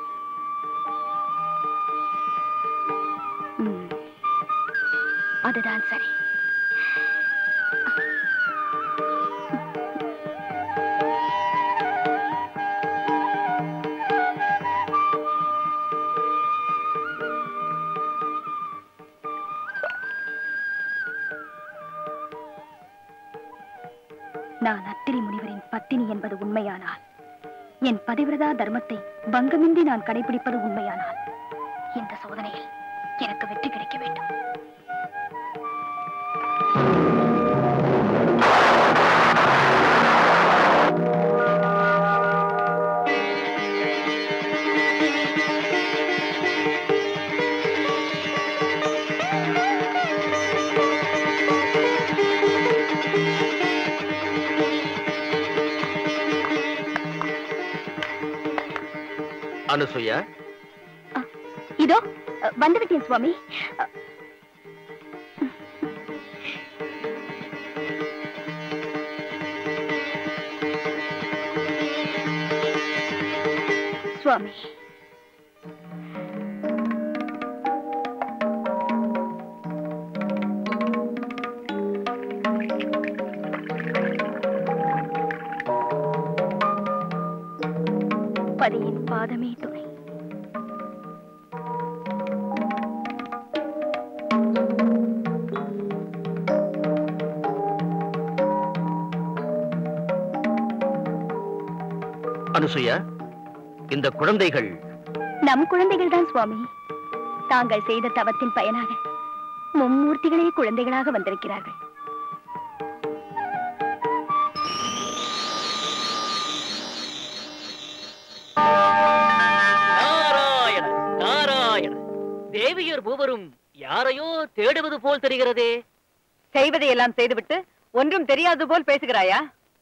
ம், அதுதான் சரி நான் அத்திரி முனிவரின் பத்தினி என்பது உண்மையானால் என் பதிவிரதா தர்மத்தை பங்கமின்றி நான் கடைபிடிப்பது உண்மையானால் இந்த சோதனையில் எனக்கு வெற்றி கிடைக்க வேண்டும் அனுசுயா இதோ அ, வந்துவிட்டேன் சுவாமி அ, சுவாமி பதியின் பாதமே துணை அனுசுயா இந்த குழந்தைகள் நம் குழந்தைகள் தான் சுவாமி தாங்கள் செய்த தவத்தின் பயனாக மும்மூர்த்திகளே குழந்தைகளாக வந்திருக்கிறார்கள் நாராயண நாராயண தேவியர் மூவரும் யாரையோ தேடுவது போல் தெரிகிறதே செய்வதையெல்லாம் செய்துவிட்டு ஒன்றும் தெரியாது போல் பேசுகிறாயா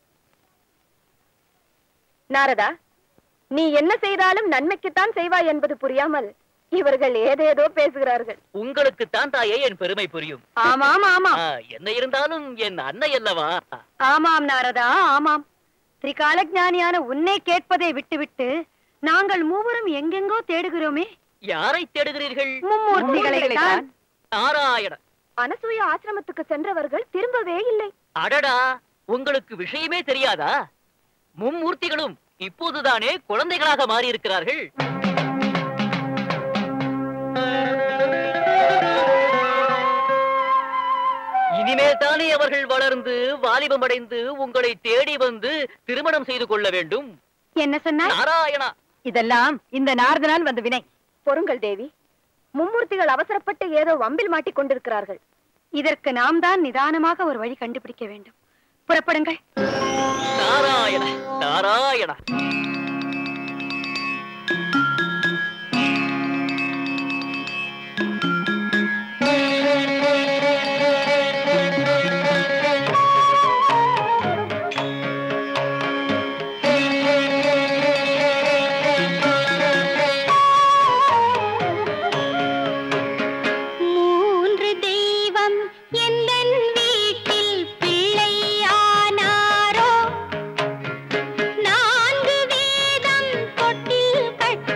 நாரதா நீ என்ன செய்தாலும் நன்மைக்குத்தான் செய்வாய் என்பது புரியாமல் இவர்கள் ஏதேதோ பேசுகிறார்கள் உங்களுக்கு தான் தாயே என் பெருமை புரியும் ஆமாம் ஆமாம் ஆ, என்ன இருந்தாலும் என் அன்னை அல்லவா ஆமாம் நாரதா ஆமாம் திரிகால ஞானியான உன்னை கேட்பதை விட்டுவிட்டு நாங்கள் மூவரும் எங்கெங்கோ தேடுகிறோமே யாரை தேடுகிறீர்கள் மும்மூர்த்திகளைத்தான். நாராயண அனசூய ஆசிரமத்துக்கு சென்றவர்கள் திரும்பவே இல்லை அடடா உங்களுக்கு விஷயமே தெரியாதா மும்மூர்த்திகளும் இப்போதுதானே குழந்தைகளாக மாறியிருக்கிறார்கள் இனிமேல் தானே அவர்கள் வளர்ந்து வாலிபமடைந்து உங்களை தேடி வந்து திருமணம் செய்து கொள்ள வேண்டும் என்ன சொன்னாய் நாராயணா இதெல்லாம் இந்த நாரதனால் வந்த வினை பொறுங்கள் தேவி மும்மூர்த்திகள் அவசரப்பட்டு ஏதோ வம்பில் மாட்டிக் கொண்டிருக்கிறார்கள் இதற்கு நாம் தான் நிதானமாக ஒரு வழி கண்டுபிடிக்க வேண்டும் புறப்படுங்கள் நாராயண நாராயண மூன்று தெய்வம் எந்தன் வீட்டில் பிள்ளையானாரோ நான்கு வேதம் தொட்டில் கட்டி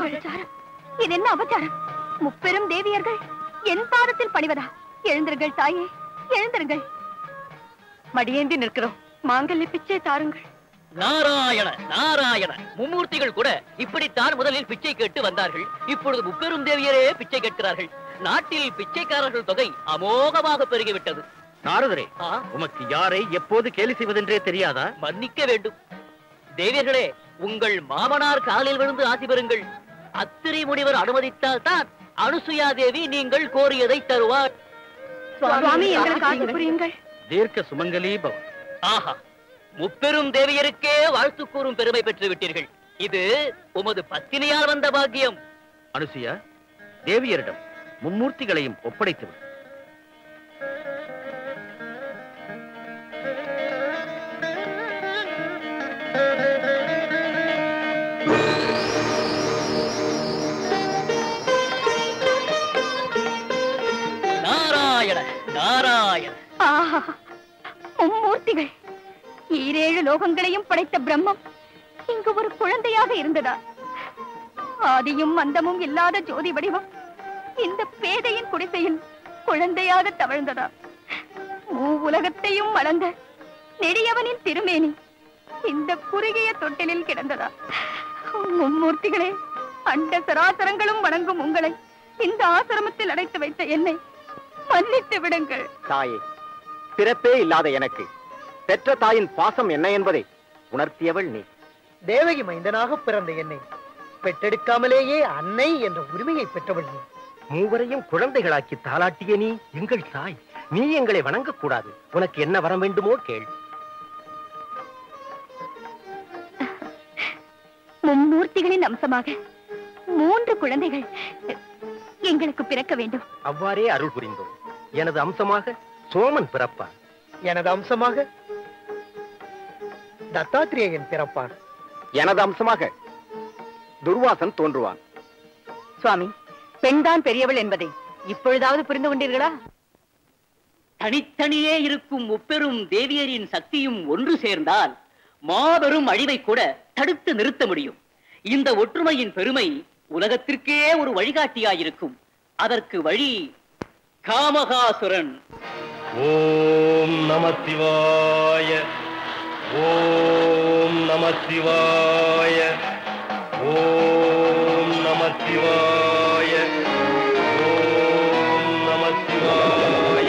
அபச்சாரம் இது என்ன அபச்சாரம் முப்பெரும் தேவியர்கள் என் பாதத்தில் பணிவதா எழுந்திருங்கள் தாயே எழுந்திருங்கள் மடியேந்தி நிற்கிறோம் மாங்கல்ய பிச்சை தாருங்கள் நாராயண நாராயண மும்மூர்த்திகள் கூட இப்படித்தான் முதலில் பிச்சை கேட்டு வந்தார்கள் இப்பொழுது முப்பெரும் தேவியரே பிச்சை கேட்கிறார்கள் நாட்டில் பிச்சைக்காரர்கள் தொகை அமோகமாக பெருகிவிட்டது நாரதரே உமக்கு யாரை எப்போது கேலி செய்வதென்றே தெரியாதா மன்னிக்க வேண்டும் தேவியர்களே உங்கள் மாமனார் காலில் விழுந்து ஆசி பெறுங்கள் அத்திரி முனிவர் அனுமதித்தால் தான் அனுசுயா தேவி நீங்கள் கோரியதை தருவார் சுவாமி எங்களுக்கு ஆசி புரியுங்கள் தீர்க்க சுமங்கலி பவ ஆஹா முப்பெரும் தேவியருக்கே வாழ்த்து கூறும் பெருமை பெற்று விட்டீர்கள் இது உமது பத்தினியால் வந்த பாக்கியம் அனுசுயா தேவியரிடம் மும்மூர்த்திகளையும் ஒப்படைத்து விடு. நாராயண நாராயண ஆஹா மும்மூர்த்திகள் ஈரேழு லோகங்களையும் படைத்த பிரம்மம் இங்கு ஒரு குழந்தையாக இருந்ததா ஆதியும் அந்தமும் இல்லாத ஜோதி வடிவம் இந்த பேதையின் குடிசையில் குழந்தையாக தவழ்ந்ததா மூ உலகத்தையும் அளந்த நெடியவனின் திருமேனி இந்த குறுகிய தொட்டிலில் கிடந்ததா மும்மூர்த்திகளே அண்ட சராசரங்களும் வணங்கும் உங்களை இந்த ஆசிரமத்தில் அடைத்து வைத்த என்னை மன்னித்து விடுங்கள் தாயே பிறப்பே இல்லாத எனக்கு பெற்ற தாயின் பாசம் என்ன என்பதை உணர்த்தியவள் நீ தேவகி மைந்தனாக பிறந்த என்னை பெற்றெடுக்காமலேயே அன்னை என்ற உரிமையை பெற்றவள் நீ மூவரையும் குழந்தைகளாக்கி தாளாட்டிய நீ எங்கள் தாய் நீ எங்களை வணங்கக்கூடாது உனக்கு என்ன வர வேண்டுமோ கேள் மும்மூர்த்திகளின் அம்சமாக மூன்று குழந்தைகள் எங்களுக்கு பிறக்க வேண்டும் அவ்வாறே அருள் புரிந்தோம் எனது அம்சமாக சோமன் பிறப்பார் எனது அம்சமாக தத்தாத்திரேயன் பிறப்பான் எனது அம்சமாக துர்வாசன் தோன்றுவான் சுவாமி பெண்தான் பெரியவள் என்பதை இப்பொழுதாவது புரிந்து கொண்டீர்களா தனித்தனியே இருக்கும் முப்பெரும் தேவியரின் சக்தியும் ஒன்று சேர்ந்தால் மாபெரும் அழிவை கூட தடுத்து நிறுத்த முடியும் இந்த ஒற்றுமையின் பெருமை உலகத்திற்கே ஒரு வழிகாட்டியாயிருக்கும் அதற்கு வழி காமகாசுரன் ஓம் நம சிவாய ஓம் நம சிவாய ஓம் நம சிவாய ஓம் நம சிவாய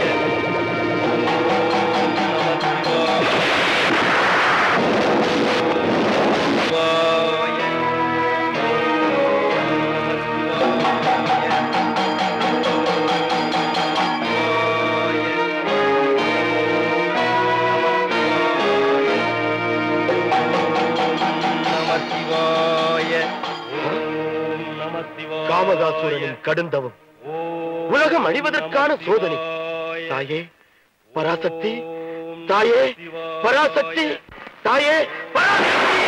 காமகாசுரனின் கடுந்தவம் உலகம் அழிவதற்கான சோதனை தாயே பராசக்தி தாயே பராசக்தி தாயே பராசக்தி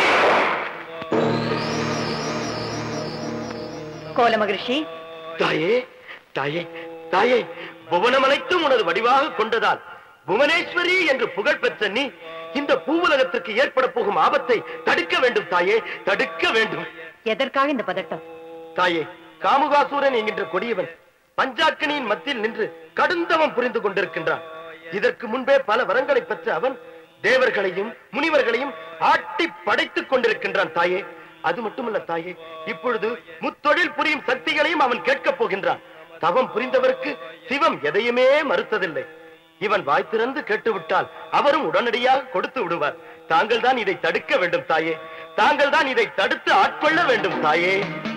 கோல மகிழ்ச்சி தாயே தாயே தாயே புவனம் அனைத்தும் உனது வடிவாக கொண்டதால் புவனேஸ்வரி என்று புகழ் பெற்ற நீ இந்த பூவுலகத்திற்கு ஏற்பட போகும் ஆபத்தை தடுக்க வேண்டும் தாயே தடுக்க வேண்டும் எதற்காக இந்த பதட்டம் தாயே காமுகாசூரன் என்கின்ற கொடியவன் பஞ்சாக்கனியின் மத்தியில் நின்று கடுந்தவம் புரிந்து கொண்டிருக்கின்றான் இதற்கு முன்பே பல வரங்களை பெற்ற அவன் தேவர்களையும் முனிவர்களையும் ஆட்டி படைத்துக் கொண்டிருக்கின்றான் தாயே அது மட்டுமல்ல தாயே இப்பொழுது முத்தொழில் புரியும் சக்திகளையும் அவன் கேட்கப் போகின்றான் தவம் புரிந்தவருக்கு சிவம் எதையுமே மறுத்ததில்லை இவன் வாய் திறந்து கேட்டுவிட்டால் அவரும் உடனடியாக கொடுத்து விடுவார் தாங்கள் தான் இதை தடுக்க வேண்டும் தாயே தாங்கள் தான் இதை தடுத்து ஆட்கொள்ள வேண்டும் தாயே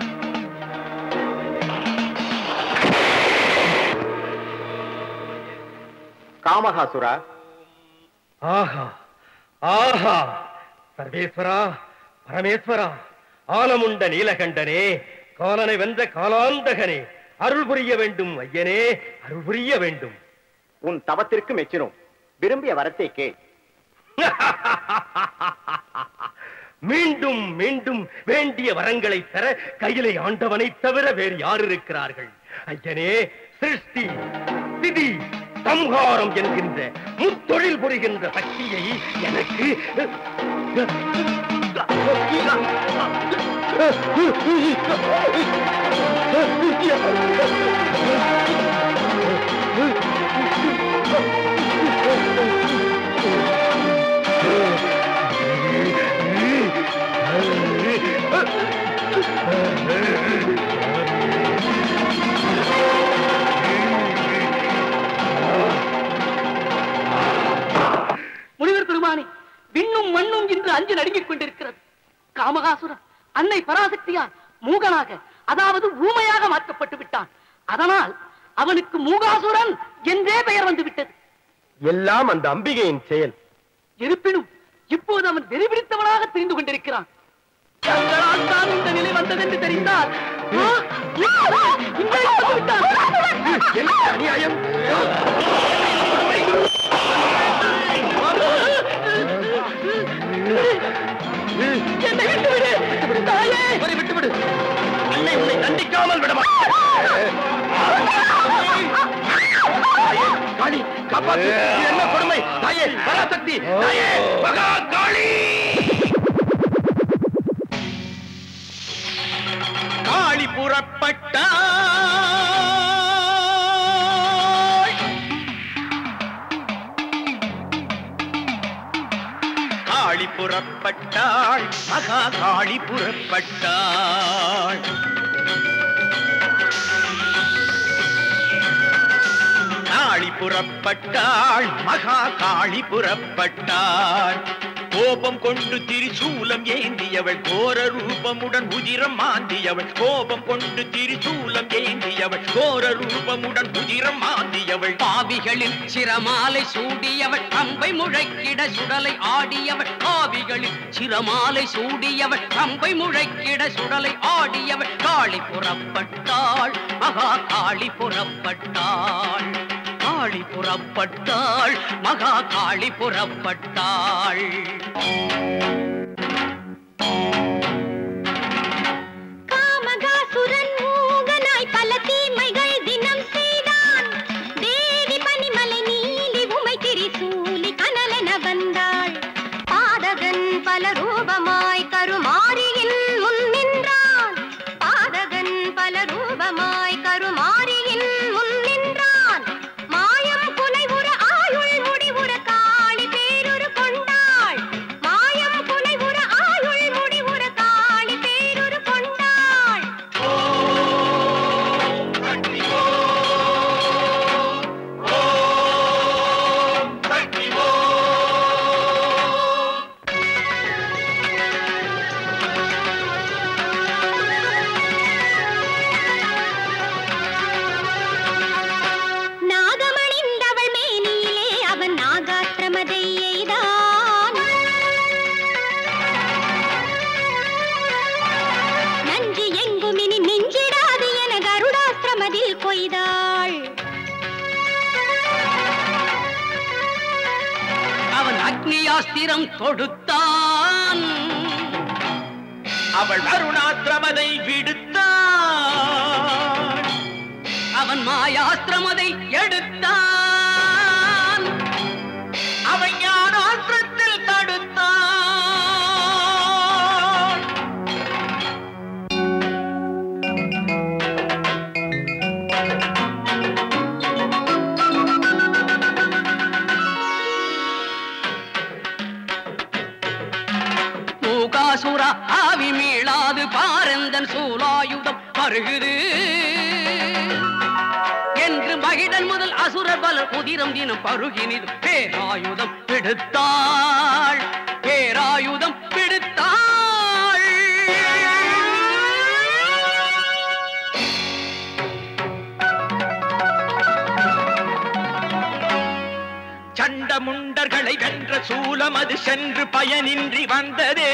காமகாசுரா ஆஹா ஆஹா சர்வேஸ்வரா பரமேஸ்வரா ஆலமுண்ட நீலகண்டனே காலனை வென்ற காலாந்தகனே அருள் புரிய வேண்டும் ஐயனே அருள் புரிய வேண்டும் உன் தவத்திற்கு மெச்சினோம் விரும்பிய வரத்தை கேள் மீண்டும் மீண்டும் வேண்டிய வரங்களை பெற கையிலை ஆண்டவனை தவிர வேறு யார் இருக்கிறார்கள் ஐயனே சிருஷ்டி திதி சம்ஹாரம் என்கின்ற முத்தொழில் புரிகின்ற சக்தியை எனக்கு முனிவர் பெருமானே விண்ணும் மண்ணும் இன்று அஞ்சு நடுங்கிக் கொண்டிருக்கிறது காமகாசுரன் அன்னை பராசக்தியால் மூகனாக அதாவது ஊமையாக மாற்றப்பட்டு விட்டான் அதனால் அவனுக்கு மூகாசுரன் என்றே பெயர் வந்து விட்டது எல்லாம் அந்த அம்பிகையின் செயல் இருப்பினும் இப்போது அவன் வெறி பிடித்தவனாக தெரிந்து கொண்டிருக்கிறான் தங்களால் தான் இந்த நிலை வந்ததென்று தெரிந்தால் ஆ, இங்கே வந்து விட்டான். என்ன அநியாயம் என்னை விட்டுவிடு தாயே விட்டுவிடு அன்னை உன்னை தண்டிக்காமல் விடமா காளி காப்பாத்து இது என்ன கொடுமை தாயே பராசக்தி தாயே மகா காளி காளி புறப்பட்டாள் காளி புறப்பட்டாள் மகா காளி புறப்பட்டாள் காளி புறப்பட்டாள் மகா காளி புறப்பட்டாள் கோபம் கொண்டு திரிசூலம் ஏந்தியவள் கோர ரூபமுடன் உதிரம் மாந்தியவள் கோபம் கொண்டு திரிசூலம் ஏந்தியவள் கோர ரூபமுடன் உதிரம் மாந்தியவள் பாவிகளில் சிரமாலை சூடியவள் அம்பை முழக்கிட சுடலை ஆடியவள் பாவிகளில் சிரமாலை சூடியவள் அம்பை முழக்கிட சுடலை ஆடியவள் காளி புறப்பட்டாள் மகா காளி புறப்பட்டாள் காளி புறப்பட்டாள் மகா காளி புறப்பட்டாள் காமகாசுரன் மூகனாய் பல தீமைகள் தினம் செய்தான் தேவி பனிமலை நீலி உமை திரிசூலி கனலென வந்தாள் பாதகன் பல ரூபமாய் கருமாரியின் முன் நின்றான் பாதகன் பல ரூபமாய் கருமாரியின் முன் நின்றான் மாயம் புனைவுற ஆயுள் முடிவுற காளி பேருரு கொண்டாள் மாயம் புனைவுற ஆயுள் முடிவுற காளி பேருரு கொண்டாள் நாகமணிந்தவள் மேனியிலே அவன் நாகாத்திரமதை எய்தான் நஞ்சு எங்குமினி நெஞ்சிடாது என கருடாஸ்திரமதில் கொய்தாள் அவன் அக்னியாஸ்திரம் தொடுத்தான் அவள் அருணாத்திரமதை விடுத்தாள் அவன் மாயாஸ்திரமதை எடுத்தான் அவன் ஞானாஸ்திரத்தில் தடுத்தான் மூகாசுரா ஆவி மீளாது பாரந்தன் சூலாயுதம் பருகுது என்று மகிழன் முதல் அசுரர் பலர் உதிரம் தினம் பருகினிது பேராயுதம் பிடித்தாள் பேராயுதம் பிடித்தாள் சண்ட முண்டர்களை வென்ற சூலம் அது சென்று பயனின்றி வந்ததே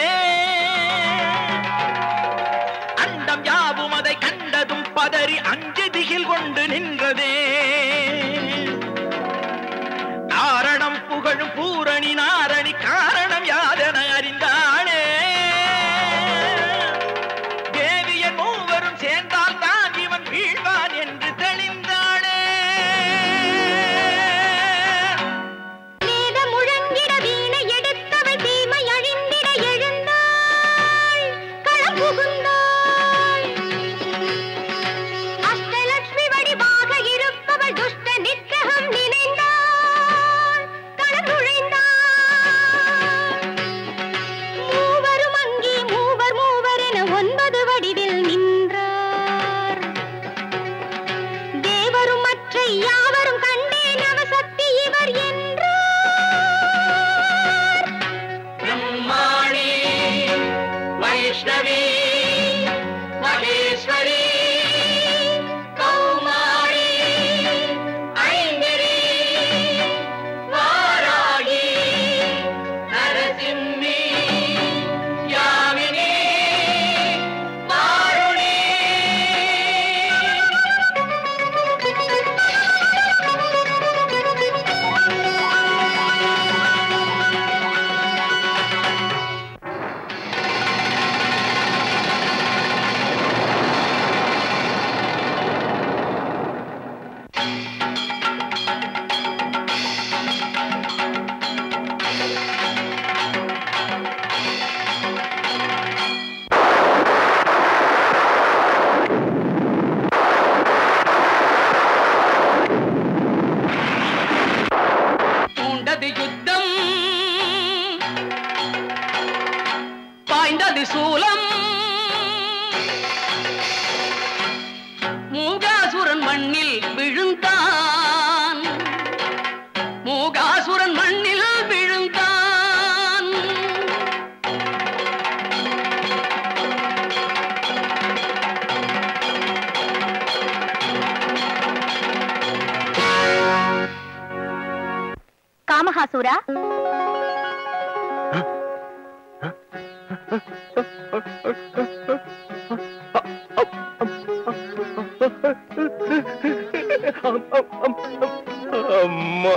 அண்டம் யாவும் அதை கண்டதும் பதறி அஞ்சு திகில் கொண்டு நின்றதே நாரணம் புகழும் பூரணி நாரணி காரணம் யாதென அறிந்தாளே தேவியன் மூவரும் சேர்ந்தால் தான் இவன் வீழ்வான் என்று தெளிந்தாளே வேத முழங்கிட வீணை எடுத்தவள் தீமை அழிந்திட எழுந்தாள் களம் புகுந்தாள் யாவரும் கண்டே நவசக்தி இவர் என்று பிரம்மாணி வைஷ்ணவி மகேஸ்வரி கௌமாரி ஐந்திரி வாராகி நரசிம்மி யாமினி வாருணி பூண்டது யுத்தம் பாய்ந்தது சூலம் மூகாசுரன் மண்ணில் விழுந்தான் மூகாசுரன் மண்ணில் விழுந்தான் காமஹாசூரா அம்மா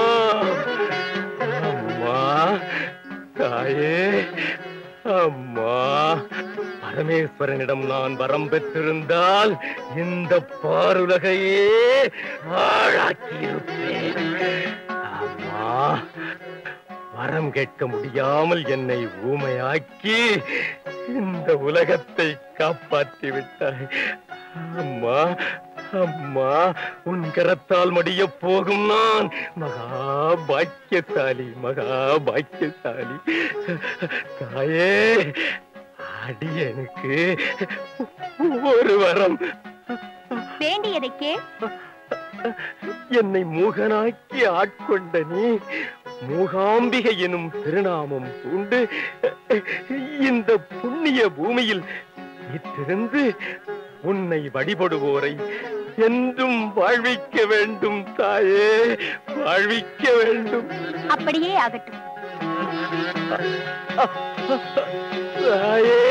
அம்மா தாயே அம்மா பரமேஸ்வரனிடம் நான் வரம் பெற்றிருந்தால் இந்த பாருலகையே ஆளாக்கியிருப்பேன் அம்மா வரம் கேட்க முடியாமல் என்னை ஊமையாக்கி இந்த உலகத்தை காப்பாற்றி விட்டாய் அம்மா அம்மா உன் கரத்தால் மடிய போகும் நான் மகா பாக்கியசாலி மகா பாக்கியசாலி தாயே அடியனுக்கு ஒரு வரம் வேண்டியதை கேள் என்னை மூகனாக்கி ஆட்கொண்ட நீ மூகாம்பிகை எனும் திருநாமம் பூண்டு இந்த புண்ணிய பூமியில் வீற்றிருந்து உன்னை வழிபடுவோரை என்றும் வாழ்விக்க வேண்டும் தாயே வாழ்விக்க வேண்டும் அப்படியே ஆகட்டும் தாயே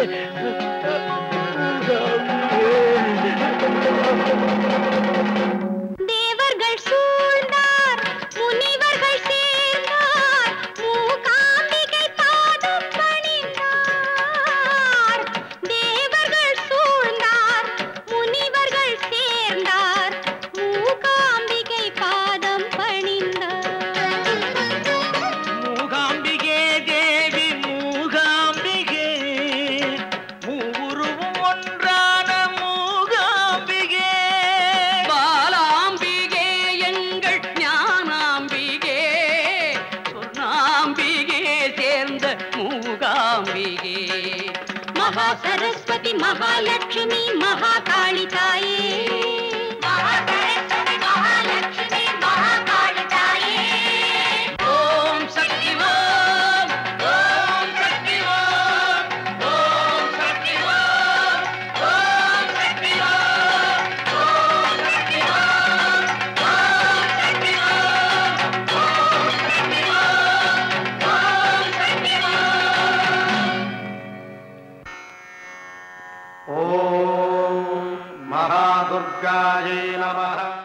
தேவர்கள் சூழ்ந்தார் முனிவர்கள் சேர்ந்தார் மூகாம்பிகை பாதம் பணிந்தார் தேவர்கள் சூழ்ந்தார் முனிவர்கள் சேர்ந்தார் மூகாம்பிகை பாதம் பணிந்தார் மூகாம்பிகே தேவி மூகாம்பிகே மூவுருவும் ஒன்றான மூகாம்பிகே பாலாம்பிகே எங்கள் ஞானாம்பிகே சொர்ணாம்பிகே சேர்ந்த மூகாம்பிகே மகா சரஸ்வதி மகாலட்சுமி மகாகாளி தாயே மகாலட்சுமி மகாகாளி தாயே ஓம் சக்தி ஓம் ஓம் சக்தி ஓம் ஓம் சக்தி ஓம் ஓம் சக்தி ஓம் ஓம் சக்தி ஓம் ஓம் சக்தி ஓம் ஓம் சக்தி ஓம் ஓம் சக்தி ॐ महादुर्गायै नमः